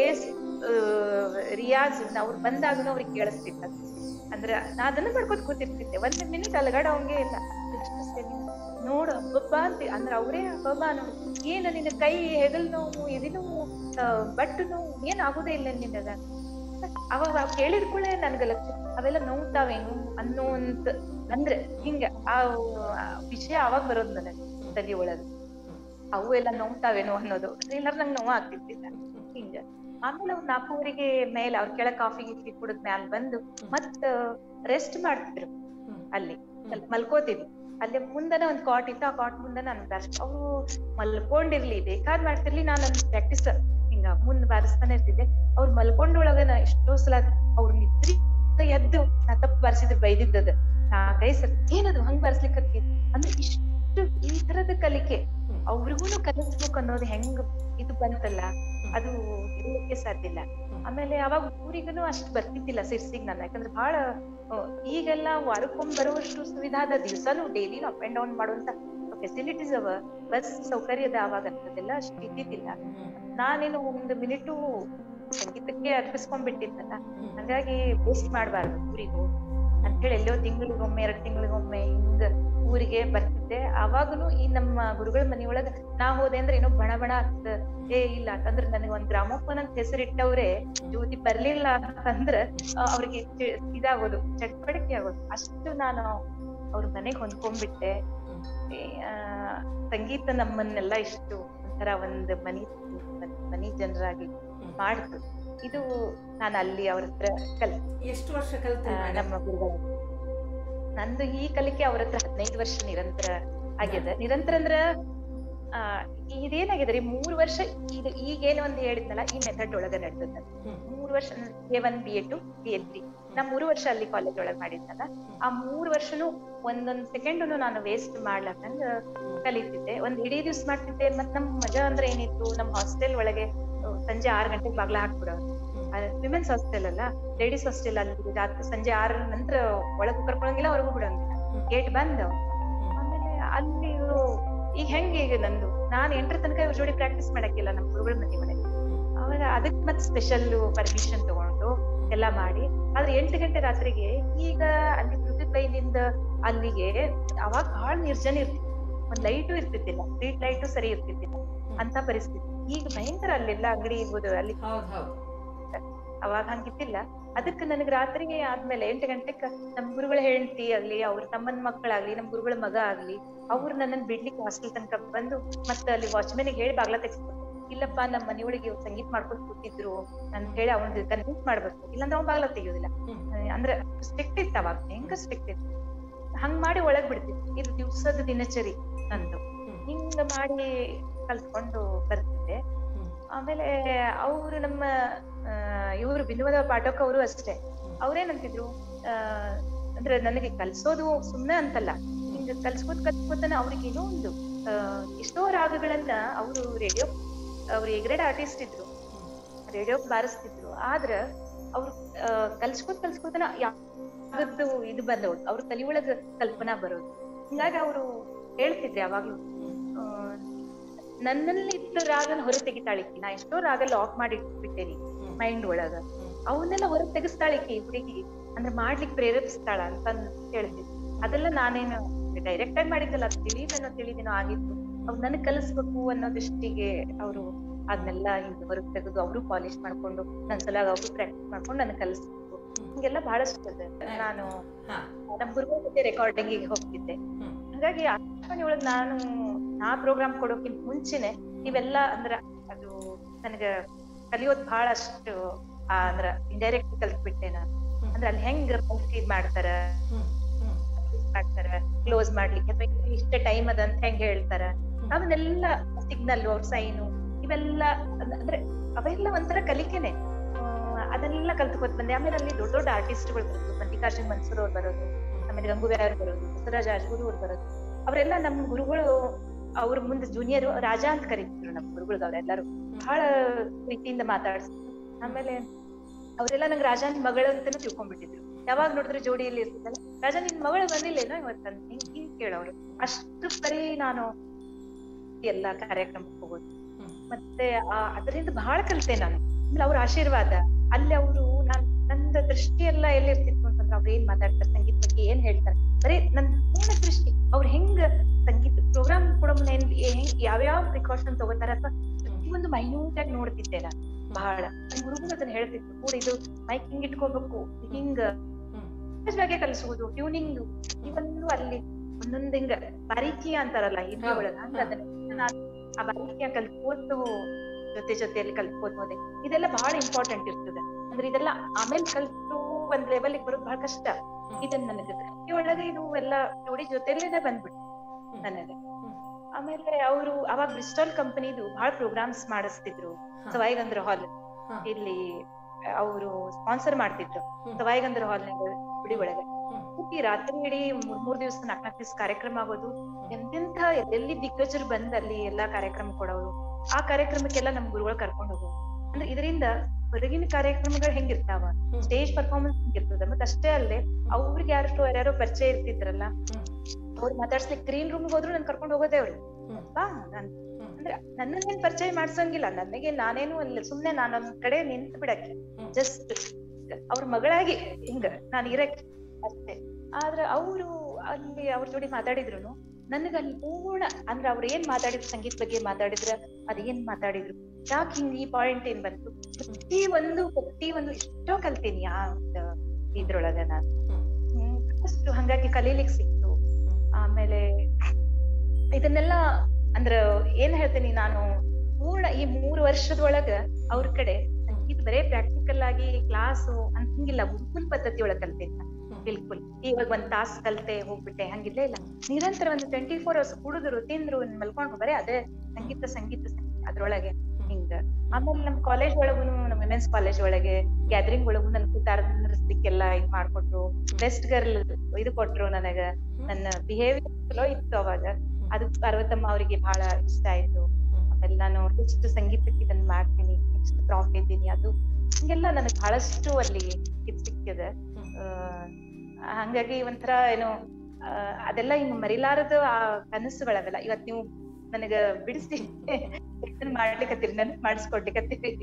ರಿಯಾಜ್ ಅವ್ರು ಬಂದಾಗನು ಅವ್ರಿಗೆ ಕೇಳಿಸ್ತಿತ್ತ ಅಂದ್ರ ನಾ ಅದನ್ನ ಮಾಡ್ಕೊತ ಕೂತಿರ್ತಿದ್ದೆ ಒಂದ್ ಮಿನಿಟ್ ಅಲಗಾಡ ಅವಂಗೆ ಇಲ್ಲ ಎಷ್ಟು ಸರಿ ನೋಡು ಅಬ್ಬಬ್ಬ ಅಂತ ಅಂದ್ರ ಅವರೇ ಅಬ್ಬಬ್ಬ ನೋಡು ಏನ ನಿನ್ನ ಕೈ ಹೆಗಲ್ ನೋವು ಎದಿ ನೋವು ಆ, ಬಟ್ಟು ನೋವು ಏನ್ ಆಗುದೇ ಇಲ್ಲ ನಿನಗ ಅವಾಗ ಅವ್ ಕೇಳಿದ ಕೂಡಲೇ ನನ್ಗ ಲಕ್ಷ ಅವೆಲ್ಲ ನೋವ್ತಾವೇನು ಅನ್ನೋಂತ ಅಂದ್ರೆ ಹಿಂಗ ಆ ಆ ವಿಷಯ ಅವಾಗ ಬರೋದ್ ನನಗೆ ತಲೆ ಒಳಗ ಅವು ಎಲ್ಲ ನೋವ್ತಾವೇನೋ ಅನ್ನೋದು ಇಲ್ಲಾರ ನಂಗೆ ನೋವು ಆಗ್ತಿದ್ದಿಲ್ಲ ಹಿಂಗ ಆಮೇಲೆ ಅವ್ರು ನಾಲ್ಕೂವರೆಗೆ ಮೇಲೆ ಅವ್ರ ಕೆಳ ಕಾಫಿ ಗೀಫಿ ಕುಡಿದ್ ಮ್ಯಾಲ ಬಂದು ಮತ್ತ ರೆಸ್ಟ್ ಮಾಡ್ತಿದ್ರು ಹ್ಮ್. ಅಲ್ಲಿ ಸ್ವಲ್ಪ ಮಲ್ಕೋತಿದ್ರು ಅಲ್ಲಿ ಮುಂದನ ಒಂದ್ ಕಾಟ್ ಇತ್ತು ಆ ಕಾಟ್ ಮುಂದೆ ನಾನು ಅಷ್ಟು ಅವ್ರು ಮಲ್ಕೊಂಡಿರ್ಲಿ ಬೇಕಾದ್ ಮಾಡ್ತಿರ್ಲಿ ನಾನು ನನ್ ಪ್ರಾಕ್ಟೀಸ್ ಹಿಂಗ ಮುಂದ್ ಬಾರಿಸ್ತಾನೆ ಇರ್ತಿದ್ದೆ ಅವ್ರು ಮಲ್ಕೊಂಡೊಳಗನ ಎಷ್ಟೋ ಸಲ ಅವ್ರ ನಿದ್ರಿ ಎದ್ದು ನಾ ತಪ್ಪು ಬಾರಿಸಿದ್ರು ಬೈದಿದ್ದದ ನಾಲ್ಕೈದು ಸಲ ಏನದು ಹಂಗ್ ಬಾರಿಸ್ಲಿಕ್ಕೆ ಅಂದ್ರೆ ಇಷ್ಟು ಈ ತರದ ಕಲಿಕೆ ಹ್ಮ್. ಅವ್ರಿಗೂನು ಕಲಿಸ್ಬೇಕು ಅನ್ನೋದು ಹೆಂಗ್ ಇದು ಬಂತಲ್ಲ ಅದು ಹೇಳಲಿಕ್ಕೆ ಸಾಧ್ಯ ಇಲ್ಲ ಹ್ಮ್. ಆಮೇಲೆ ಅವಾಗ ಊರಿಗೂನು ಅಷ್ಟ್ ಬರ್ತಿದ್ದಿಲ್ಲ ಸಿರ್ಸಿಗ್ ನಾನು ಯಾಕಂದ್ರೆ ಬಹಳ ಆ, ಈಗೆಲ್ಲ ವಾರಕ್ಕೊಮ್ಮೆ ಬರುವಷ್ಟು ಸುವಿಧಾ ಅದ ದಿವ್ಸಾನು ಡೈಲಿ ಅಪ್ ಅಂಡ್ ಡೌನ್ ಮಾಡುವಂತ ಫೆಸಿಲಿಟೀಸ್ ಅವ ಬಸ್ ಸೌಕರ್ಯ ಅದ ಅವಾಗ ಅಂತದೆಲ್ಲ ಅಷ್ಟು ಇದ್ದಿದ್ದಿಲ್ಲ ನಾನೇನು ಒಂದು ಮಿನಿಟು ಸಂಗೀತಕ್ಕೆ ಅರ್ಪಿಸ್ಕೊಂಡ್ಬಿಟ್ಟಿದ್ದಲ್ಲ ಹಂಗಾಗಿ ವೇಸ್ಟ್ ಮಾಡಬಾರ್ದು ಊರಿಗೆ ಹೋಗಿ ಅಂತ ಹೇಳಿ ಎಲ್ಲೋ ತಿಂಗಳಿಗೊಮ್ಮೆ ಎರಡ್ ತಿಂಗಳಿಗೊಮ್ಮೆ ಹಿಂಗ ಊರಿಗೆ ಬರ್ತಿದ್ದೆ ಅವಾಗನು ಈ ನಮ್ಮ ಗುರುಗಳ ಮನೆಯೊಳಗ ನಾ ಹೋದೆ ಅಂದ್ರೆ ಏನೋ ಬಣ ಬಣ ಆಗ್ತದ ಏ ಇಲ್ಲ ಅಂತಂದ್ರ ನನಗೆ ಒಂದ್ ಗ್ರಾಮೋಫೋನ್ ಅಂತ ಹೆಸರಿಟ್ಟವ್ರೆ ಜ್ಯೋತಿ ಬರ್ಲಿಲ್ಲ ಅಂತಂದ್ರ ಆ, ಅವ್ರಿಗೆ ಚಿ- ಇದಾಗೋದು ಚಟ್ಪಡಿಕೆ ಆಗೋದು ಅಷ್ಟು ನಾನು ಅವ್ರ ಮನೆಗ್ ಹೊಂದ್ಕೊಂಡ್ಬಿಟ್ಟೆ ಏ, ಆ, ಸಂಗೀತ ನಮ್ಮನ್ನೆಲ್ಲ ಇಷ್ಟು ಒಂಥರ ಒಂದ್ ಮನಿ ಒಂದ್ ಮನಿ ಜನರಾಗಿ ಮಾಡ್ತು ಇದು ನಾನು ಅಲ್ಲಿ ಅವ್ರ ಹತ್ರ ಕಲ್ ಎಷ್ಟು ವರ್ಷ ಕಲ್ತ್ರಿ ಆ, madam? ನಮ್ಮ ಗುರುಗಳ ನಂದು ಈ ಕಲಿಕೆ ಅವ್ರ ಹತ್ರ ಹದಿನೈದು ವರ್ಷ ನಿರಂತರ ಆಗ್ಯದ ನಿರಂತರ ಅಂದ್ರ ಆ ಇದೇನಾಗಿದೆ ರೀ ಮೂರ್ ವರ್ಷ ಇದು ಈಗೇನು ಒಂದ್ ಹೇಳಿದ್ನಲ್ಲ ಈ ಮೆಥಡ್ ಒಳಗ ನಡ್ದದ ಹ್ಮ್. ಮೂರ್ ವರ್ಷ A one B A two B A three ನಾ ಮೂರು ವರ್ಷ ಅಲ್ಲಿ ಕಾಲೇಜ್ ಒಳಗ್ ಮಾಡಿದ್ನಲ್ಲ ಆ ಮೂರ್ ವರ್ಷನು ಒಂದೊಂದ್ ಸೆಕೆಂಡ್ನು ನಾನು ವೇಸ್ಟ್ ಮಾಡ್ಲಾರ್ದಂಗ ಕಲಿತಿದ್ದೆ ಒಂದ್ ಇಡೀ ದಿವ್ಸ ಮಾಡ್ತಿದ್ದೆ ಮತ್ ನಮ್ ಮಜಾ ಅಂದ್ರೆ ಏನಿತ್ತು ನಮ್ ಹಾಸ್ಟೆಲ್ ಒಳಗೆ ಆ, ಸಂಜೆ ಆರ್ ಗಂಟೆಗೆ ಬಾಗ್ಲ ಹಾಕ್ಬಿಡೋರು ವಿಮೆನ್ಸ್ ಹಾಸ್ಟೆಲ್ ಅಲ್ಲ ಲೇಡೀಸ್ ಹಾಸ್ಟೆಲ್ ಅಲ್ಲಿ ರಾತ್ರಿ ಸಂಜೆ ಆರ ನಂತರ ಒಳಗೂ ಕರ್ಕೊಳಂಗಿಲ್ಲ ಹೊರಗೂ ಬಿಡಂಗಿಲ್ಲ ಗೇಟ್ ಬಂದ್ ಆಮೇಲೆ ಅಲ್ಲಿ ಇವ್ರು ಈಗ ಹೆಂಗೆ ಈಗ ನಂದು ನಾನ್ ಎಂಟ್ರ ತನಕ ಇವ್ರ ಜೋಡಿ ಪ್ರಾಕ್ಟೀಸ್ ಮಾಡಕ್ಕಿಲ್ಲ ನಮ್ ಗುರುಗಳ ಮನೆ ಒಳಗೆ ಅವಾಗ ಅದಕ್ ಮತ್ ಸ್ಪೆಷಲ್ ಪರ್ಮಿಷನ್ ತಗೊಂಡು ಎಲ್ಲ ಮಾಡಿ ಆದ್ರೆ ಎಂಟು ಗಂಟೆ ರಾತ್ರಿಗೆ ಈಗ ಅಲ್ಲಿ ಬೈಲಿಂದ ಅಲ್ಲಿಗೆ ಅವಾಗ ಬಹಳ ನಿರ್ಜನ ಇರ್ತಿತ್ತು ಒಂದ್ ಲೈಟು ಇರ್ತಿದ್ದಿಲ್ಲ ಸ್ಟ್ರೀಟ್ ಲೈಟು ಸರಿ ಇರ್ತಿದ್ದಿಲ್ಲ ಅಂತ ಪರಿಸ್ಥಿತಿ ಈಗ ಭಯಂಕರ ಅಲ್ಲೆಲ್ಲ ಅಂಗಡಿ ಇರ್ಬೋದು ಅಲ್ಲಿ ಹೌದ್ ಹೌದ್ ಅವಾಗ ಹಂಗಿದ್ದಿಲ್ಲ ಅದಕ್ಕೆ ನನಗ್ ರಾತ್ರಿಗೆ ಆದ್ಮೇಲೆ ಎಂಟು ಗಂಟೆಕ್ ನಮ್ ಗುರುಗಳ ಹೆಂಡತಿ ಆಗ್ಲಿ ಅವ್ರ ತಮ್ಮನ್ ಮಕ್ಕಳಾಗ್ಲಿ ನಮ್ ಗುರುಗಳ ಮಗ ಆಗ್ಲಿ ಅವ್ರು ನನ್ನನ್ ಬಿಡ್ಲಿಕ್ಕೆ ಹಾಸ್ಟೆಲ್ ತನಕ ಬಂದು ಮತ್ತೆ ಅಲ್ಲಿ ವಾಚ್ಮನ್ ಹೇಳಿ ಬಾಗ್ಲ ತೆಗಿಸ್ಬೇಕು ಇಲ್ಲಪ್ಪ ನಮ್ಮ ಮನೆಯೊಳಗೆ ಇವ್ರು ಸಂಗೀತ ಮಾಡ್ಕೊಂಡು ಕೂತಿದ್ರು ಅಂತ ಹೇಳಿ ಅವ್ನ ಕನ್ವಿನ್ಸ್ ಮಾಡ್ಬೇಕು ಇಲ್ಲಾಂದ್ರೆ ಅವ್ನ್ ಬಾಗ್ಲ ತೆಗಿಯೋದಿಲ್ಲ ಹ್ಮ್. ಅಹ್ ಅಂದ್ರೆ ಸ್ಟ್ರಿಕ್ಟ್ ಇತ್ತು ಅವಾಗ ಹೆಂಗ ಸ್ಟ್ರಿಕ್ಟ್ ಇತ್ತು ಹಂಗ್ ಮಾಡಿ ಒಳಗ್ ಬಿಡ್ತಿತ್ತು ಇದು ದಿವ್ಸದ ದಿನಚರಿ ನಂದು ಹ್ಮ್. ಹಿಂಗ ಮಾಡಿ ಕಲ್ತ್ಕೊಂಡು ಬರ್ತಿದ್ದೆ ಹ್ಮ್. ಆಮೇಲೆ ಅವರು ನಮ್ಮ ಇವರು ಬಿನುವದ ಪಾಠಕ್ ಅವರು ಅಷ್ಟೇ ಅವ್ರೇನಂತಿದ್ರು ಆ ಅಂದ್ರೆ ನನಗೆ ಕಲ್ಸೋದು ಸುಮ್ನೆ ಅಂತಲ್ಲ ಹಿಂಗ ಕಲ್ಸ್ಕೊತ್ ಕಲ್ಸ್ಕೊತನ ಅವ್ರಿಗೆ ಏನೋ ಒಂದು ಆ, ಎಷ್ಟೋ ರಾಗಗಳನ್ನ ಅವರು ರೇಡಿಯೋ ಅವ್ರು ಎಗ್ರೇಡ್ ಆರ್ಟಿಸ್ಟ್ ಇದ್ರು ರೇಡಿಯೋ ಬಾರಿಸ್ತಿದ್ರು ಆದ್ರ ಅವ್ರು ಕಲ್ಸ್ಕೊತ್ ಕಲ್ಸ್ಕೊತನ ಯಾವ್ದು ಇದು ಬಂದವ್ರು ಅವ್ರ ತಲೆ ಒಳಗ ಕಲ್ಪನಾ ಬರೋದು ಹಿಂಗಾಗಿ ಅವರು ಹೇಳ್ತಿದ್ರು ಯಾವಾಗ್ಲೂ ಆ, ನನ್ನಲ್ಲಿ ಇದ್ದ ರಾಗನ ಹೊರ ತೆಗಿತಾಳಿಕಿ ನಾ ಎಷ್ಟೋ ರಾಗ ಲಾಕ್ ಮಾಡಿ ಇಟ್ಬಿಟ್ಟೇನಿ ಮೈಂಡ್ ಒಳಗ ಅವನ್ನೆಲ್ಲ ಹೊರ ತೆಗಿಸ್ತಾಳಿಕಿ ಹುಡುಗಿ ಅಂದ್ರೆ ಮಾಡ್ಲಿಕ್ಕೆ ಪ್ರೇರೇಪಿಸ್ತಾಳ ಅಂತ ಹೇಳ್ತಿದ್ರು ಅದೆಲ್ಲ ನಾನೇನು ಡೈರೆಕ್ಟ್ ಆಗಿ ಮಾಡಿದ್ದಲ್ಲ ಅದು ತಿಳಿದೇನೋ ತಿಳಿದೇನೋ ಆಗಿತ್ತು ಅವ್ ನನಗ್ ಕಲಿಸ್ಬೇಕು ಅನ್ನೋ ದೃಷ್ಟಿಗೆ ಅವರು ಅದನ್ನೆಲ್ಲ ಹಿಂಗ್ ಹೊರಗ್ ತೆಗೆದು ಅವರು ಪಾಲಿಶ್ ಮಾಡ್ಕೊಂಡು ನನ್ ಸಲಾಗ ಅವರು ಪ್ರಾಕ್ಟೀಸ್ ಮಾಡ್ಕೊಂಡು ನನಗ್ ಕಲಿಸ್ಬೇಕು ಹಿಂಗೆಲ್ಲ ಬಹಳಷ್ಟು ಅದ. ನಾನು ಹಾ ನಮ್ ಗುರುಗಳ ಜೊತೆ ರೆಕಾರ್ಡಿಂಗ್ ಹೋಗ್ತಿದ್ದೆ ಹ್ಮ್. ಹಾಗಾಗಿ ಆಕಾಶವಾಣಿ ಒಳಗ್ ನಾನು ನಾ ಪ್ರೋಗ್ರಾಮ್ ಕೊಡೋಕ್ಕಿಂತ ಮುಂಚೆನೆ ಇವೆಲ್ಲ ಅಂದ್ರ ಅದು ನನಗ ಕಲಿಯೋದ್ ಬಹಳಷ್ಟು ಆ, ಅಂದ್ರ ಇಂಡೈರೆಕ್ಟ್ ಕಲ್ತ್ಬಿಟ್ಟೆ ನಾನು ಹ್ಮ್. ಅಂದ್ರೆ ಅಲ್ಲಿ ಹೆಂಗ್ ಇದ್ ಮಾಡ್ತಾರ ಹ್ಮ್ ಹ್ಮ್ ಮಾಡ್ತಾರ ಕ್ಲೋಸ್ ಮಾಡ್ಲಿಕ್ಕೆ ಅಥವಾ ಇಷ್ಟ ಟೈಮ್ ಅದ ಅಂತ ಹೆಂಗ್ ಹೇಳ್ತಾರ ಅವನ್ನೆಲ್ಲ ಸಿಗ್ನಲ್ ಅವ್ರ ಸೈನು ಇವೆಲ್ಲ ಅದ್- ಅಂದ್ರೆ ಅವೆಲ್ಲ ಒಂಥರ ಕಲಿಕೆನೆ ಆ, ಅದನ್ನೆಲ್ಲ ಕಲ್ತ್ಕೊತ್ ಬಂದೆ ಆಮೇಲೆ ಅಲ್ಲಿ ದೊಡ್ಡ ದೊಡ್ಡ ಆರ್ಟಿಸ್ಟ್ಗಳು ಬರೋದು ಮಲ್ಲಿಕಾರ್ಜುನ್ ಮನ್ಸೂರ್ ಅವ್ರು ಬರೋದು ಆಮೇಲೆ ಗಂಗೂಬಾಯಿ ಅವ್ರು ಬರೋದು ಬಸವರಾಜ್ ರಾಜಗುರು ಅವ್ರು ಬರೋದು ಅವರೆಲ್ಲ ನಮ್ಮ ಗುರುಗಳು ಅವ್ರ ಮುಂದೆ ಜೂನಿಯರ್ ರಾಜ ಅಂತ ಕರೀತಿದ್ರು ನಮ್ಮ ಗುರುಗಳಿಗೆ ಅವರೆಲ್ಲರೂ ಬಹಳ ಪ್ರೀತಿಯಿಂದ ಮಾತಾಡ್ಸಿದ್ರು ಆಮೇಲೆ ಅವರೆಲ್ಲ ನಂಗೆ ರಾಜನ್ ಮಗಳು ಅಂತಾನು ತಿಳ್ಕೊಂಡ್ಬಿಟ್ಟಿದ್ರು ಯಾವಾಗ ನೋಡಿದ್ರೆ ಜೋಡಿಯಲ್ಲಿ ಇರ್ತಿದ್ದಲ್ಲ ರಾಜ ನಿನ್ ಮಗಳು ಬಂದಿಲ್ಲೇನೋ ಇವತ್ತಂತ ಹಿಂಗ್ ಹಿಂಗ್ ಕೇಳೋರು ಅಷ್ಟು ಪರಿ ನಾನು ಎಲ್ಲ ಕಾರ್ಯಕ್ರಮಕ್ಕೆ ಹೋಗೋದು ಹ್ಮ್. ಮತ್ತೆ ಆ- ಅದರಿಂದ ಬಹಳ ಕಲಿತೆ ನಾನು ಆಮೇಲೆ ಅವ್ರ ಆಶೀರ್ವಾದ ಅಲ್ಲಿ ಅವರು ನಾನ್ ನಂದ ದೃಷ್ಟಿ ಎಲ್ಲ ಎಲ್ಲಿರ್ತಿತ್ತು ಅಂತಂದ್ರೆ ಅವ್ರು ಏನ್ ಮಾತಾಡ್ತಾರೆ ಸಂಗೀತ ಬಗ್ಗೆ ಏನ್ ಹೇಳ್ತಾರೆ ಬರೀ ನನ್ ಪೂರ್ಣ ದೃಷ್ಟಿ ಅವ್ರು ಹೆಂಗ್ ಸಂಗೀತ ಪ್ರೋಗ್ರಾಮ್ ಕೊಡೋ ಮುನ್ನ ಏನ್ ಹೆಂಗ್ ಯಾವ್ಯಾವ ಪ್ರಿಕಾಷನ್ ತಗೋತಾರ ಅಥವಾ ಪ್ರತಿಯೊಂದು ಮೈನ್ಯೂಟ್ ಆಗಿ ನೋಡ್ತಿದ್ದೆ ನಾನು ಬಹಳ ನನ್ ಗುರುಗಳು ಅದನ್ನ ಹೇಳ್ತಿದ್ರು ಕೂಡ ಇದು ಮೈಕ್ ಹಿಂಗ್ ಇಟ್ಕೋಬೇಕು ಹಿಂಗ ಸಹಜವಾಗಿ ಕಲಿಸುವುದು ಟ್ಯೂನಿಂಗ್ ಇವನ್ನು ಅಲ್ಲಿ ಒಂದೊಂದ್ ಹಿಂಗ ಬಾರೀಕಿಯ ಅಂತಾರಲ್ಲ ಹಿಂದಿ ಒಳಗ ಹಂಗ ಅದನ್ನ ನಾನ್ ಆ ಬಾರೀಕಿಯ ಕಲ್ತ್ಕೋತು ಜೊತೆ ಜೊತೆಯಲ್ಲಿ ಕಲ್ತ್ಕೋತ ಹೋದೆ ಇದೆಲ್ಲ ಬಹಳ ಇಂಪಾರ್ಟೆಂಟ್ ಇರ್ತದೆ ಅಂದ್ರೆ ಇದೆಲ್ಲ ಆಮೇಲೆ ಕಲ್ತು ಒಂದ್ ಲೆವೆಲ್ ಬರೋದು ಬಹಳ ಕಷ್ಟ ಇದನ್ನ ನನಗೆ ಈ ಒಳಗೆ ಇದು ಎಲ್ಲ ನೋಡಿ ಜೊತೆಲೇನೆ ಬಂದ್ಬಿಟ್ಟು ಹ್ಮ್. ನನಗೆ ಹ್ಮ್. ಆಮೇಲೆ ಅವರು ಅವಾಗ ಬ್ರಿಸ್ಟಾಲ್ ಕಂಪನಿದು ಬಹಳ ಪ್ರೋಗ್ರಾಮ್ಸ್ ಮಾಡಿಸ್ತಿದ್ರು ಹಾ. ಸವಾಯಿಗಂದ್ರ ಹಾಲ್ ಹಾ. ಇಲ್ಲಿ ಅವರು ಸ್ಪಾನ್ಸರ್ ಮಾಡ್ತಿದ್ರು ಹ್ಮ್. ಸವಾಯಿಗಂದ್ರ ಹಾಲ್ನಾಗ ಗುಡಿ ಒಳಗೆ ಹ್ಮ್. ಪೂರ್ತಿ ರಾತ್ರಿ ಇಡೀ ಮೂರ್ ಮೂರ್ ದಿವಸ ನಾಲ್ಕ್ ನಾಲ್ಕು ದಿವಸ ಕಾರ್ಯಕ್ರಮ ಆಗೋದು ಎಂತೆಂಥ ಎಲ್ಲೆಲ್ಲಿ ದಿಗ್ಗಜರು ಬಂದ್ ಅಲ್ಲಿ ಎಲ್ಲಾ ಕಾರ್ಯಕ್ರಮ ಕೊಡೋರು ಆ ಕಾರ್ಯಕ್ರಮಕ್ಕೆಲ್ಲ ನಮ್ ಗುರುಗಳು ಕರ್ಕೊಂಡು ಹೋಗೋರು ಅಂದ್ರೆ ಇದರಿಂದ ಹೊರಗಿನ ಕಾರ್ಯಕ್ರಮಗಳು ಹೆಂಗಿರ್ತಾವ ಹ್ಮ್. ಸ್ಟೇಜ್ ಪರ್ಫಾರ್ಮೆನ್ಸ್ ಹೆಂಗಿರ್ತದ ಮತ್ತೆ ಅಷ್ಟೇ ಅಲ್ಲದೆ ಅವ್ರಿಗೆ ಯಾರು ಯಾರ್ಯಾರೋ ಪರಿಚಯ ಇರ್ತಿದ್ರಲ್ಲ ಹ್ಮ್. ಅವ್ರು ಮಾತಾಡ್ಸ್ಲಿಕ್ಕೆ ಗ್ರೀನ್ ರೂಮ್ ಹೋದ್ರು ನನ್ ಕರ್ಕೊಂಡು ಹೋಗೋದೇ ಅವ್ರು ಹ್ಮ್. ಬಾ ನಾನ್ ಹ್ಮ್. ಅಂದ್ರೆ ನನ್ನನ್ನೇನ್ ಪರಿಚಯ ಮಾಡ್ಸಂಗಿಲ್ಲ ನನಗೆ ನಾನೇನು ಅಲ್ಲಿ ಸುಮ್ನೆ ನಾನು ಒಂದ್ ಕಡೆ ನಿಂತ್ ಬಿಡಕ್ಕೆ ಹ್ಮ್. ಜಸ್ಟ್ ಅವ್ರ ಮಗಳಾಗಿ ಹಿಂಗ ನಾನು ಇರಕ್ಕೆ ಅಷ್ಟೇ ಆದ್ರೆ ಅವರು ಅಲ್ಲಿ ಅವ್ರ ಜೋಡಿ ಮಾತಾಡಿದ್ರು ನನಗ ಅಲ್ಲಿ ಪೂರ್ಣ ಅಂದ್ರೆ ಅವ್ರು ಏನ್ ಮಾತಾಡಿದ್ರು ಸಂಗೀತ ಬಗ್ಗೆ ಮಾತಾಡಿದ್ರ ಅದ್ ಏನ್ ಮಾತಾಡಿದ್ರು ಯಾಕೆ ಹಿಂಗ್ ಈ ಪಾಯಿಂಟ್ ಏನ್ ಬಂತು ಪ್ರತಿ ಒಂದು ಪ್ರತಿ ಒಂದು ಎಷ್ಟೋ ಕಲ್ತೀನಿ ಆ ಒಂದು ಇದ್ರೊಳಗ ನಾನು ಹ್ಮ್. ಹ್ಮ್, ಅಷ್ಟು ಹಂಗಾಗಿ ಕಲೀಲಿಕ್ ಸಿಕ್ತು ಆಮೇಲೆ ಇದನ್ನೆಲ್ಲ ಅಂದ್ರ ಏನ್ ಹೇಳ್ತೀನಿ ನಾನು ಪೂರ್ಣ ಈ ಮೂರು ವರ್ಷದೊಳಗ ಅವ್ರ ಕಡೆ ಇದು ಬರೇ ಪ್ರಾಕ್ಟಿಕಲ್ ಆಗಿ ಕ್ಲಾಸು ಅಂತ ಹಿಂಗಿಲ್ಲ ಗುರುಕುಲ್ ಪದ್ಧತಿ ಒಳಗ್ ಕಲ್ತೀನಿ ನಾನು. ಹ್ಮ್. ಬಿಲ್ಕುಲ್ ಇವಾಗ ಒಂದ್ ತಾಸ್ ಕಲ್ತೆ ಹೋಗ್ಬಿಟ್ಟೆ ಹಂಗಿಲ್ಲ ಇಲ್ಲ ನಿರಂತರ ಒಂದು ಟ್ವೆಂಟಿ ಫೋರ್ ಅವರ್ಸ್ ಕುಡಿದ್ರು ತಿಂದ್ರು ಮಲ್ಕೊಂಡು ಬರೇ ಅದೇ ಸಂಗೀತ ಸಂಗೀತ ಸಂಗೀತ ಅದ್ರೊಳಗೆ ಹಿಂಗ ಆಮೇಲೆ ನಮ್ ಕಾಲೇಜ್ ಒಳಗು ನಮ್ ವಿಮೆನ್ಸ್ ಕಾಲೇಜ್ ಒಳಗೆ ಗ್ಯಾದರಿಂಗ್ ಒಳಗು ನನ್ ಕೂತಾರ ನಿಂದ್ರಿಸ್ಲಿಕ್ಕೆಲ್ಲ ಇದ್ ಮಾಡ್ಕೊಟ್ರು ಬೆಸ್ಟ್ ಗರ್ಲ್ ಇದು ಕೊಟ್ರು ನನಗ ನನ್ನ ಬಿಹೇವಿಯರ್ ಚಲೋ ಇತ್ತು ಅವಾಗ ಅದು ಪಾರ್ವತಮ್ಮ ಅವರಿಗೆ ಬಹಳ ಇಷ್ಟ ಆಯ್ತು ಆಮೇಲೆ ನಾನು ನೆಕ್ಸ್ಟ್ ಸಂಗೀತಕ್ಕೆ ಇದನ್ನ ಮಾಡ್ತೀನಿ ನೆಕ್ಸ್ಟ್ ಪ್ರಾಫ್ ಇದ್ದೀನಿ ಅದು ಹಿಂಗೆಲ್ಲ ನನಗೆ ಬಹಳಷ್ಟು ಅಲ್ಲಿ ಇದ್ ಸಿಕ್ಕಿದೆ ಆ, ಹಂಗಾಗಿ ಒಂಥರ ಏನು ಆ, ಅದೆಲ್ಲ ಹಿಂಗ್ ಮರಿಲಾರದ ಆ ಕನಸುಗಳವೆಲ್ಲ ಇವತ್ ನೀವು ನನಗ ಬಿಡಿಸಿ ಇದನ್ನ ಮಾಡ್ಲಿಕತ್ತೀರಿ ನನ್ಗ್ ಮಾಡಿಸ್ಕೊಡ್ಲಿಕತ್ತೀರಿ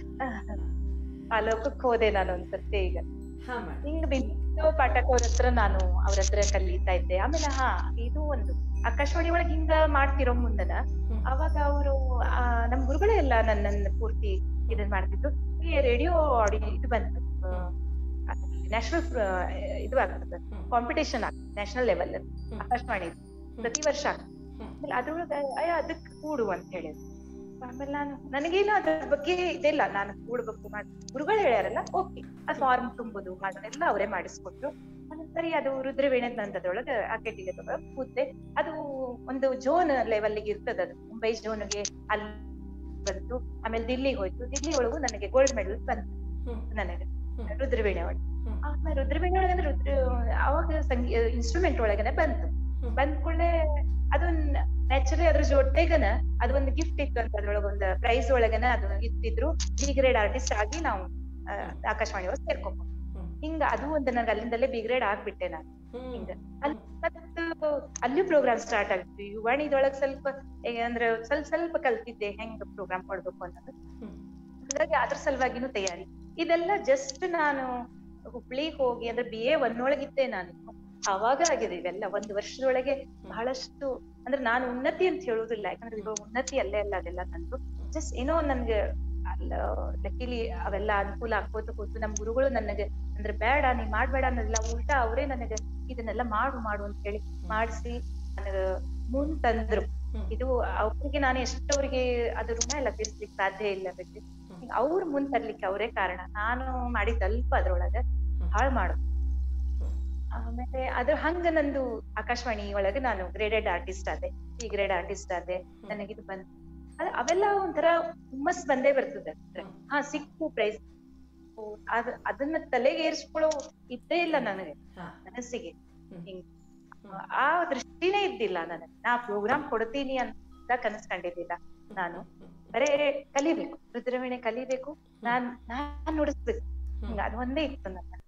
ಆ ಲೋಕಕ್ಕೆ ಹೋದೆ ನಾನು ಒಂದ್ಸತಿ ಈಗ ಹಾ ಮೇಡಮ್ ಹಿಂಗ್ ಬಿದ್ದು ಪಾಠಕ್ ಅವ್ರ ಹತ್ರ ನಾನು ಅವ್ರ ಹತ್ರ ಕಲಿತಾ ಇದ್ದೆ ಆಮೇಲೆ ಹಾ ಇದು ಒಂದು ಆಕಾಶವಾಣಿ ಒಳಗ್ ಹಿಂಗ ಮಾಡ್ತಿರೋ ಮುಂದನ ಹ್ಮ್. ಅವಾಗ ಅವರು ನಮ್ ಗುರುಗಳೇ ಎಲ್ಲ ನನ್ನನ್ನ ಪೂರ್ತಿ ಇದನ್ ಮಾಡ್ತಿದ್ರು ಈ ರೇಡಿಯೋ ಆಡಿಯೋ ಇದು ಬಂತು ನ್ಯಾಷನಲ್ ಇದು ಆಗ್ತದೆ ಹ್ಮ್. ಕಾಂಪಿಟೇಷನ್ ಆಗ್ತದೆ ನ್ಯಾಷನಲ್ ಲೆವೆಲ್ ಆಕಾಶವಾಣಿ ಪ್ರತಿ ವರ್ಷ ಆಗ್ತದೆ ಹ್ಮ್. ಆಮೇಲೆ ಅದ್ರೊಳಗ ಅಯ್ಯ ಅದಕ್ ಕೂಡು ಅಂತ ಹೇಳಿದ್ರು ಆಮೇಲೆ ನಾನು ನನಗೇನು ಅದ್ರ ಬಗ್ಗೆ ಇದಿಲ್ಲ ನಾನು ಕೂಡ್ಬೇಕು ಮಾಡಿ ಗುರುಗಳು ಹೇಳ್ಯಾರಲ್ಲ ಓಕೆ ಆ ಫಾರ್ಮ್ ತುಂಬುದು ಮಾಡೋದೆಲ್ಲ ಅವರೇ ಮಾಡಿಸ್ಕೊಟ್ರು ಆಮೇಲೆ ಸರಿ ಅದು ರುದ್ರವೀಣೆ ನಂತರದೊಳಗ ಅಕೆಟಿಗೆ ಕೂತೆ ಅದು ಒಂದು ಜೋನ್ ಲೆವೆಲ್ಗೆ ಇರ್ತದ ಅದು ಮುಂಬೈ ಜೋನ್ಗೆ ಅಲ್ಲಿ ಬಂತು ಆಮೇಲೆ ದಿಲ್ಲಿಗೆ ಹೋಯ್ತು ದಿಲ್ಲಿ ಒಳಗು ನನಗೆ ಗೋಲ್ಡ್ ಮೆಡಲ್ ಬಂತು ಹ್ಮ್. ನನಗೆ ಹ್ಮ್. ರುದ್ರವೀಣೆ ಒಳಗೆ ಹ್ಮ್. ಆಮೇಲೆ ರುದ್ರವೀಣೆ ಒಳಗೆ ಅಂದ್ರೆ ರುದ್ರ ಅವಾಗ ಸಂಗೀ ಇನ್ಸ್ಟ್ರೂಮೆಂಟ್ ಒಳಗನೆ ಬಂತು ಹ್ಮ್. ಬಂದ ಕೂಡಲೇ ಅದು ನ್ಯಾಚುರಲಿ ಅದ್ರ ಜೊತೆಗನ ಅದು ಒಂದು ಗಿಫ್ಟ್ ಇತ್ತು ಅಂತ ಅದ್ರೊಳಗ ಒಂದು ಪ್ರೈಸ್ ಒಳಗನ ಅದು ಇಟ್ಟಿದ್ರು ಬಿ ಗ್ರೇಡ್ ಆರ್ಟಿಸ್ಟ್ ಆಗಿ ನಾವು ಆ, ಆಕಾಶವಾಣಿ ಒಳಗೆ ಸೇರ್ಕೊಂಡ್ವಿ ಹ್ಮ್. ಹಿಂಗ ಅದು ಒಂದು ನನಗೆ ಅಲ್ಲಿಂದಲೇ ಬಿ ಗ್ರೇಡ್ ಆಗ್ಬಿಟ್ಟೆ ನಾನು ಹ್ಮ್. ಹಿಂಗ ಅಲ್ಲಿ ಮತ್ತು ಅಲ್ಲಿ ಪ್ರೋಗ್ರಾಮ್ ಸ್ಟಾರ್ಟ್ ಆಗಿತ್ತು ಯುವಾಣಿದೊಳಗ್ ಸ್ವಲ್ಪ ಏ ಅಂದ್ರೆ ಸ್ವಲ್ಪ ಸ್ವಲ್ಪ ಕಲ್ತಿದ್ದೆ ಹೆಂಗ್ ಪ್ರೋಗ್ರಾಮ್ ಕೊಡ್ಬೇಕು ಅನ್ನೋದು ಹ್ಮ್. ಹಾಗಾಗಿ ಅದ್ರ ಸಲುವಾಗಿನೂ ತಯಾರಿ ಇದೆಲ್ಲ ಜಸ್ಟ್ ನಾನು ಹುಬ್ಳಿಗ್ ಹೋಗಿ ಅಂದ್ರೆ ಬಿ ಎ ಒನ್ನೊಳಗಿದ್ದೆ ನಾನು ಅವಾಗ ಆಗಿದೆ ಇವೆಲ್ಲ ಒಂದು ವರ್ಷದೊಳಗೆ ಬಹಳಷ್ಟು ಅಂದ್ರೆ ನಾನು ಉನ್ನತಿ ಅಂತ ಹೇಳುದಿಲ್ಲ ಯಾಕಂದ್ರೆ ಇವಾಗ ಉನ್ನತಿ ಅಲ್ಲೇ ಅಲ್ಲ ಅದೆಲ್ಲ ನಂದು ಜಸ್ಟ್ ಏನೋ ನನ್ಗೆ ಅಲ್ಲ ಲಕ್ಕಿಲಿ ಅವೆಲ್ಲ ಅನುಕೂಲ ಆಗ್ಬೋದು ಕೂತು ನಮ್ ಗುರುಗಳು ನನಗೆ ಅಂದ್ರೆ ಬೇಡ ನೀ ಮಾಡ್ಬೇಡ ಅನ್ನೋದಿಲ್ಲ ಉಲ್ಟಾ ಅವರೇ ನನಗೆ ಇದನ್ನೆಲ್ಲ ಮಾಡು ಮಾಡು ಅಂತ ಹೇಳಿ ಮಾಡಿಸಿ ನನಗ ಮುಂದ್ ತಂದ್ರು ಹ್ಮ್. ಇದು ಅವ್ರಿಗೆ ನಾನು ಎಷ್ಟವ್ರಿಗೆ ಅದು ಋಣ ಎಲ್ಲ ತೀರ್ಸ್ಲಿಕ್ಕೆ ಸಾಧ್ಯ ಇಲ್ಲ ಬಿಟ್ಟು ಅವ್ರ ಮುಂದ್ ತರ್ಲಿಕ್ಕೆ ಅವರೇ ಕಾರಣ ನಾನು ಮಾಡಿದ ಅಲ್ಪ ಅದ್ರೊಳಗ ಹಾಳ್ ಮಾಡು ಆಮೇಲೆ ಅದ್ರ ಹಂಗ ನಂದು ಆಕಾಶವಾಣಿ ಒಳಗೆ ನಾನು ಗ್ರೇಡೆಡ್ ಆರ್ಟಿಸ್ಟ್ ಆದೆ ಈ ಗ್ರೇಡ್ ಆರ್ಟಿಸ್ಟ್ ಆದೆ ನನಗಿದು ಬಂತು ಅದ್- ಅವೆಲ್ಲ ಒಂಥರ ಹುಮ್ಮಸ್ ಬಂದೇ ಬರ್ತದೆ ಹ್ಮ್. ಹಾ ಸಿಕ್ತು ಪ್ರೈಸ್ ಅದ್ ಅದನ್ನ ತಲೆಗೆ ಏರ್ಸ್ಕೊಳ್ಳೋ ಇದ್ದೇ ಇಲ್ಲ ನನಗೆ ಹಾ. ಮನಸ್ಸಿಗೆ ಹ್ಮ್. ಹಿಂಗ್ ಆ ದೃಷ್ಟಿನೇ ಇದ್ದಿಲ್ಲ ನನಗೆ ನಾ ಪ್ರೋಗ್ರಾಮ್ ಕೊಡ್ತೀನಿ ಅಂತ ಕನಸ್ ಕಂಡಿದ್ದಿಲ್ಲ ನಾನು ಬರೇ ಕಲಿಬೇಕು ರುದ್ರವೀಣೆ ಕಲಿಬೇಕು ನಾನ್ ನಾನ್ ನುಡಿಸ್ಬೇಕು ಹಿಂಗ ಅದು ಒಂದೇ ಇತ್ತು ನನ್ನ